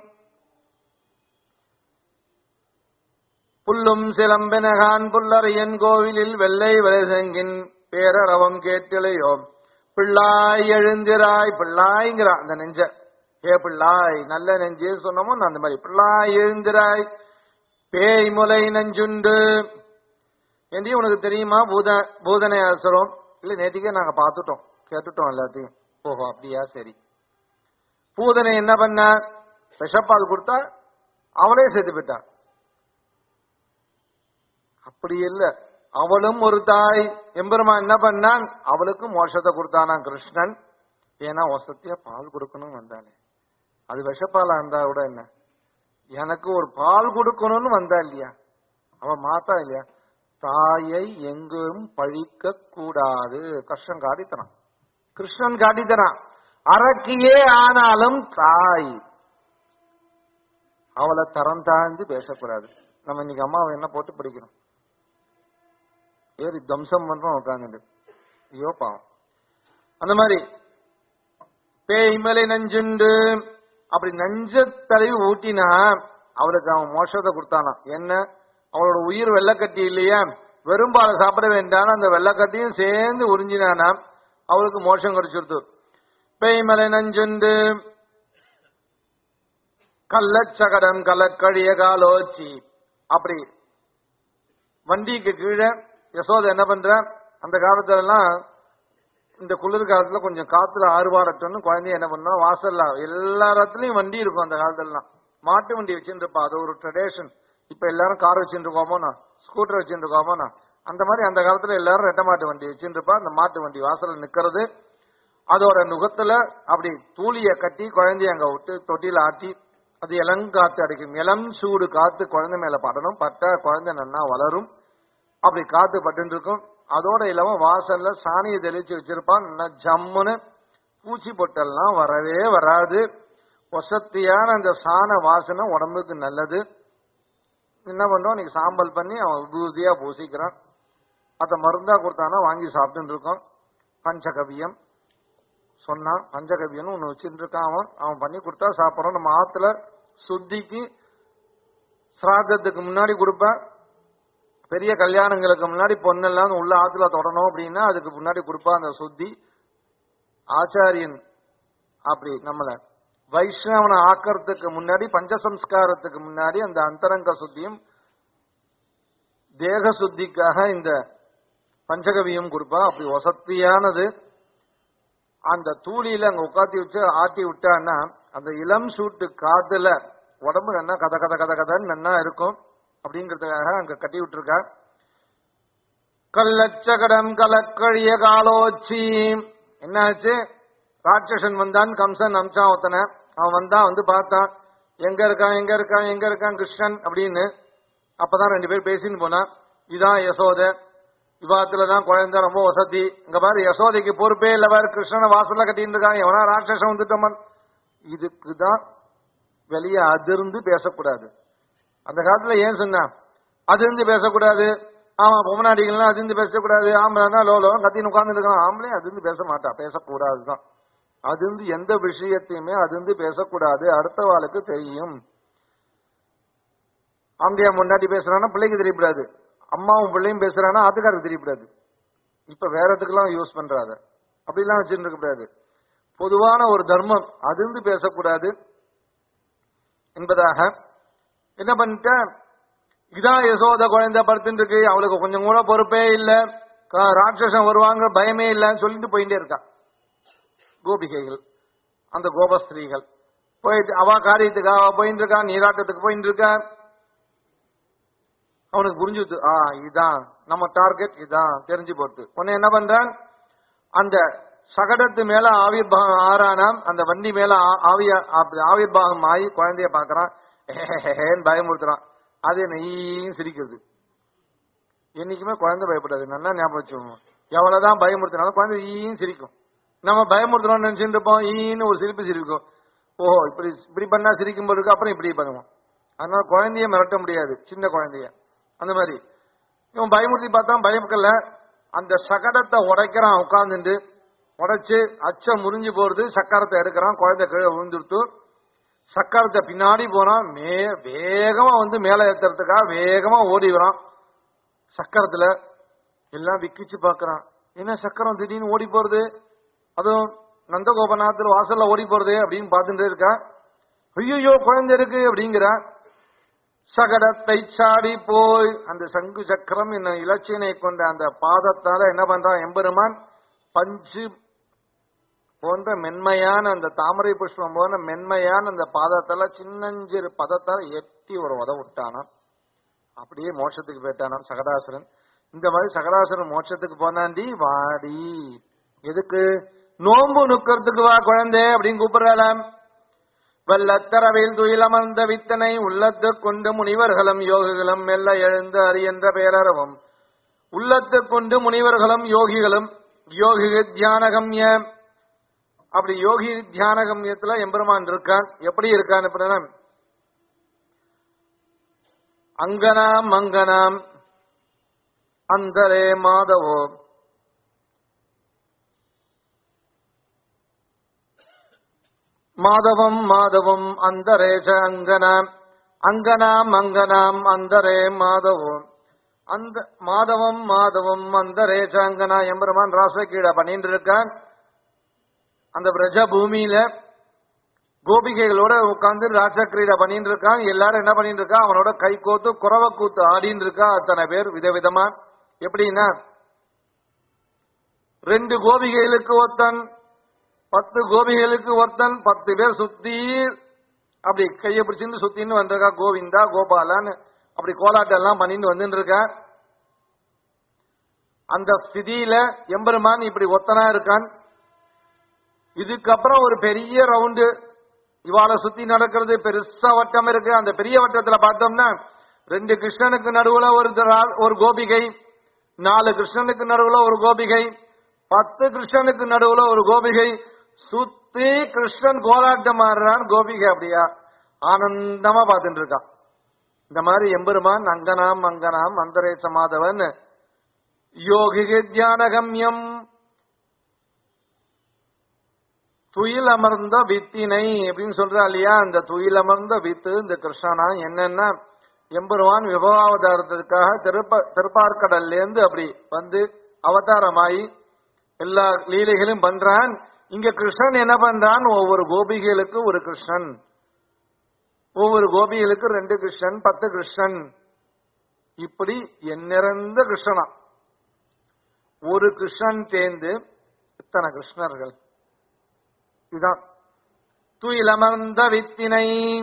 புல்லும் சிலம்பெனகான் புல்லறையன் கோவிலில் வெள்ளை வலசெங்கின் பேரரவம் கேட்டிலையோ பிள்ளாய் எழுந்திராய் பிள்ளாய்ங்கிறான் அந்த நெஞ்ச ஏ பிள்ளாய் நல்ல நெஞ்சு சொன்னமோ நான் அந்த மாதிரி பிள்ளாய் எழுந்திராய் பேய் முலை நஞ்சுண்டு என்று உனக்கு தெரியுமா பூத பூதனை அசுரம் இல்ல நேற்றுக்கே நாங்க பார்த்துட்டோம் கேட்டுட்டோம் எல்லாத்தையும் ஓஹோ அப்படியா சரி பூதனை என்ன பண்ண விஷப்பால் கொடுத்தா அவளே செத்து போயிட்டான் அப்படி இல்ல அவளும் ஒரு தாய் எம்பெருமான் என்ன பண்ணான் அவளுக்கு மோட்சத்தை கொடுத்தானா கிருஷ்ணன் ஏன்னா வசத்தியா பால் கொடுக்கணும் வந்தானே அது விஷப்பாலா இருந்தா கூட என்ன எனக்கு ஒரு பால் கொடுக்கணும்னு வந்தா இல்லையா அவ மாத்தா இல்லையா தாயை எங்கும் பழிக்க கூடாது கிருஷ்ணன் காட்டித்தரான் கிருஷ்ணன் காட்டித்தரான் அரக்கியே ஆனாலும் தாய் அவளை தரம் தாழ்ந்து பேசக்கூடாது நம்ம இன்னைக்கு அம்மாவை என்ன போட்டு படிக்கிறோம் ஏறி தம்சம் பண்றோம் உட்காந்துட்டு ஐயோ பாவம் அந்த மாதிரி பேய்மலை நஞ்சுண்டு அப்படி நஞ்ச தடவி ஊட்டினா அவளுக்கு அவன் மோஷத்தை கொடுத்தானா என்ன அவளோட உயிர் வெள்ளக்கட்டி இல்லையா வெறும்பாலை சாப்பிட வேண்டாம் அந்த வெள்ளக்கட்டியும் சேர்ந்து உறிஞ்சினானா அவளுக்கு மோஷம் கிடைச்சிருது பேய்மலை நஞ்சுண்டு கள்ளச்சகடம் கலக்கழிய காலோச்சி அப்படி வண்டிக்கு கீழே யசோதை என்ன பண்ற அந்த காலத்துல எல்லாம் இந்த குளிர் காலத்துல கொஞ்சம் காத்துல ஆறுபாடட்டோன்னு குழந்தைய என்ன பண்ணா வாசல்ல எல்லா இடத்துலயும் வண்டி இருக்கும் அந்த காலத்துலலாம் மாட்டு வண்டி வச்சுட்டு இருப்பா அது ஒரு ட்ரெடிஷன் இப்ப எல்லாரும் கார் வச்சுட்டு இருக்கோமோனா ஸ்கூட்டர் வச்சுட்டு இருக்கோமோனா அந்த மாதிரி அந்த காலத்துல எல்லாரும் ரெட்ட மாட்டு வண்டி வச்சுட்டு இருப்பா அந்த மாட்டு வண்டி வாசல்ல நிக்கிறது அதோட நுகத்துல அப்படி தூளிய கட்டி குழந்தைய அங்க விட்டு தொட்டில ஆட்டி அது இளங்காத்து அடிக்கும் இளம் சூடு காத்து குழந்தை மேல படணும் பட்டா குழந்தை நன்னா வளரும் அப்படி காத்து பட்டு இருக்கும் அதோட இல்லாம வாசல்ல சாணியை தெளிச்சு வச்சிருப்பான் நல்லா ஜம்முன்னு பூச்சி பொட்டெல்லாம் வரவே வராது ஒசத்தியான அந்த சாண வாசனை உடம்புக்கு நல்லது என்ன பண்றோம் இன்னைக்கு சாம்பல் பண்ணி அவன் உபூதியா பூசிக்கிறான் அத மருந்தா கொடுத்தானா வாங்கி சாப்பிட்டு இருக்கோம் பஞ்சகவியம் சொன்னான் பஞ்சகவியம்னு ஒண்ணு வச்சுட்டு இருக்கான் அவன் அவன் பண்ணி கொடுத்தா சாப்பிட்றோம் நம்ம ஆத்துல சுத்திக்கு சிராதத்துக்கு முன்னாடி கொடுப்பேன் பெரிய கல்யாணங்களுக்கு முன்னாடி பொண்ணெல்லாம் உள்ள ஆத்துல தொடணும் அப்படின்னா அதுக்கு முன்னாடி கொடுப்பா அந்த சுத்தி ஆச்சாரியன் அப்படி நம்மள வைஷ்ணவனை ஆக்கிறதுக்கு முன்னாடி பஞ்சசம்ஸ்காரத்துக்கு முன்னாடி அந்த அந்தரங்க சுத்தியும் தேக சுத்திக்காக இந்த பஞ்சகவியம் கொடுப்பா அப்படி வசத்தியானது அந்த தூளியில அங்க உட்காத்தி வச்சு ஆட்டி விட்டான்னா அந்த இளம் சூட்டு காத்துல உடம்பு நல்லா கத கத கத கதன்னு நன்னா இருக்கும் அப்படிங்கிறதுக்காக அங்க கட்டி விட்டுருக்கா கள்ளச்சகடம் கலக்கழிய காலோச்சி என்னாச்சு ராட்சசன் வந்தான் கம்சன் அம்சான் ஒருத்தனை அவன் வந்தான் வந்து பார்த்தான் எங்க இருக்கான் எங்க இருக்கான் எங்க இருக்கான் கிருஷ்ணன் அப்படின்னு அப்பதான் ரெண்டு பேர் பேசின்னு போனான் இதான் யசோத விவாதத்துல தான் குழந்தை ரொம்ப வசதி இங்க பாரு யசோதைக்கு பொறுப்பே இல்ல பாரு கிருஷ்ணனை வாசல்ல கட்டிட்டு இருக்காங்க எவனா ராட்சசன் வந்துட்டோமன் இதுக்குதான் வெளியே அதிர்ந்து பேசக்கூடாது அந்த காலத்துல ஏன் சொன்னா அதிர்ந்து பேசக்கூடாது ஆமா பொம்மநாடிகள்லாம் அதிர்ந்து பேசக்கூடாது ஆம்பளை லோலோ கத்தின்னு உட்கார்ந்து இருக்கான் ஆம்பளை அதிர்ந்து பேச மாட்டா பேசக்கூடாதுதான் அதிர்ந்து எந்த விஷயத்தையுமே அதிர்ந்து பேசக்கூடாது அடுத்த வாளுக்கு தெரியும் ஆம்பளையா முன்னாடி பேசுறான்னா பிள்ளைக்கு தெரியக்கூடாது அம்மாவும் பிள்ளையும் பேசுறானா ஆத்துக்காருக்கு தெரியக்கூடாது இப்ப வேற இடத்துக்கெல்லாம் யூஸ் பண்றாத அப்படிலாம் வச்சுட்டு இருக்க கூடாது பொதுவான ஒரு தர்மம் அதிர்ந்து பேசக்கூடாது என்பதாக என்ன பண்ணிட்ட இதான் யசோத குழந்தை படுத்துட்டு இருக்கு அவளுக்கு கொஞ்சம் கூட பொறுப்பே இல்ல க- ராட்சசன் வருவாங்க பயமே இல்லைன்னு சொல்லிட்டு போயிட்டே இருக்கா கோபிகைகள் அந்த கோபஸ்திரீகள் போயிட்டு அவ காரியத்துக்கு அவ போயிட்டு இருக்கா நீராட்டத்துக்கு போயிட்டு இருக்கா அவனுக்கு புரிஞ்சுது ஆ இதான் நம்ம டார்கெட் இதான் தெரிஞ்சு போட்டு உடனே என்ன பண்றான் அந்த சகடத்து மேல ஆவிர்பாகம் ஆறானாம் அந்த வண்டி மேல ஆ- ஆவிய அப்படி ஆவிர்பாகம் ஆகி குழந்தைய பாக்குறான் ஏன்னு பயமுறுத்துறான் அது நெய்யும் சிரிக்கிறது என்னைக்குமே குழந்தை பயப்படாது நல்லா ஞாபகம் வச்சுக்கோங்க எவ்வளவுதான் பயமுறுத்தினாலும் குழந்தை ஈயும் சிரிக்கும் நம்ம பயமுறுத்துறோம்னு நினைச்சுட்டு இருப்போம் ஈன்னு ஒரு சிரிப்பு சிரிக்கும் ஓஹோ இப்படி இப்படி பண்ணா சிரிக்கும் போது இருக்கு அப்புறம் இப்படி பண்ணுவோம் அதனால குழந்தைய மிரட்ட முடியாது சின்ன குழந்தைய அந்த மாதிரி இவன் பயமுறுத்தி பார்த்தா பயக்கல அந்த சகடத்தை உடைக்கிறான் உட்கார்ந்துட்டு உடைச்சு அச்சம் முறிஞ்சு போறது சக்கரத்தை எடுக்கிறான் குழந்தை கீழே விழுந்துடுத்து சக்கரத்தை பின்னாடி போனான் மே வேகமா வந்து மேல ஏத்துறதுக்காக வேகமா ஓடி வரான் சக்கரத்துல எல்லாம் விக்கிச்சு பாக்குறான் என்ன சக்கரம் திடீர்னு ஓடி போறது அதுவும் நந்தகோபநாதர் வாசல்ல ஓடி போறது அப்படின்னு பார்த்துட்டே இருக்கா ஐயோ குழந்தை இருக்கு அப்படிங்கிறா சகடத்தை சாடி போய் அந்த சங்கு சக்கரம் என்ன இலச்சினை கொண்ட அந்த பாதத்தால என்ன பண்றான் எம்பெருமான் பஞ்சு போன்ற மென்மையான அந்த தாமரை புஷ்பம் போன்ற மென்மையான அந்த பாதத்தால சின்னஞ்சிறு பதத்தால எட்டி ஒரு உத விட்டானாம் அப்படியே மோட்சத்துக்கு போயிட்டானாம் சகடாசுரன் இந்த மாதிரி சகடாசுரன் மோட்சத்துக்கு போனாண்டி வாடி எதுக்கு நோன்பு நுக்கிறதுக்கு வா குழந்தை அப்படின்னு கூப்பிடுறாளாம் வல்லத்தரவில் துயிலமர்ந்த வித்தனை உள்ளத்து கொண்டு முனிவர்களும் யோகிகளும் மெல்ல எழுந்து அறியென்ற பேரறவும் உள்ளத்து கொண்டு முனிவர்களும் யோகிகளும் யோகி தியானகம்ய அப்படி யோகி தியானகம்யத்துல எம்பெருமான் இருக்கான் எப்படி இருக்கான் அப்படின்னா அங்கனாம் அங்கனாம் அந்தரே மாதவோ மாதவம் மாதவம் அந்தரேச அங்கனாம் அங்கனாம் அங்கனாம் அந்தரே மாதவம் அந்த மாதவம் மாதவம் அந்தரேச அங்கனா எம்பெருமான் ராசகீட பண்ணிட்டு இருக்கான் அந்த பிரஜ பூமியில கோபிகைகளோட உட்கார்ந்து ராசக்கிரீடை பண்ணிட்டு இருக்கான் எல்லாரும் என்ன பண்ணிட்டு இருக்கா அவனோட கை கோத்து குறவ கூத்து ஆடின்னு இருக்கா அத்தனை பேர் விதவிதமா எப்படின்னா ரெண்டு கோபிகைகளுக்கு ஒருத்தன் பத்து கோபிகளுக்கு ஒருத்தன் பத்து பேர் சுத்தி அப்படி கையை பிடிச்சிருந்து சுத்தின்னு வந்திருக்கா கோவிந்தா கோபாலான்னு அப்படி கோலாட்டம் எல்லாம் பண்ணிட்டு வந்துட்டு இருக்கா அந்த ஸ்திதியில எம்பெருமான் இப்படி ஒத்தனா இருக்கான் இதுக்கப்புறம் ஒரு பெரிய ரவுண்டு இவாளை சுத்தி நடக்கிறது பெருசா வட்டம் இருக்கு அந்த பெரிய வட்டத்துல பார்த்தோம்னா ரெண்டு கிருஷ்ணனுக்கு நடுவுல ஒரு திரா- ஒரு கோபிகை நாலு கிருஷ்ணனுக்கு நடுவுல ஒரு கோபிகை பத்து கிருஷ்ணனுக்கு நடுவுல ஒரு கோபிகை சுத்தி கிருஷ்ணன் கோலாட்டம் ஆடுறான் கோபிகை அப்படியா ஆனந்தமா பார்த்துட்டு இருக்கான் இந்த மாதிரி எம்பெருமான் அங்கனாம் அங்கனாம் அந்தரேச மாதவன் யோகி தியானகம்யம் துயில் அமர்ந்த வித்தினை அப்படின்னு சொல்றா இல்லையா அந்த துயில் அமர்ந்த வித்து இந்த கிருஷ்ணனா என்னன்னா எம்பெருமான் விபவாவதாரத்திற்காக திருப்ப திருப்பார்கடல்ல இருந்து அப்படி வந்து அவதாரமாயி எல்லா லீலைகளும் பண்றான் இங்க கிருஷ்ணன் என்ன பண்றான் ஒவ்வொரு கோபிகளுக்கு ஒரு கிருஷ்ணன் ஒவ்வொரு கோபிகளுக்கு ரெண்டு கிருஷ்ணன் பத்து கிருஷ்ணன் இப்படி எண்ணிறந்த கிருஷ்ணனா ஒரு கிருஷ்ணன் சேர்ந்து இத்தனை கிருஷ்ணர்கள் இதுதான் துயிலமர்ந்த வித்தினை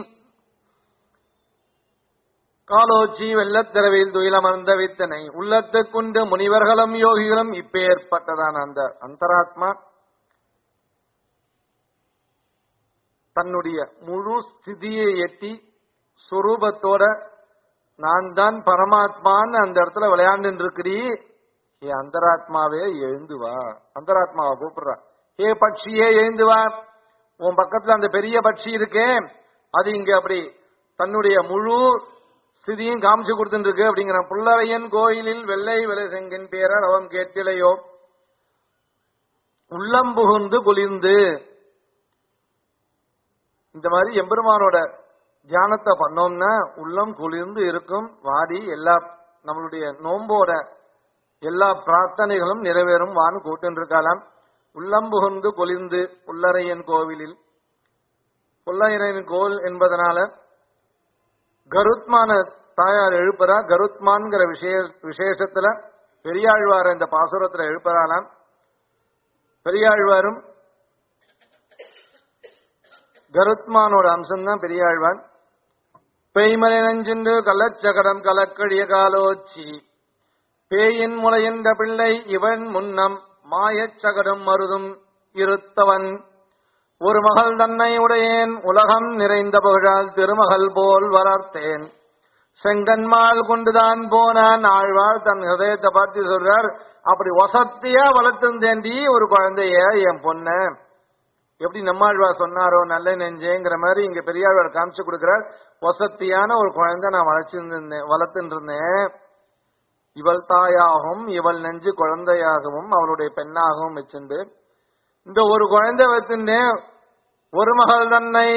காலோச்சி வெள்ளத்திரவில் துயிலமர்ந்த வித்தனை உள்ளத்துக்குண்டு முனிவர்களும் யோகிகளும் இப்பேற்பட்டதான அந்த அந்தராத்மா தன்னுடைய முழு ஸ்திதியை எட்டி சொரூபத்தோட நான் தான் பரமாத்மான்னு அந்த இடத்துல விளையாண்டு இருக்கிறீ ஏ அந்தராத்மாவே எழுந்து வா அந்தராத்மாவை கூப்பிடுறா ஏ பட்சியே எழுந்து வா உன் பக்கத்துல அந்த பெரிய பட்சி இருக்கே அது இங்க அப்படி தன்னுடைய முழு ஸ்திதியும் காமிச்சு கொடுத்துட்டு இருக்கு அப்படிங்கிற புல்லரையன் கோயிலில் வெள்ளை விலை செங்கின் பேரர் அவன் கேட்டிலையோ உள்ளம் புகுந்து குளிர்ந்து இந்த மாதிரி எம்பெருமானோட தியானத்தை பண்ணோம்னா உள்ளம் குளிர்ந்து இருக்கும் வாடி எல்லா நம்மளுடைய நோம்போட எல்லா பிரார்த்தனைகளும் நிறைவேறும் வான்னு கூட்டின்றிருக்கலாம் உள்ளம் புகுந்து பொலிந்து புல்லரையன் கோவிலில் புல்லையனின் கோவில் என்பதனால கருத்மான தாயார் எழுப்புறா கருத்மான்கிற விசேஷ விசேஷத்துல பெரியாழ்வார் இந்த பாசுரத்துல எழுப்புறாளாம் பெரியாழ்வாரும் கருத்மானோட அம்சம்தான் பெரியாழ்வான் பெய்மலை நஞ்சுண்டு கள்ளச்சகடம் கலக்கழிய காலோச்சி பேயின் முளையென்ற பிள்ளை இவன் முன்னம் மாயச் சகடம் மருதும் இருத்தவன் ஒரு மகள் தன்னை உடையேன் உலகம் நிறைந்த புகழால் திருமகள் போல் வளர்த்தேன் செங்கன்மால் கொண்டுதான் போனான் ஆழ்வார் தன் ஹதயத்தை பார்த்து சொல்றார் அப்படி வசத்தியா வளர்த்துந்தேண்டி ஒரு குழந்தைய என் பொண்ண எப்படி நம்மாழ்வார் சொன்னாரோ நல்ல நெஞ்சேங்கிற மாதிரி இங்க பெரியாழ்வார் காமிச்சு கொடுக்கிறார் வசத்தியான ஒரு குழந்தை நான் வளர்ச்சிருந்தேன் வளர்த்துட்டு இருந்தேன் இவள் தாயாகவும் இவள் நெஞ்சு குழந்தையாகவும் அவளுடைய பெண்ணாகவும் வச்சிருந்து இந்த ஒரு குழந்தை வச்சிருந்தேன் ஒரு மகள் தன்னை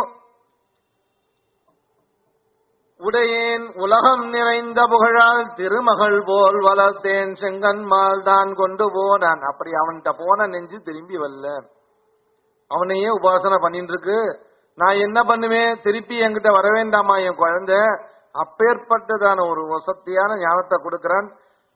உடையேன் உலகம் நிறைந்த புகழால் திருமகள் போல் வளர்த்தேன் செங்கன்மால் தான் கொண்டு போனான் அப்படி அவன்கிட்ட போன நெஞ்சு திரும்பி வரல அவனையே உபாசனை பண்ணிட்டு இருக்கு நான் என்ன பண்ணுவேன் திருப்பி என்கிட்ட வர வேண்டாமா என் குழந்தை அப்பேற்பட்டதான ஒரு வசத்தியான ஞானத்தை கொடுக்கிறான்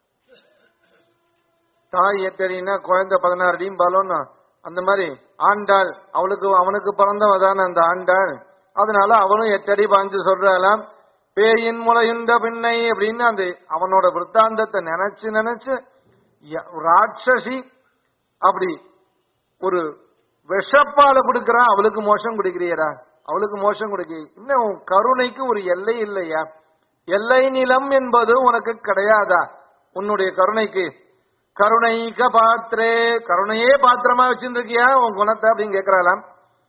தாய் எட்டடினா குழந்தை பதினாறு அடியும் பலம்னா அந்த மாதிரி ஆண்டாள் அவளுக்கு அவனுக்கு பிறந்தவதான அந்த ஆண்டாள் அதனால அவனும் எட்டடி பாஞ்சு சொல்றாளாம் பேயின் முளையுண்ட பின்னை அப்படின்னு அந்த அவனோட விற்த்தாந்தத்தை நினைச்சு நினைச்சு ய- ராட்சசி அப்படி ஒரு விஷப்பால கொடுக்கறா அவளுக்கு மோஷம் கொடுக்கிறியடா அவளுக்கு மோஷம் கொடுக்க இன்னும் உன் கருணைக்கு ஒரு எல்லை இல்லையா எல்லை நிலம் என்பது உனக்கு கிடையாதா உன்னுடைய கருணைக்கு கருணைக பாத்திரே கருணையே பாத்திரமா வச்சுருக்கியா உன் குணத்தை அப்படின்னு கேட்கிறாளாம்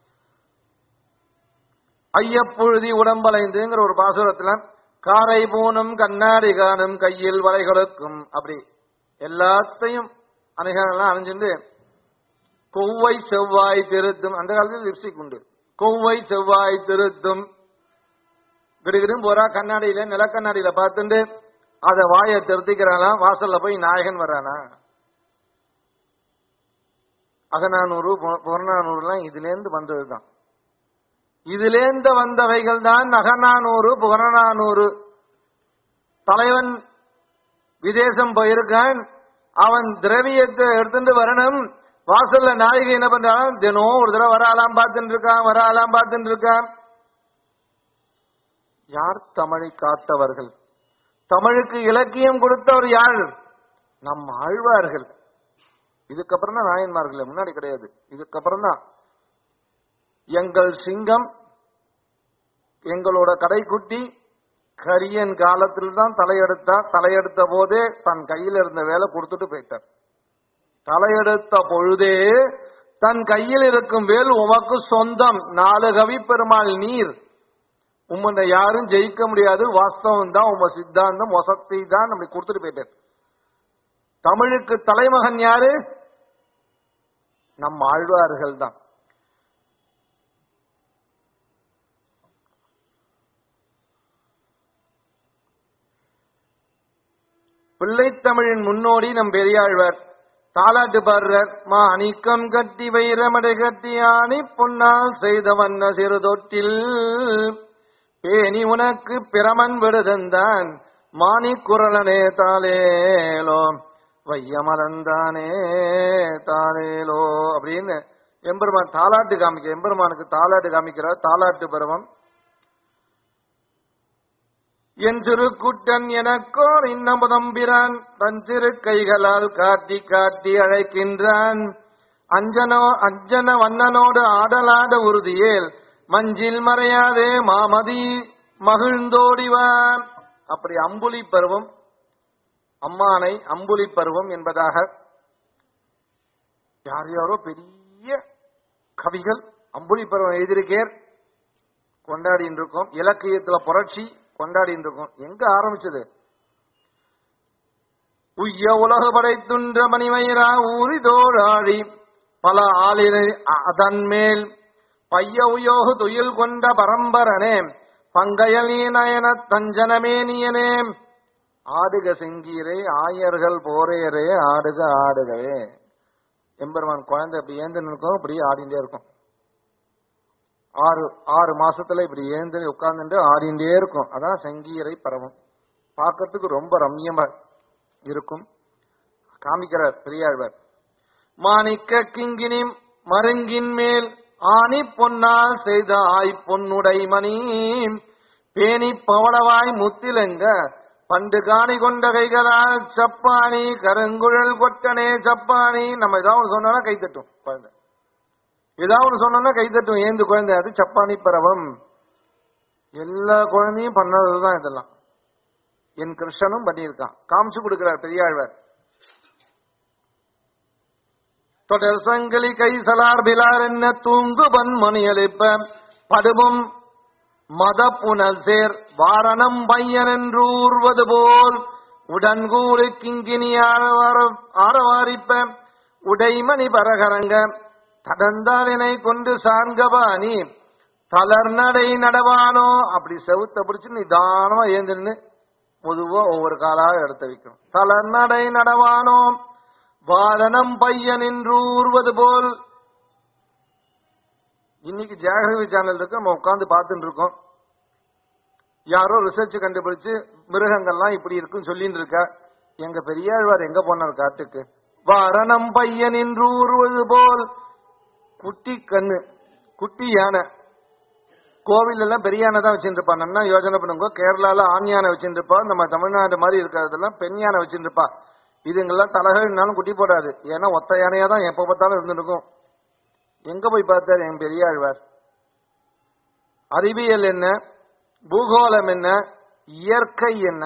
ஐயப்புழுதி உடம்பலைந்துங்கிற ஒரு பாசுரத்துல காரை பூணும் கண்ணாடி காணும் கையில் வளைகளுக்கும் அப்படி எல்லாத்தையும் அணைகள்லாம் அணைஞ்சுட்டு கொவ்வை செவ்வாய் திருத்தும் அந்த காலத்துல லிப்ஸ்டிக் உண்டு கொவ்வை செவ்வாய் திருத்தும் கிடுகிடும் போறா கண்ணாடியில நிலக்கண்ணாடியில பார்த்துட்டு அத வாயை திருத்திக்கிறாளாம் வாசல்ல போய் நாயகன் வர்றானா அகநானூறு பு- புறநானூறுலாம் இதுல இருந்து வந்ததுதான் இதிலேந்து வந்தவைகள் தான் நகநானூறு புறநானூறு தலைவன் விதேசம் போயிருக்கான் அவன் திரவியத்தை எடுத்துட்டு வரணும் வாசல்ல நாயகி என்ன பண்றான் தினம் ஒரு தடவை வராலாம் பார்த்துட்டு இருக்கான் வராலாம் பார்த்துட்டு இருக்கான் யார் தமிழை காத்தவர்கள் தமிழுக்கு இலக்கியம் கொடுத்தவர் யார் நம் ஆழ்வார்கள் இதுக்கப்புறம் தான் நாயன்மார்கள் முன்னாடி கிடையாது இதுக்கப்புறம் தான் எங்கள் சிங்கம் எங்களோட கடைக்குட்டி கரியன் காலத்தில் தான் தலையெடுத்தா தலையெடுத்த போதே தன் கையில் இருந்த வேலை கொடுத்துட்டு போயிட்டார் தலையெடுத்த பொழுதே தன் கையில் இருக்கும் வேல் உமக்கு சொந்தம் நாலு கவி பெருமாள் நீர் உம்மனை யாரும் ஜெயிக்க முடியாது வாஸ்தவம் தான் உம சித்தாந்தம் வசத்தை தான் நம்மளை கொடுத்துட்டு போயிட்டார் தமிழுக்கு தலைமகன் யாரு நம் ஆழ்வார்கள் தான் பிள்ளைத்தமிழின் முன்னோடி நம் பெரியாழ்வார் தாலாட்டு பாடுறார் மா அணிக்கம் கட்டி வைரமடை கட்டி ஆணி பொன்னால் செய்த வண்ண சிறு தொட்டில் பேணி உனக்கு பிரமன் விடுதந்தான் மானி குரலனே தாலேலோ வையமலந்தானே தாலேலோ அப்படின்னு எம்பெருமான் தாலாட்டு காமிக்க எம்பெருமானுக்கு தாலாட்டு காமிக்கிறார் தாலாட்டு பருவம் என் சிறு குட்டன் எனக்கோர் இன்னமுதம்பிரான் தன் சிறு கைகளால் காட்டி காட்டி அழைக்கின்றான் அஞ்சனோ அஞ்சன வண்ணனோடு ஆடலாட உறுதியேல் மஞ்சில் மறையாதே மாமதி மகிழ்ந்தோடிவான் அப்படி அம்புலி பருவம் அம்மானை அம்புலி பருவம் என்பதாக யார் யாரோ பெரிய கவிகள் அம்புலி பருவம் எழுதியிருக்கேர் கொண்டாடின்னு இருக்கோம் இலக்கியத்துல புரட்சி கொண்டாடின்னு இருக்கோம் எங்க ஆரம்பிச்சது உய்ய உலகு படைத்துன்ற மணிமயிரா ஊறி தோழாழி பல ஆளினை அதன் மேல் பைய உயோகு துயில் கொண்ட பரம்பரனே பங்கையல் நயன தஞ்சனமேனியனே ஆடுக செங்கீரை ஆயர்கள் போரையரே ஆடுக ஆடுகவே எம்பெருமான் குழந்தை இப்படி ஏந்து நிற்கும் இப்படி ஆடிண்டே இருக்கும் ஆறு ஆறு மாசத்துல இப்படி ஏந்து உட்கார்ந்துட்டு ஆடிண்டே இருக்கும் அதான் செங்கீரை பரவும் பார்க்கறதுக்கு ரொம்ப ரம்யமா இருக்கும் காமிக்கிறார் பெரியாழ்வார் மாணிக்க கிங்கினி மருங்கின் மேல் ஆணி பொன்னால் செய்த ஆய் பொன்னுடை மணி பேணி பவளவாய் முத்திலங்க பண்டு காணி கொண்ட கைகளால் சப்பானி கருங்குழல் கொட்டனே சப்பானி நம்ம ஏதாவது சொன்னோம்னா கை தட்டும் குழந்தை ஏதாவது ஒன்று சொன்னோம்னா கை தட்டும் ஏந்து குழந்தை அது சப்பானி பரவம் எல்லா குழந்தையும் பண்ணதுதான் இதெல்லாம் என் கிருஷ்ணனும் பண்ணியிருக்கான் காமிச்சு கொடுக்கிறார் பெரியாழ்வார் தொடர் சங்கிலி கை சலார் பிலார் என்ன தூங்கு பன்மணி எழுப்ப படுவும் மத புனல் சேர் வாரணம் பையன் என்று ஊர்வது போல் உடன்கூறு கிங்கினி ஆரவார- ஆரவாரிப்ப உடைமணி பரகரங்க தடந்தாலினை கொண்டு சார்கபாணி தளர்நடை நடவானோ அப்படி செவுத்த பிடிச்சு நிதானமா ஏந்திருந்து பொதுவா ஒவ்வொரு காலாக எடுத்து வைக்கணும் தளர்நடை நடவானோ வாரணம் பையன் என்று ஊர்வது போல் இன்னைக்கு ஜாகிரவி சேனல் இருக்கு நம்ம உட்கார்ந்து பார்த்துட்டு இருக்கோம் யாரோ ரிசர்ச் கண்டுபிடிச்சு மிருகங்கள்லாம் இப்படி இருக்குன்னு சொல்லிட்டு இருக்கா எங்க பெரியாழ்வார் எங்க போனார் காட்டுக்கு வாரணம் பையன் என்று ஊறுவது போல் குட்டி கண்ணு குட்டி யானை கோவில் எல்லாம் பெரிய யானை தான் வச்சுட்டு இருப்பா நல்லா யோசனை பண்ணுங்க கேரளால ஆண் யானை வச்சுட்டு இருப்பா நம்ம தமிழ்நாடு மாதிரி இருக்கிறதெல்லாம் பெண் யானை வச்சுட்டு இருப்பா இதுங்கெல்லாம் தலகள்னாலும் குட்டி போடாது ஏன்னா ஒத்த யானையா தான் எப்ப பார்த்தாலும் இருந்துட்டு இருக்கும் எங்க போய் பார்த்தார் என் பெரியாழ்வார் அறிவியல் என்ன பூகோளம் என்ன இயற்கை என்ன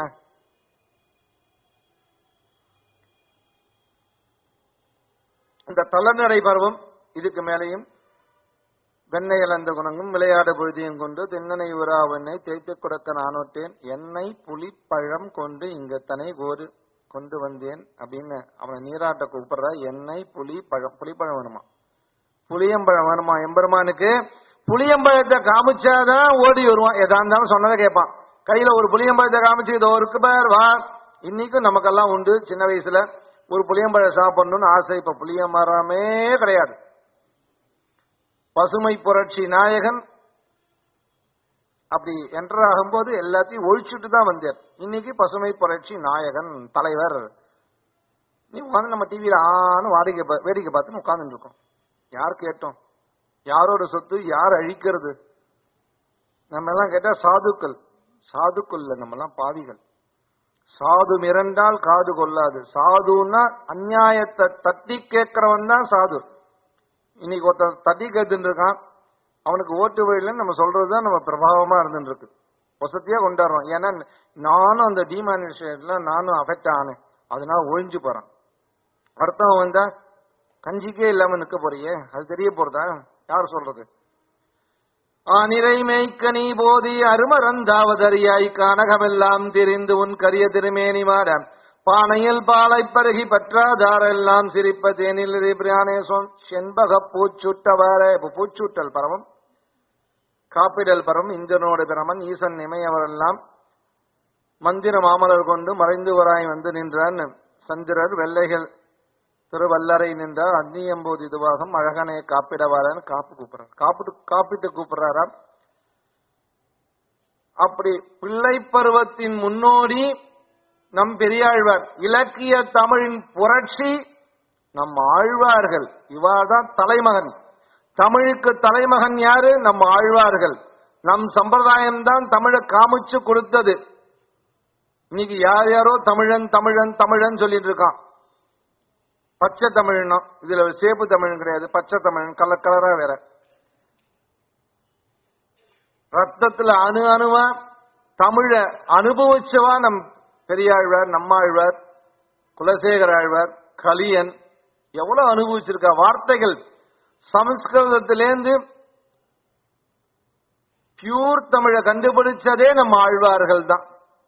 இந்த தளநடை பருவம் இதுக்கு மேலையும் வெண்ணெய் இழந்த குணங்கும் விளையாட பொழுதியும் கொண்டு தென்னனை உறாவெண்ணை தேய்த்து கொடுக்க நானோட்டேன் எண்ணெய் புலி பழம் கொண்டு இங்கத்தனை கோரு கொண்டு வந்தேன் அப்படின்னு அவனை நீராட்ட கூப்பிடுற எண்ணெய் புலி பழம் புலிப்பழம் வேணுமா புளியம்பழம் வேணுமா எம்பெருமானுக்கு புளியம்பழத்தை காமிச்சாதான் ஓடி வருவான் எதா இருந்தாலும் சொன்னதை கேட்பான் கையில ஒரு புளியம்பழத்தை காமிச்சு இதோ இருக்கு பார் வா இன்னைக்கும் நமக்கெல்லாம் உண்டு சின்ன வயசுல ஒரு புளியம்பழம் சாப்பிடணும்னு ஆசை இப்ப புளியமரமே கிடையாது பசுமை புரட்சி நாயகன் அப்படி என்டர் ஆகும்போது எல்லாத்தையும் ஒழிச்சுட்டு தான் வந்தார் இன்னைக்கு பசுமை புரட்சி நாயகன் தலைவர் நீ உட்காந்து நம்ம டிவியில ஆன்னு வாடிக்கை பா- வேடிக்கை பார்த்துன்னு உட்கார்ந்துட்டு இருக்கோம் யார் கேட்டோம் யாரோட சொத்து யார் அழிக்கிறது நம்ம எல்லாம் கேட்டா சாதுக்கள் சாதுக்கள் இல்ல நம்ம எல்லாம் பாவிகள் சாது மிரண்டால் காது கொள்ளாது சாதுன்னா அநியாயத்தை தட்டி கேட்கிறவன் தான் சாது இன்னைக்கு ஒருத்தன் தட்டி கேட்டுட்டு இருக்கான் அவனுக்கு ஓட்டு வழியில நம்ம சொல்றதுதான் நம்ம பிரபாவமா இருந்துட்டு இருக்கு வசதியா கொண்டாடுறோம் ஏன்னா நானும் அந்த டிமானிஸ்ட்ரேட்ல நானும் அஃபெக்ட் ஆனேன் அதனால ஒழிஞ்சு போறேன் அர்த்தம் வந்தா கஞ்சிக்கே இல்லாம நிக்க போறியே அது தெரிய போறதா யார் சொல்றது ஆனிரை மேய்க்க நீ போதி அருமரந்தாவதறியாய் கானகமெல்லாம் தெரிந்து உன் கரிய திருமேனி மாற பானையில் பாலை பருகி பற்றாதாரெல்லாம் சிரிப்ப தேனில் பிரானே சொன் செண்பக பூச்சுட்டவாற இப்ப பூச்சூட்டல் பரவம் காப்பிடல் பரம் இந்திரனோடு பிரமன் ஈசன் இமையவரெல்லாம் மந்திர மாமலர் கொண்டு மறைந்து வராய் வந்து நின்றான் சந்திரர் வெள்ளைகள் திருவல்லரை நின்றார் அந்நியம்போது இதுவாகும் அழகனே காப்பிடவாரன்னு காப்பு கூப்பிடுறார் காப்பிட்டு காப்பிட்டு கூப்பிடுறாராம் அப்படி பிள்ளை பருவத்தின் முன்னோடி நம் பெரியாழ்வார் இலக்கிய தமிழின் புரட்சி நம் ஆழ்வார்கள் இவாதான் தலைமகன் தமிழுக்கு தலைமகன் யாரு நம் ஆழ்வார்கள் நம் சம்பிரதாயம் தான் தமிழை காமிச்சு கொடுத்தது இன்னைக்கு யார் யாரோ தமிழன் தமிழன் தமிழன் சொல்லிட்டு இருக்கான் பச்சை தமிழ்னா இதுல சேப்பு தமிழ் கிடையாது பச்சை தமிழ் கலர் கலரா வேற ரத்தத்துல அணு அணுவா தமிழ அனுபவிச்சவா நம் பெரியாழ்வார் நம்மாழ்வார் குலசேகர ஆழ்வார் கலியன் எவ்வளவு அனுபவிச்சிருக்கா வார்த்தைகள் சமஸ்கிருதத்திலேந்து பியூர் தமிழை கண்டுபிடிச்சதே நம்ம ஆழ்வார்கள் தான்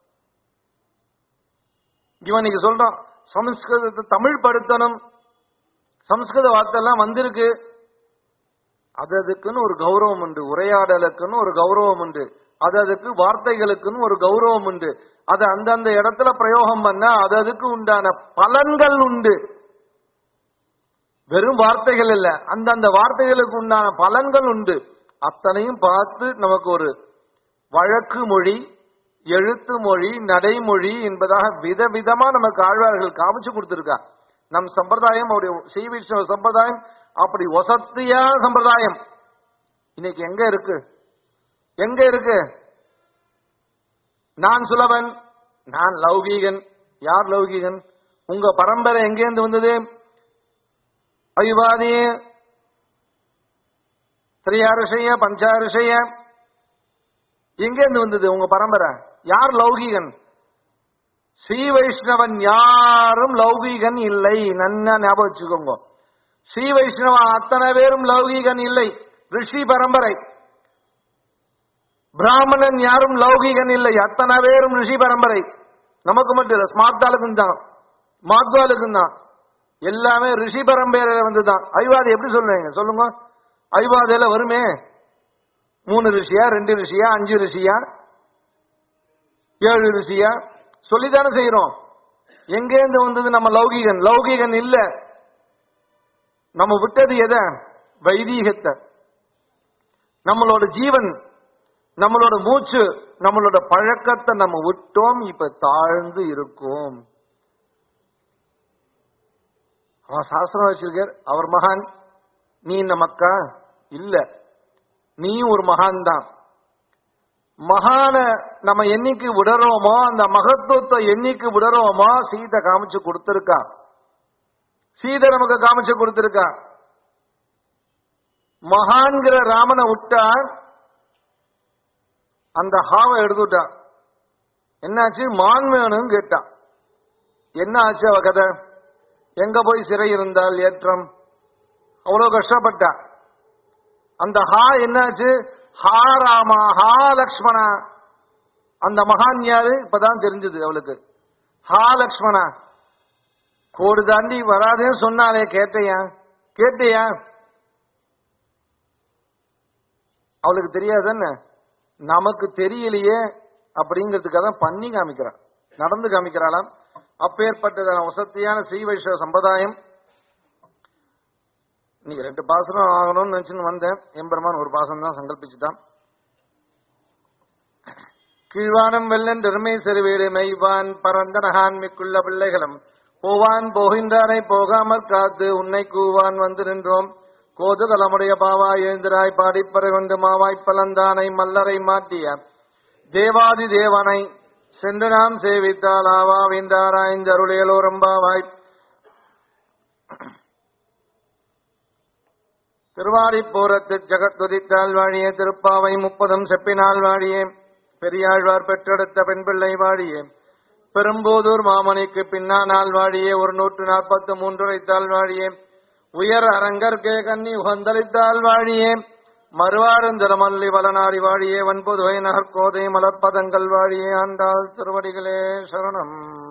இவன் இன்னைக்கு சொல்றான் சமஸ்கிருதத்தை தமிழ் படுத்தணும் சமஸ்கிருத வார்த்தை எல்லாம் வந்திருக்கு அது அதுக்குன்னு ஒரு கௌரவம் உண்டு உரையாடலுக்குன்னு ஒரு கௌரவம் உண்டு அது அதுக்கு வார்த்தைகளுக்குன்னு ஒரு கௌரவம் உண்டு அது அந்தந்த இடத்துல பிரயோகம் பண்ணா அது அதுக்கு உண்டான பலன்கள் உண்டு வெறும் வார்த்தைகள் இல்ல அந்தந்த வார்த்தைகளுக்கு உண்டான பலன்கள் உண்டு அத்தனையும் பார்த்து நமக்கு ஒரு வழக்கு மொழி எழுத்து மொழி நடைமொழி என்பதாக விதவிதமா நமக்கு ஆழ்வார்கள் காமிச்சு கொடுத்திருக்கா நம் சம்பிரதாயம் அவருடைய ஸ்ரீ வைஷ்ணவ சம்பிரதாயம் அப்படி வசத்தியான சம்பிரதாயம் இன்னைக்கு எங்க இருக்கு எங்க இருக்கு நான் சுலபன் நான் லௌகீகன் யார் லௌகீகன் உங்க பரம்பரை எங்கேருந்து வந்தது அவிவாதி திரியாரிஷய பஞ்சாரிஷய எங்கேருந்து வந்தது உங்க பரம்பரை யார் லௌகீகன் ஸ்ரீ வைஷ்ணவன் யாரும் லௌகீகன் இல்லை நன்னா ஞாபகம் வச்சுக்கோங்க ஸ்ரீ வைஷ்ணவன் அத்தனை பேரும் லௌகீகன் இல்லை ரிஷி பரம்பரை பிராமணன் யாரும் லௌகீகன் இல்லை அத்தனை பேரும் ரிஷி பரம்பரை நமக்கு மட்டும் இல்ல ஸ்மார்த்தாளுக்கும் தான் மாத்வாலுக்கும் தான் எல்லாமே ரிஷி பரம்பரையில வந்துதான் ஐவாதி எப்படி சொல்லுவீங்க சொல்லுங்க ஐவாதையில வருமே மூணு ரிஷியா ரெண்டு ரிஷியா அஞ்சு ரிஷியா ஏழு ரிஷியா சொல்லித்தானே செய்யறோம் எங்கேருந்து வந்தது நம்ம லௌகீகன் லௌகீகன் இல்ல நம்ம விட்டது எதை வைதீகத்தை நம்மளோட ஜீவன் நம்மளோட மூச்சு நம்மளோட பழக்கத்தை நம்ம விட்டோம் இப்ப தாழ்ந்து இருக்கோம் அவன் சாஸ்திரம் வச்சிருக்கார் அவர் மகான் நீ இந்த மக்கா இல்ல நீ ஒரு மகான் தான் மகான நம்ம என்னைக்கு விடுறோமோ அந்த மகத்துவத்தை என்னைக்கு விடுறோமோ சீதை காமிச்சு கொடுத்திருக்கா சீதை நமக்கு காமிச்சு கொடுத்திருக்கா மகான்கிற ராமனை விட்டா அந்த ஹாவை எடுத்துட்டான் என்னாச்சு மான் வேணும்னு கேட்டான் என்ன ஆச்சு அவ கதை எங்க போய் சிறை இருந்தால் ஏற்றம் அவ்வளவு கஷ்டப்பட்டா அந்த ஹா என்னாச்சு ஹா ராமா ஹா லக்ஷ்மணா அந்த மகான் யாரு இப்பதான் தெரிஞ்சது அவளுக்கு ஹா லக்ஷ்மணா கோடு தாண்டி வராதேன்னு சொன்னாலே கேட்டையா கேட்டையா அவளுக்கு தெரியாதுன்னு நமக்கு தெரியலையே அப்படிங்கிறதுக்காக தான் பண்ணி காமிக்கிறான் நடந்து காமிக்கிறாளாம் அப்பேற்பட்டதான வசதியான ஸ்ரீ வைஷ்ணவ சம்பிரதாயம் இன்னைக்கு ரெண்டு பாசனம் ஆகணும்னு நினைச்சுன்னு வந்தேன் எம்பெருமான் ஒரு பாசனம் தான் சங்கல்பிச்சுட்டான் கீழ்வானம் வெள்ளன் பெருமை செருவேடு மெய்வான் பரந்தனகான் மிக்குள்ள பிள்ளைகளும் போவான் போகின்றானை போகாமற் காத்து உன்னை கூவான் வந்து நின்றோம் கோதுகலமுடைய பாவாய் எழுந்திராய் பாடிப்பறை கொண்டு மாவாய் பலந்தானை மல்லரை மாட்டிய தேவாதி தேவனை சென்று நாம் சேவித்தால் ஆவா விந்தாராய்ந்த அருளேலோரம்பாவாய் திருவாரிப்பூரத்து ஜகத்துதித்தால் வாழியே திருப்பாவை முப்பதும் செப்பினால் வாழியே பெரியாழ்வார் பெற்றெடுத்த பெண் பிள்ளை வாழியே பெரும்போதூர் மாமணிக்கு பின்னானால் வாழியே ஒரு நூற்று நாற்பத்து மூன்றுரைத்தால் வாழியே உயர் அரங்கற்கே கன்னி உகந்தளித்தால் வாழியே மறுவாருந்தரமல்லி வளனாரி வாழியே வன்புதுவை நகர்கோதை மலர்பதங்கள் வாழியே ஆண்டாள் திருவடிகளே சரணம்